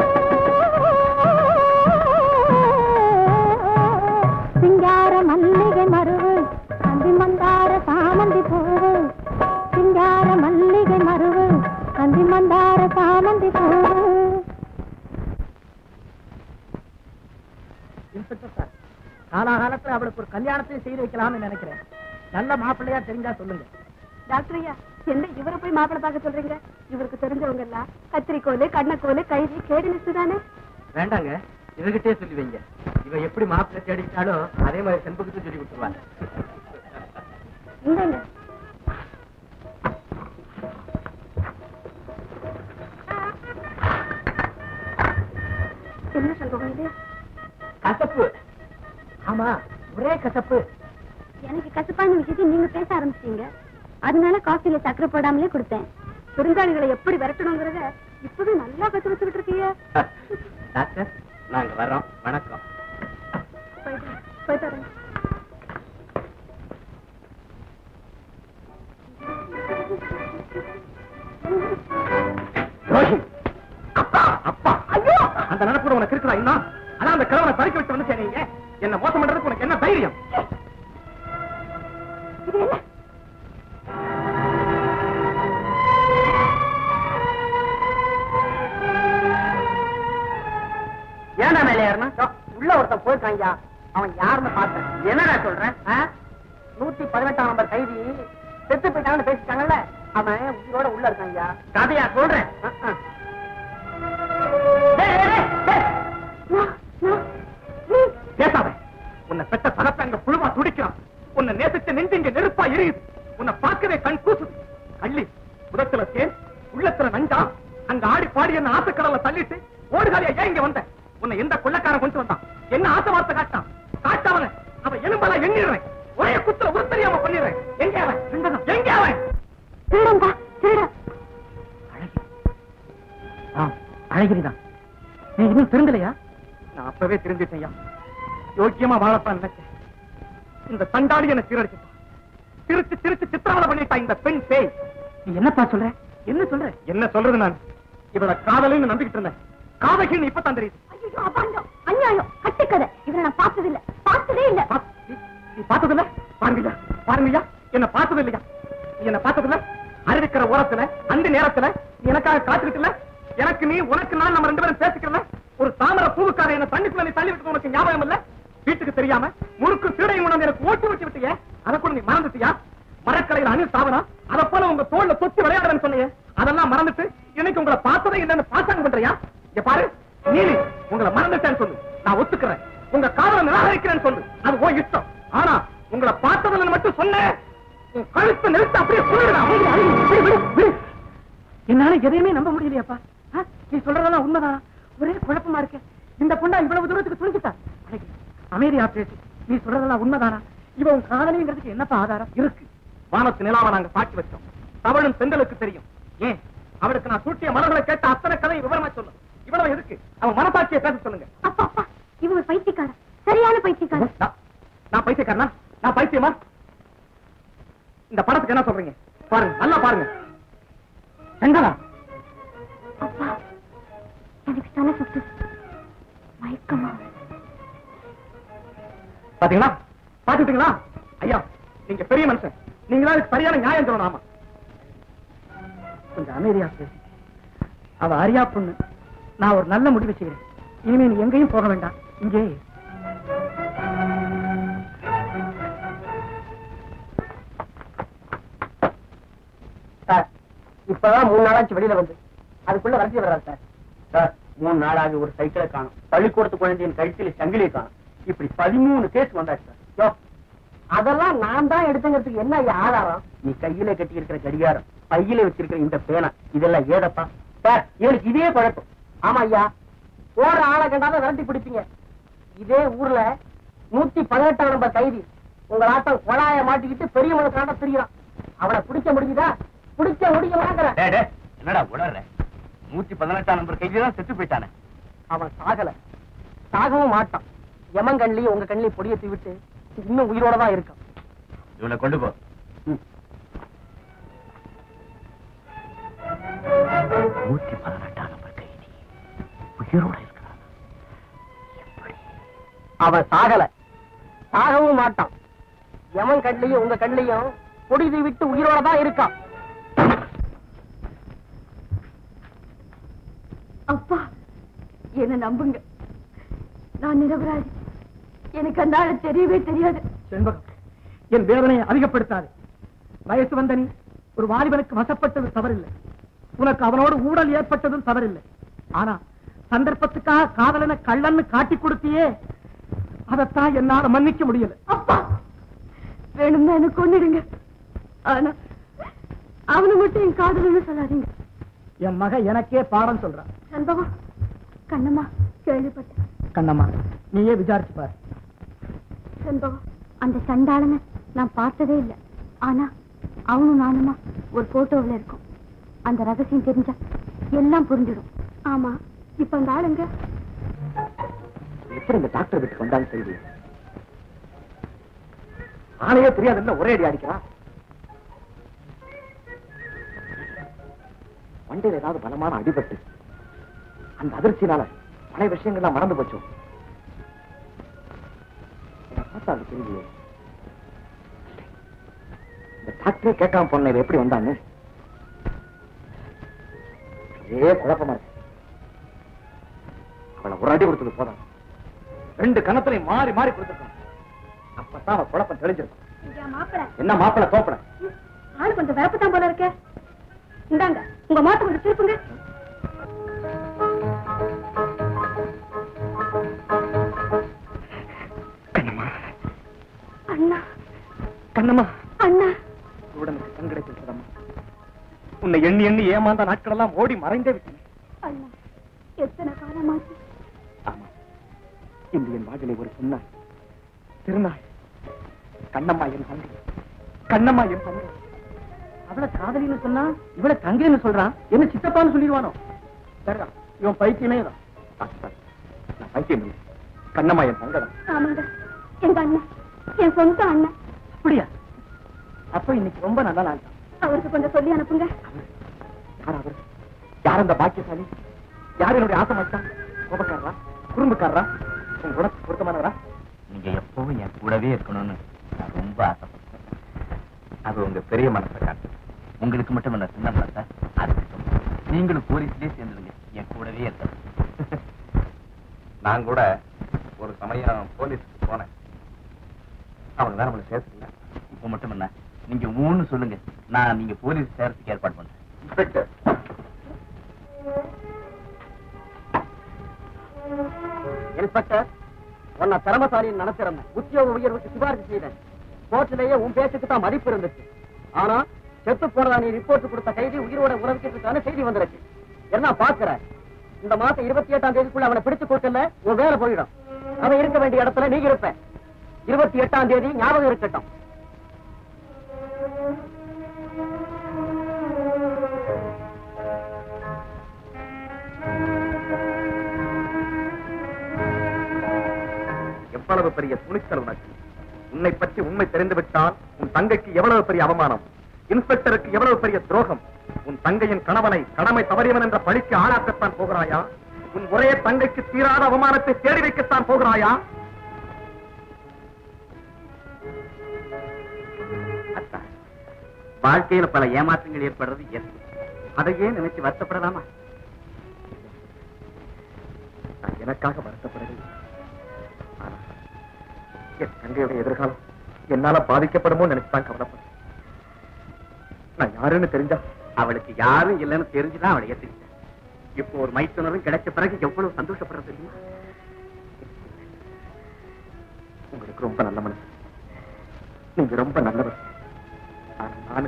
சிங்கார மல்லிகை மருவு கந்தி மந்தார சாமந்தி பூவு சிங்கார மல்லிகை மருவு கந்தி மந்தார சாமந்தி பூவு இன்ஸ்பெக்டர் சார் காலாகாலத்துல அவளுக்கு ஒரு கல்யாணத்தையும் செய்து வைக்கலாம்னு நினைக்கிறேன் நல்ல மாப்பிள்ளையா தெரிஞ்சா சொல்லுங்க டாக்டர் ஐயா என்ன இவரை போய் மாப்பிளை பார்க்க சொல்றீங்க இவருக்கு தெரிஞ்சவங்க எல்லாம் கத்திரிக்கோலு கண்ணக்கோலு கைதி கேடு லிஸ்ட் தானே வேண்டாங்க இவகிட்டே சொல்லி வைங்க இவ எப்படி மாப்பிள்ளை தேடிட்டாலோ அதே மாதிரி செண்பகத்தை சொல்லி கொடுத்துருவாங்க இந்தாங்க என்ன சொல்றோம் இது கசப்பு ஆமா ஒரே கசப்பு எனக்கு கசப்பான விஷயத்தை நீங்க பேச ஆரம்பிச்சீங்க அதனால காஃபில சக்கரை போடாமலே கொடுத்தேன் விருந்தாளிகளை எப்படி விரட்டணுங்கிறத இப்பவே நல்லா கத்து வச்சுக்கிட்டு இருக்கீங்க டாக்டர் நாங்க வர்றோம் வணக்கம் போயிட்டு போயிட்டு வரேன் ரோஹி அப்பா அப்பா ஐயோ அந்த நினைப்பு உனக்கு இருக்குதா இன்னும் அதான் அந்த கிழவனை பறிக்க விட்டு வந்து நீங்க என்ன மோசம் பண்றதுக்கு உனக்கு என்ன தைரியம் இது என்ன ஏன்டா மேலே ஏறணும் உள்ள ஒருத்தன் போயிருக்காங்க அவன் யாருன்னு பார்த்தேன் என்னடா சொல்றேன் ஆ? நூத்தி பதினெட்டாம் நம்பர் கைதி செத்து போயிட்டாங்கன்னு பேசிட்டாங்கல்ல அவன் உயிரோட உள்ள இருக்காங்க கதையா சொல்றேன் ஆ, ஆ. டேய், டேய், டேய், டேய். நான், நான், please. பேசாத உன்னை பெற்ற தகப்ப அங்க புழுவா துடிக்கிறான் உன்னை நேசிச்ச நெஞ்சு இங்க நெருப்பா எரியுது உன்னை பார்க்கவே கண் கூசுது கள்ளி உதத்துல தேன் உள்ளத்துல நஞ்சா அங்க ஆடி பாடி என்ன ஆசைக்கடல தள்ளிட்டு ஓடுகாலியா ஏன் இங்க வந்த உன்னை எந்த கொள்ளக்காரன் கொண்டு வந்தான் என்ன ஆசை வார்த்தை காட்டான் காட்டவன அவன் எலும்பெல்லாம் எண்ணிடுறேன் ஒரே குத்துல உருத்தறியாம பண்ணிடுறேன் எங்க அவன் எங்க அவன் திருடன்பா திருடன் அழகிரிதான் நீ இன்னும் திருந்தலையா நான் அப்பவே தெரிஞ்சிட்டேன் யோக்கியமா வாழத்தான் நினைச்சேன் இந்த தண்டாளி என்ன சீரடிச்சுட்டான் திருச்சு திருச்சு சித்திரவதை பண்ணிட்டா இந்த பெண் பேய் நீ என்னப்பா சொல்ற என்ன சொல்ற என்ன சொல்றது நான் இவள காதலின்னு நம்பிக்கிட்டு இருந்தேன் காதகின்னு இப்பதான் தெரியுது ஐயோ அபாண்டம் அநியாயம் கட்டுக்கதை இவரை நான் பார்த்தது இல்ல பார்த்ததே இல்ல பா- நீ- நீ பார்த்ததில்ல பாருங்கய்யா பாருங்கய்யா என்ன பார்த்தது இல்லையா நீ என்ன பார்த்ததில்ல அறிவிக்கிற ஓரத்துல அந்த நேரத்துல நீ எனக்காக காத்துக்கிட்டு இல்ல எனக்கு நீ உனக்கு நான் நம்ம ரெண்டு பேரும் பேசிக்கிறல ஒரு தாமரை பூவுக்கார என்ன தண்ணிக்குள்ள நீ தள்ளி விட்டு உனக்கு ஞாபகம் இல்ல வீட்டுக்கு தெரியாம முறுக்கு சீடையும் உணர்ந்து எனக்கு ஓட்டி வச்சு விட்டியே அதை கூட நீ மறந்துட்டியா மரக்கலையில அணில் சாவனா அதை போல உங்க தோல்ல தொத்தி விளையாடுறேன்னு சொன்னீங்க அதெல்லாம் மறந்துட்டு இன்னைக்கு உங்களை பார்த்ததே இல்லைன்னு பாசாங்க பண்றியா இங்க பாரு நீலி உங்களை மறந்துட்டேன்னு சொல்லு நான் ஒத்துக்கிறேன் உங்க காதலை நிராகரிக்கிறேன்னு சொல்லு அது உன் இஷ்டம் ஆனா உங்களை பார்த்ததில்லைன்னு மட்டும் சொன்னேன் உன் கழுத்தை நிறுத்த அப்படியே சொல்லிடுறேன் என்னால எதையுமே நம்ப முடியலையாப்பா ஆ? நீ சொல்றதெல்லாம் உண்மைதான் ஒரே குழப்பமா இருக்கு இந்த பொண்ணா இவ்வளவு தூரத்துக்கு துணிச்சுட்டா அழகி அமைதியா பேசு நீ சொல்றதெல்லாம் உண்மைதானா இவன் உன் காதலிங்கிறதுக்கு என்னப்பா ஆதாரம் இருக்கு வானத்து நிலாவை நாங்க சாட்சி வச்சோம் தவழும் பெண்களுக்கு தெரியும் ஏன் அவளுக்கு நான் சூட்டிய மலர்களை கேட்ட அத்தனை கதையை விவரமா சொல்லும் இவ்வளவு எதுக்கு அவன் மனசாட்சியை பேச சொல்லுங்க அப்பா அப்பா இவங்க பைத்தியக்காரன் சரியான பைத்தியக்காரன் நான் நான் பைத்தியக்காரனா நான் பைத்தியமா சுத்துது மயக்கமா பாத்தீங்களா பாத்துட்டீங்களா ஐயா நீங்க பெரிய மனுஷன் நீங்களா இதுக்கு சரியான நியாயம் சொல்லணும் ஆமா கொஞ்சம் அமைதியா பேசு அவ அரியா பொண்ணு நான் ஒரு நல்ல முடிவு செய்கிறேன் இனிமே நீ எங்கேயும் போக வேண்டாம் இங்கே இரு. சார் இப்பதான் மூணு நாளாச்சு வெளியில வந்து அதுக்குள்ள வரஞ்சி வர்றாரு சார் சார் மூணு நாளாகி ஒரு சைக்கிளை காணும் பள்ளிக்கூடத்து குழந்தையின் கழுத்தில் சங்கிலியை காணும் இப்படி பதிமூணு கேஸ் வந்தாச்சு சார் யோ, அதெல்லாம் நான் தான் எடுத்துங்கிறதுக்கு என்ன ஐயா ஆதாரம் நீ கையில கட்டி இருக்கிற கடிகாரம் பையில வச்சிருக்கிற இந்த பேனா இதெல்லாம் ஏதப்பா சார் இவனுக்கு இதே பழக்கம் ஆமா ஐயா போற ஆளை கண்டாலும் விரட்டி பிடிப்பீங்க இதே ஊர்ல நூத்தி பதினெட்டாம் நம்பர் கைதி உங்க ஆட்டம் கொழாய மாட்டிக்கிட்டு பெரிய மனுஷனாண்ட திரியான் அவனை பிடிக்க முடியுதா பிடிக்க முடியுமாங்கிற டேய், டேய், என்னடா உளர்ற நூத்தி பதினெட்டாம் நம்பர் கைதி தான் செத்து போயிட்டானே அவன் சாகல சாகவும் மாட்டான் எமன் கண்ணிலையும் உங்க கண்ணிலையும் பொடியத்தி விட்டு இன்னும் உயிரோட தான் இருக்கான் இவனை கொண்டு போ நூத்தி பதினெட்டாம் நம்பர் கைதி உயிரோட இருக்கிறான் அவன் சாகல சாகவும் மாட்டான் எமன் கண்ணிலையும் உங்க கண்ணிலையும் பொடிதி விட்டு உயிரோட தான் இருக்கான் அப்பா என்ன நம்புங்க நான் நிரபராதி எனக்கு அந்த ஆளை தெரியவே தெரியாது செண்பகம் என் வேதனையை அதிகப்படுத்தாது வயசு வந்த நீ ஒரு வாலிபனுக்கு வசப்பட்டது தவறில்லை உனக்கு அவனோடு ஊழல் ஏற்பட்டதும் தவறில்லை ஆனா சந்தர்ப்பத்துக்காக காதலனை கள்ளன்னு காட்டி கொடுத்தியே அதைத்தான் என்னால மன்னிக்க முடியல அப்பா வேணும்னா என்ன கொன்னிடுங்க ஆனா அவனை மட்டும் என் காதலன்னு சொல்லாதீங்க என் மக எனக்கே பாடம் சொல்றான் சண்பகம் கண்ணம்மா கேள்விப்பட்டேன் கண்ணம்மா நீயே விசாரிச்சு பாரு சண்பகம் அந்த சண்டாளனை நான் பார்த்ததே இல்லை ஆனா அவனும் நானுமா ஒரு போட்டோவில் இருக்கோம் அந்த ரகசியம் தெரிஞ்சா எல்லாம் புரிஞ்சிடும் ஆமா இப்ப அந்த ஆளுங்க எப்படி இந்த டாக்டர் வீட்டுக்கு வந்தாலும் செய்தி ஆளையே தெரியாதுன்னு ஒரே அடி அடிக்கிறான் மண்டையில ஏதாவது பலமான அடிபட்டு அந்த அதிர்ச்சினால பழைய விஷயங்கள்லாம் மறந்து போச்சு என்னை பார்த்தா அது தெரியலையே இந்த டாக்டரே கேட்காம போன எப்படி வந்தாங்க ஏ குழப்பமா இருக்கு அவளை ஒரு அடி கொடுத்தது போதும் ரெண்டு கணத்திலையும் மாறி மாறி கொடுத்துருக்கான் அப்பதான் அவன் குழப்பம் தெளிஞ்சிருக்கும் மாப்பிள்ள என்ன மாப்பிள தோப்பட ஆளு கொஞ்சம் வேப்பத்தான் போல இருக்கே இந்தாங்க உங்க மாத்த கொஞ்சம் திருப்புங்க கண்ணம்மா அண்ணா கண்ணம்மா அண்ணா உடனுக்கு கண் கிடைச்சிருக்கதம்மா உன்னை எண்ணி எண்ணி ஏமாந்த நாட்கள் எல்லாம் ஓடி மறைந்தே விட்டேன் அண்ணா எத்தனை காலமாச்சு ஆமா இன்று என் வாழ்விலே ஒரு சொன்னாய் திருநாள் கண்ணம்மா என் தங்கை கண்ணம்மா என் தங்கை அவளை காதலின்னு சொன்னா இவளை தங்கைன்னு சொல்றான் என்ன சித்தப்பான்னு சொல்லிடுவானோ சரிதான் இவன் பைத்தியமே தான் டாக்டர், நான் பைத்தியம் இல்லை கண்ணம்மா என் தங்கதான் ஆமாங்க எங்க அண்ணன் என் சொந்த அண்ணன் அப்படியா அப்ப இன்னைக்கு ரொம்ப நல்ல நாள் தான் அவருக்கு கொஞ்சம் சொல்லி அனுப்புங்க யார் அவர் யார் அந்த பாக்கியசாலி யார் என்னுடைய ஆசை மச்சான் கோபக்காரரா குறும்புக்காரரா உன் குணத்துக்கு பொருத்தமானவரா நீங்க எப்பவும் என் கூடவே இருக்கணும்னு நான் ரொம்ப ஆசைப்பட்டேன் அது உங்க பெரிய மனசை காட்டு உங்களுக்கு மட்டும் என்ன சின்ன மனசா அதுக்கு நீங்களும் போலீஸ்லயே சேர்ந்துடுங்க என் கூடவே இருக்கணும் நான் கூட ஒரு சமயம் போலீஸ்க்கு போனேன் அவங்க தான் நம்மளை சேர்த்துக்கல இப்ப மட்டும் என்ன நீங்க மூணு சொல்லுங்க நான் நீங்க போலீஸ் சேர்த்துக்கு ஏற்பாடு பண்றேன் இன்ஸ்பெக்டர் இன்ஸ்பெக்டர் உன்னை திறமசாலின்னு நினைச்சிருந்தேன் உத்தியோக உயர்வுக்கு சிபாரிசு செய்தேன் கோர்ட்டிலேயே உன் பேச்சுக்கு தான் மதிப்பு இருந்துச்சு ஆனா செத்து போனதா நீ ரிப்போர்ட் கொடுத்த கைதி உயிரோட உறவிக்கிறதுக்கான செய்தி வந்திருக்கு என்ன பாக்குற இந்த மாசம் இருபத்தி எட்டாம் தேதிக்குள்ள அவனை பிடிச்சு கொடுக்கல உன் வேலை போயிடும் அவன் இருக்க வேண்டிய இடத்துல நீ இருப்ப இருபத்தி எட்டாம் தேதி ஞாபகம் இருக்கட்டும் எவ்வளவு பெரிய துணிச்சல் உனக்கு உன்னை பற்றி உண்மை தெரிந்துவிட்டால் உன் தங்கைக்கு எவ்வளவு பெரிய அவமானம் இன்ஸ்பெக்டருக்கு எவ்வளவு பெரிய துரோகம் உன் தங்கையின் கணவனை கடமை தவறியவன் என்ற பழிக்கு ஆளாக்கத்தான் போகிறாயா உன் ஒரே தங்கைக்கு தீராத அவமானத்தை தேடி வைக்கத்தான் போகிறாயா அத்தா வாழ்க்கையில பல ஏமாற்றங்கள் ஏற்படுறது இயற்கை அதையே நினைச்சு வருத்தப்படலாமா நான் எனக்காக வருத்தப்படவில்லை ஆனா, என் தங்கையுடைய எதிர்காலம் என்னால பாதிக்கப்படுமோ நினைச்சுதான் கவலைப்படுறேன் நான் யாருன்னு தெரிஞ்சா அவளுக்கு யாரும் இல்லைன்னு தெரிஞ்சுதான் அவளை ஏத்துக்கிட்டேன் இப்போ ஒரு மைத்துனரும் கிடைச்ச பிறகு எவ்வளவு சந்தோஷப்படுறது தெரியுமா உங்களுக்கு ரொம்ப நல்ல மனசு நீங்க ரொம்ப நல்லவர் ஆனா நானு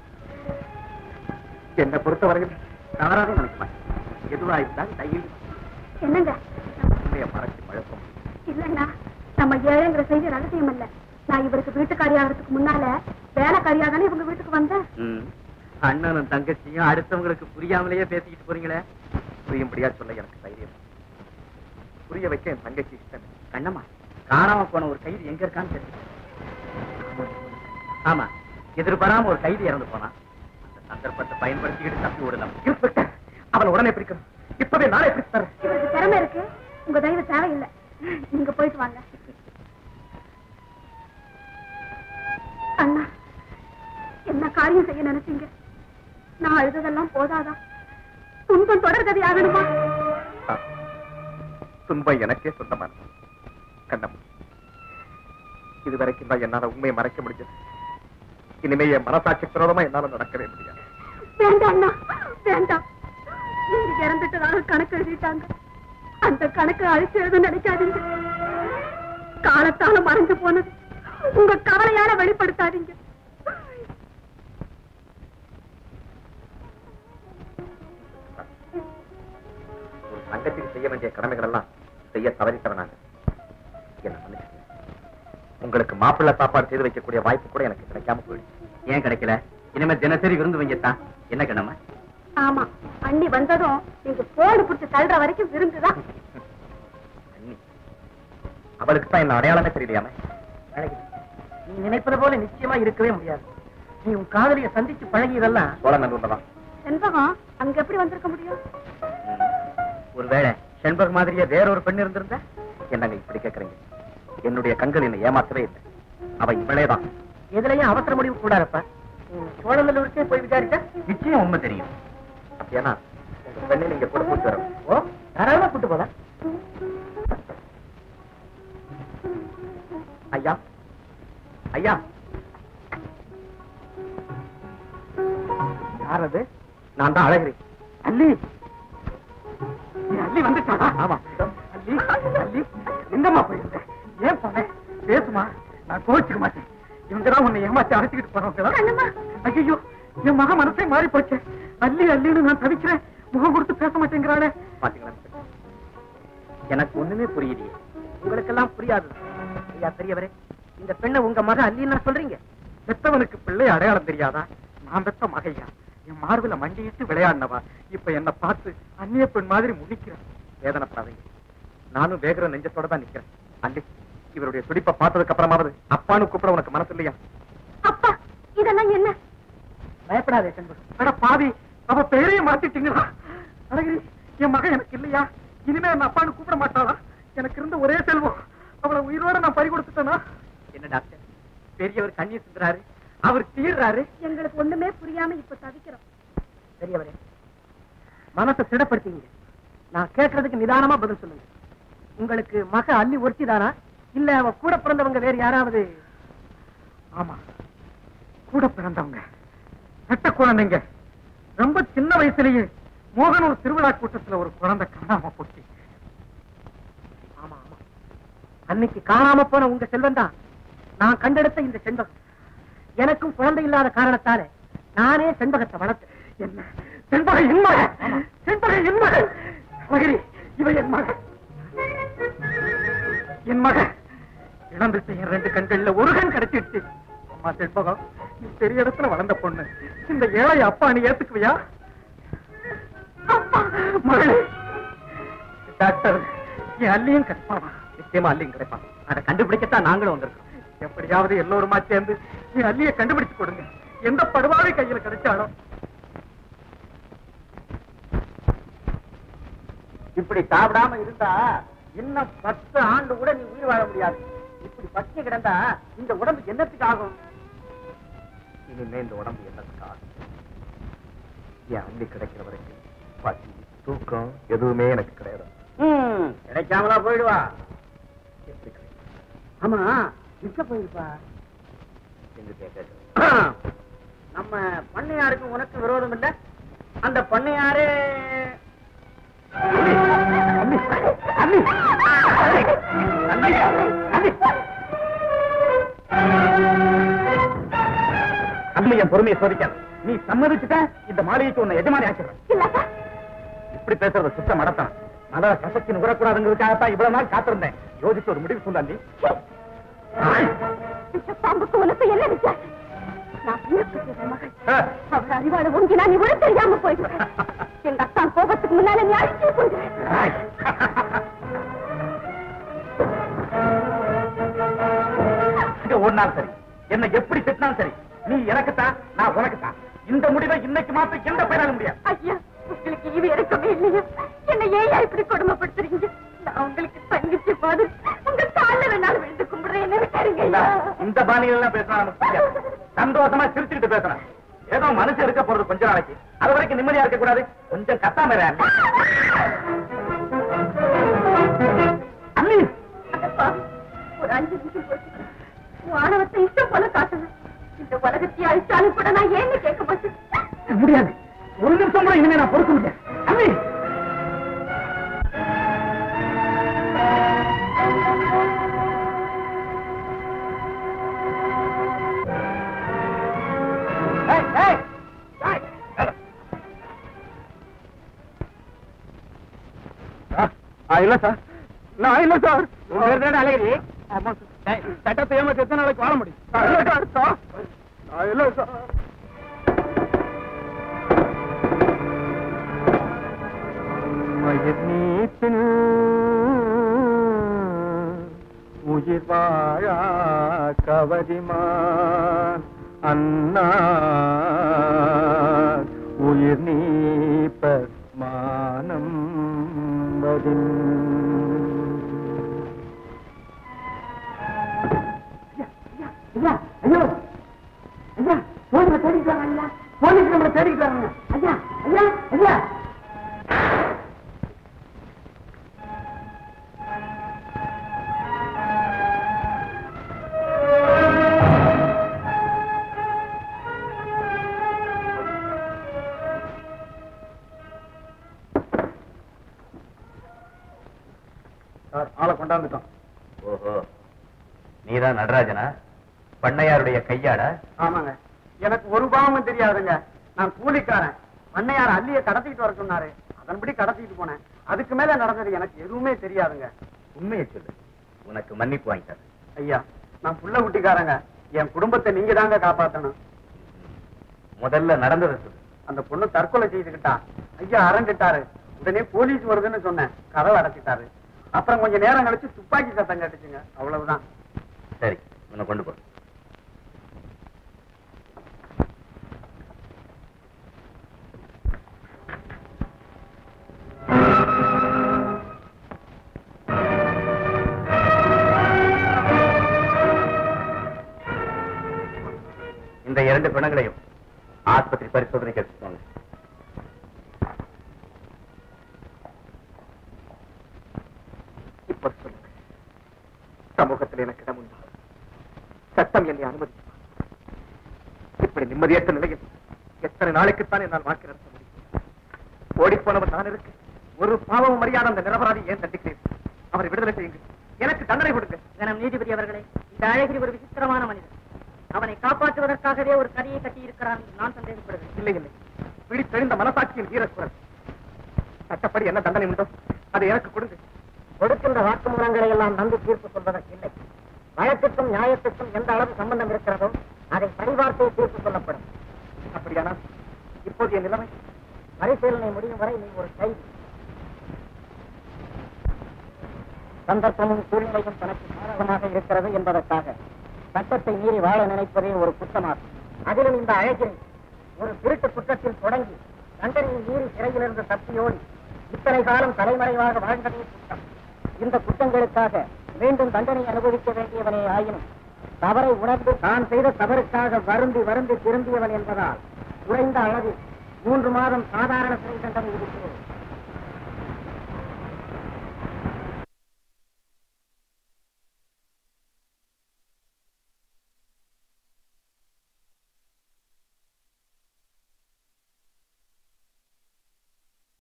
என்னை பொறுத்தவரையில் தவறாக நினைக்க மாட்டேன் எதுவா இருந்தாலும் தைரியம் என்னங்க உண்மையை மறைச்சு பழக்கம் இல்லைன்னா நம்ம ஏழைங்கிற செய்தி ரகசியம் இல்ல நான் இவருக்கு வீட்டுக்காரி ஆகிறதுக்கு முன்னால வேலைக்காரியா தானே இவங்க வீட்டுக்கு வந்தேன் ம். அண்ணனும் தங்கச்சியும் அடுத்தவங்களுக்கு புரியாமலேயே பேசிக்கிட்டு போறீங்களே புரியும்படியா சொல்ல எனக்கு தைரியம் புரிய வைக்க என் தங்கச்சி இஷ்டம் கண்ணம்மா காணாம போன ஒரு கைதி எங்க இருக்கான்னு தெரியும் ஆமா எதிர்பாராம ஒரு கைதி இறந்து போனான் அந்த சந்தர்ப்பத்தை பயன்படுத்திக்கிட்டு தப்பி விடலாம் இன்ஸ்பெக்டர் அவளை உடனே பிடிக்கணும் இப்பவே நாளை பிடிச்சு தரேன் இவருக்கு திறமை இருக்கு உங்க தயவு தேவையில்லை நீங்க போயிட்டு வாங்க அண்ணா என்ன காரியம் செய்ய நினைச்சீங்க நான் அழுததெல்லாம் போதாதா துன்பம் தொடர்கதை ஆகணுமா ஆ. துன்பம் எனக்கே சொந்தமான கண்ணம் இதுவரைக்கும் தான் என்னால உண்மையை மறைக்க முடிஞ்சது இனிமே என் மனசாட்சி பிரதமா என்னால நடக்கவே முடியாது வேண்டாம் அண்ணா வேண்டாம் நீங்க இறந்துட்டதாக கணக்கு எழுதிட்டாங்க அந்த கணக்கு அழிச்சு எழுத நினைக்காதீங்க காலத்தால மறைஞ்சு போனது உங்க கவலையால வெளிப்படுத்தாதீங்க ஒரு தங்கச்சிக்கு செய்ய வேண்டிய கடமைகள் எல்லாம் செய்ய தவறித்தவனாங்க என்ன மன்னிச்சுக்கங்க. உங்களுக்கு மாப்பிள்ளை சாப்பாடு செய்து வைக்கக்கூடிய வாய்ப்பு கூட எனக்கு கிடைக்காம போயிடுச்சு ஏன் கிடைக்கல இனிமே தினசரி விருந்து வைங்கத்தான் என்ன கண்ணம்மா ஆமா அண்ணி வந்ததும் நீங்க போடு புடிச்சு தள்ளுற வரைக்கும் விருந்துதான் அண்ணி அவளுக்கு தான் என்ன அடையாளமே தெரியலையாமே நீ நினைப்பது போல நிச்சயமா இருக்கவே முடியாது நீ உன் காதலிய சந்திச்சு பழகியதெல்லாம் சோழநல்லூர்ல தான் செண்பகம் அங்க எப்படி வந்திருக்க முடியும் ஒருவேளை செண்பக மாதிரியே வேற ஒரு பெண் இருந்திருந்தா என்னங்க இப்படி கேக்குறீங்க என்னுடைய கண்கள் என்னை ஏமாத்தவே இல்லை அவ இவளேதான் எதுலயும் அவசர முடிவு கூடாதப்ப சோழநல்லூருக்கே போய் விசாரிச்சா நிச்சயம் உண்மை தெரியும் அப்படியானா உங்க பெண்ணை நீங்க கூட போட்டு வரணும் ஓ தாராளமா கூட்டு போலாம் ஐயா ஐயா யார் அது நான் தான் அழகிறேன் அல்லி நீ அல்லி வந்துட்டாடா ஆமா அல்லி அல்லி எங்கம்மா போயிருந்த ஏன் போனேன் பேசுமா நான் கோவிச்சுக்க மாட்டேன் இவங்கதான் உன்னை ஏமாத்தி அழைச்சிக்கிட்டு போறவங்க ஐயோ என் மக மனசே மாறி போச்சு அல்லி அல்லின்னு நான் தவிக்கிறேன் முகம் கொடுத்து பேச மாட்டேங்கிறாளே பாத்தீங்களா எனக்கு ஒண்ணுமே புரியலையே உங்களுக்கெல்லாம் புரியாது ஐயா பெரியவரே இந்த பெண்ணை உங்க மக அல்லின்னு சொல்றீங்க பெத்தவனுக்கு பிள்ளை அடையாளம் தெரியாதா நான் பெத்த மகையா என் மார்பில மண்டியிட்டு விளையாடினவா இப்ப என்ன பார்த்து அந்நிய பெண் மாதிரி முழிக்கிறேன் வேதனைப்படாதீங்க நானும் வேகிற நெஞ்சத்தோட தான் நிக்கிறேன் அள்ளி இவருடைய துடிப்பை பார்த்ததுக்கு அப்புறமாவது அப்பான்னு கூப்பிட உனக்கு மனசு இல்லையா அப்பா இதெல்லாம் என்ன பயப்படாதே செண்பகம் அட பாவி அவ பெயரையே மாத்திட்டீங்களா அழகிரி என் மகன் எனக்கு இல்லையா இனிமே என்ன அப்பான்னு கூப்பிட மாட்டாளா எனக்கு இருந்த ஒரே செல்வம் அவளை உயிரோட நான் பறி கொடுத்துட்டேனா என்ன டாக்டர் பெரியவர் கண்ணீர் சிந்துறாரு அவர் தீர்றாரு எங்களுக்கு ஒண்ணுமே புரியாம இப்ப தவிக்கிறோம் பெரியவரே மனசை திடப்படுத்திங்க நான் கேட்கறதுக்கு நிதானமா பதில் சொல்லுங்க உங்களுக்கு மக அள்ளி ஒருத்தி தானா இல்ல அவ கூட பிறந்தவங்க வேற யாராவது ஆமா கூட பிறந்தவங்க பெட்ட குழந்தைங்க ரொம்ப சின்ன வயசுலயே மோகனூர் திருவிழா கூட்டத்துல ஒரு குழந்தை காணாம போச்சு ஆமா ஆமா அன்னைக்கு காணாம போன உங்க செல்வன் தான் நான் கண்டெடுத்த இந்த செண்பகம் எனக்கும் குழந்தை இல்லாத காரணத்தால நானே செண்பகத்தை வளர்த்தேன் என்ன செண்பக என் மகன் செண்பக என் மகன் மகிரி இவ என் மகன் என் மகன் இழந்துட்டு என் ரெண்டு கண்கள்ல ஒரு கண் கிடைச்சிடுச்சு அம்மா செண்பகம் நீ பெரிய இடத்துல வளர்ந்த பொண்ணு இந்த ஏழை அப்பா நீ ஏத்துக்குவியா அப்பா, மகளே டாக்டர் என் அள்ளியும் கிடைப்பானா நிச்சயமா அள்ளியும் கிடைப்பான் அதை கண்டுபிடிக்கத்தான் நாங்களும் வந்திருக்கோம் எப்படியாவது எல்லோருமா சேர்ந்து என் அள்ளியை கண்டுபிடிச்சு கொடுங்க எந்த படுவாவை கையில கிடைச்சாலும் இப்படி சாப்பிடாம இருந்தா இன்னும் பத்து ஆண்டு கூட நீ உயிர் வாழ முடியாது இப்படி பச்சை கிடந்தா இந்த உடம்பு என்னத்துக்கு ஆகும் இனிமே இந்த உடம்பு என்னத்துக்கு ஆகும் என் அள்ளி கிடைக்கிற வரைக்கும் பசி தூக்கம் எதுவுமே எனக்கு கிடையாது கிடைக்காமலா போயிடுவா எப்படி கிடைக்கும்? ஆமா எங்க போயிருப்பா எங்கிட்டே கேட்கணும். நம்ம பண்ணையாருக்கு உனக்கு விரோதம் இல்ல அந்த பண்ணையாரு அம்மி, அம்மி, அம்மி, அம்மி. அம்மி என் பொறுமையை சோதிக்காத நீ சம்மதிச்சுட்ட இந்த மாளிகைக்கு உன்னை எஜமானி ஆக்கிடுறேன் இல்லக்கா இப்படி பேசுறது சுத்தம் மடத்தான் நல்லா கசக்கி நுகரக்கூடாதுங்கிறதுக்காகத்தான் இவ்வளவு நாள் காத்திருந்தேன் யோசிச்சு ஒரு முடிவு சொல்லாண்டி பாம்புக்கு உனக்கு என்ன வித்தியாசம் நான் வீரப்பட்டிய மகள் அவர் அறிவாள ஒங்கினா நீ கூட தெரியாம போயிடுவேன் எங்க அத்தா கோபத்துக்கு முன்னால நீ அழிச்சு போயிடுவேன் இங்க ஒரு நாள் சரி என்ன எப்படி திட்டினாலும் சரி நீ எனக்குத்தான் நான் உனக்குத்தான் இந்த முடிவை இன்னைக்கு மாத்த எந்த பெயரால முடியாது ஐயா உங்களுக்கு ஈவு இறக்கமே இல்லையா என்ன ஏயா இப்படி கொடுமைப்படுத்துறீங்க நான் உங்களுக்கு தங்கிச்சு போது உங்க கால வேணாலும் விழுந்து கும்பிடுறேன் என்ன விட்டாருங்க இந்த- ஐயா இந்த பாணிகள் எல்லாம் பேசினா நமக்கு புரியாது. சந்தோஷமா சிரிச்சுக்கிட்டு பேசணும் ஏதோ மனுஷன் இருக்க போறது கொஞ்ச நாளைக்கு அது வரைக்கும் நிம்மதியா இருக்க கூடாது கொஞ்சம் கத்தாம இரு, அண்ணி. அண்ணி அப்பா, ஒரு அஞ்சு நிமிஷம் போச்சு உன் ஆணவத்தை இஷ்டம் போல காட்டணும் இந்த உலகத்தை அழிச்சாலும் கூட நான் ஏன்னு கேட்க மாட்டேன் முடியாது ஒரு நிமிஷம் கூட இனிமே நான் பொறுக்க முடியாது அண்ணி ஏய், ஏய், ஏய், ஏய். ஆ, இல்ல சார் நான் இல்ல சார் உங்க பேர் தானே அழகிரி ஆமா சார் சட்டத்தை ஏமாத்தி எத்தனை நாளைக்கு வாழ முடியும் நான் இல்ல சார் சார். நான் இல்ல சார் மயிர் நீப்பில் உயிர் வாழா கவரிமான் அண்ணா உயிர் நீப்ப மானம் பதின் ஐயா ஐயோ ஐயா போலீஸ் தேடிக்கிறாங்க ஐயா போலீஸ் நம்மளை தேடிக்கிறாங்க ஐயா ஐயா ஐயா சார் ஆளை கொண்டாந்துட்டோம் ஓஹோ நீதான் நடராஜனா பண்ணையாருடைய கையாடா ஆமாங்க எனக்கு ஒரு பாவமும் தெரியாதுங்க நான் கூலிக்காரன் அன்னையார் அள்ளிய கடத்திட்டு வர சொன்னாரு அதன்படி கடத்திட்டு போனேன் அதுக்கு மேல நடந்தது எனக்கு எதுவுமே தெரியாதுங்க உண்மையை சொல்லு உனக்கு மன்னிப்பு வாங்கிட்டாரு ஐயா நான் புள்ள குட்டிக்காரங்க என் குடும்பத்தை நீங்க தாங்க காப்பாத்தணும் முதல்ல நடந்ததை சொல்லு அந்த பொண்ணு தற்கொலை செய்துக்கிட்டா ஐயா அரண்டிட்டாரு உடனே போலீஸ் வருதுன்னு சொன்னேன் கதவை அடைச்சிட்டாரு அப்புறம் கொஞ்ச நேரம் கழிச்சு துப்பாக்கி சத்தம் கேட்டுச்சுங்க அவ்வளவுதான் சரி உன்னை கொண்டு போ இந்த இரண்டு பிணங்களையும் ஆஸ்பத்திரி பரிசோதனைக்கு எடுத்துக்கோங்க இப்ப சொல்லுங்க சமூகத்தில் எனக்கு இடம் உண்டா சட்டம் என்னை அனுமதிக்குமா இப்படி நிம்மதியற்ற நிலையில் எத்தனை நாளைக்குத்தான் என்னால் வாழ்க்கை நடத்த முடியும் ஓடிப்போனவன் நான் இருக்கு ஒரு பாவம் மரியாதை அந்த நிரபராதி ஏன் தண்டிக்கிறேன் அவரை விடுதலை செய்யுங்க எனக்கு தண்டனை கொடுங்க கனம் நீதிபதி அவர்களே இந்த அழகிரி ஒரு விசித்திரமான மனிதன் அவனை காப்பாற்றுவதற்காகவே ஒரு கதையை கட்டி இருக்கிறான் என்று நான் சந்தேகப்படுகிறேன் இல்லை இல்லை பிடித்தெழுந்த மனசாட்சியின் வீரக்குரல் சட்டப்படி என்ன தண்டனை உண்டோ அதை எனக்கு கொடுங்க கொடுக்கின்ற வாக்குமூலங்களை எல்லாம் நம்பி தீர்ப்பு சொல்வதற்கு இல்லை வழக்குக்கும் நியாயத்துக்கும் எந்த அளவு சம்பந்தம் இருக்கிறதோ அதை சரிபார்த்து தீர்ப்பு சொல்லப்படும் அப்படியானால் இப்போதைய நிலைமை பரிசீலனை முடியும் வரை நீ ஒரு கைதி சந்தர்ப்பமும் சூழ்நிலையும் தனக்கு சாதகமாக இருக்கிறது என்பதற்காக சட்டத்தை மீறி வாழ நினைப்பதே ஒரு குற்றமாகும் அதிலும் இந்த அழகிரி ஒரு திருட்டு குற்றத்தில் தொடங்கி தண்டனையை மீறி சிறையிலிருந்து தப்பியோடி இத்தனை காலம் தலைமறைவாக வாழ்ந்ததே குற்றம் இந்த குற்றங்களுக்காக மீண்டும் தண்டனை அனுபவிக்க வேண்டியவனே ஆயினும் தவறை உணர்ந்து தான் செய்த தவறுக்காக வருந்தி வருந்தி திரும்பியவன் என்பதால் குறைந்த அளவில் மூன்று மாதம் சாதாரண சிறை தண்டனை விதிக்கிறேன்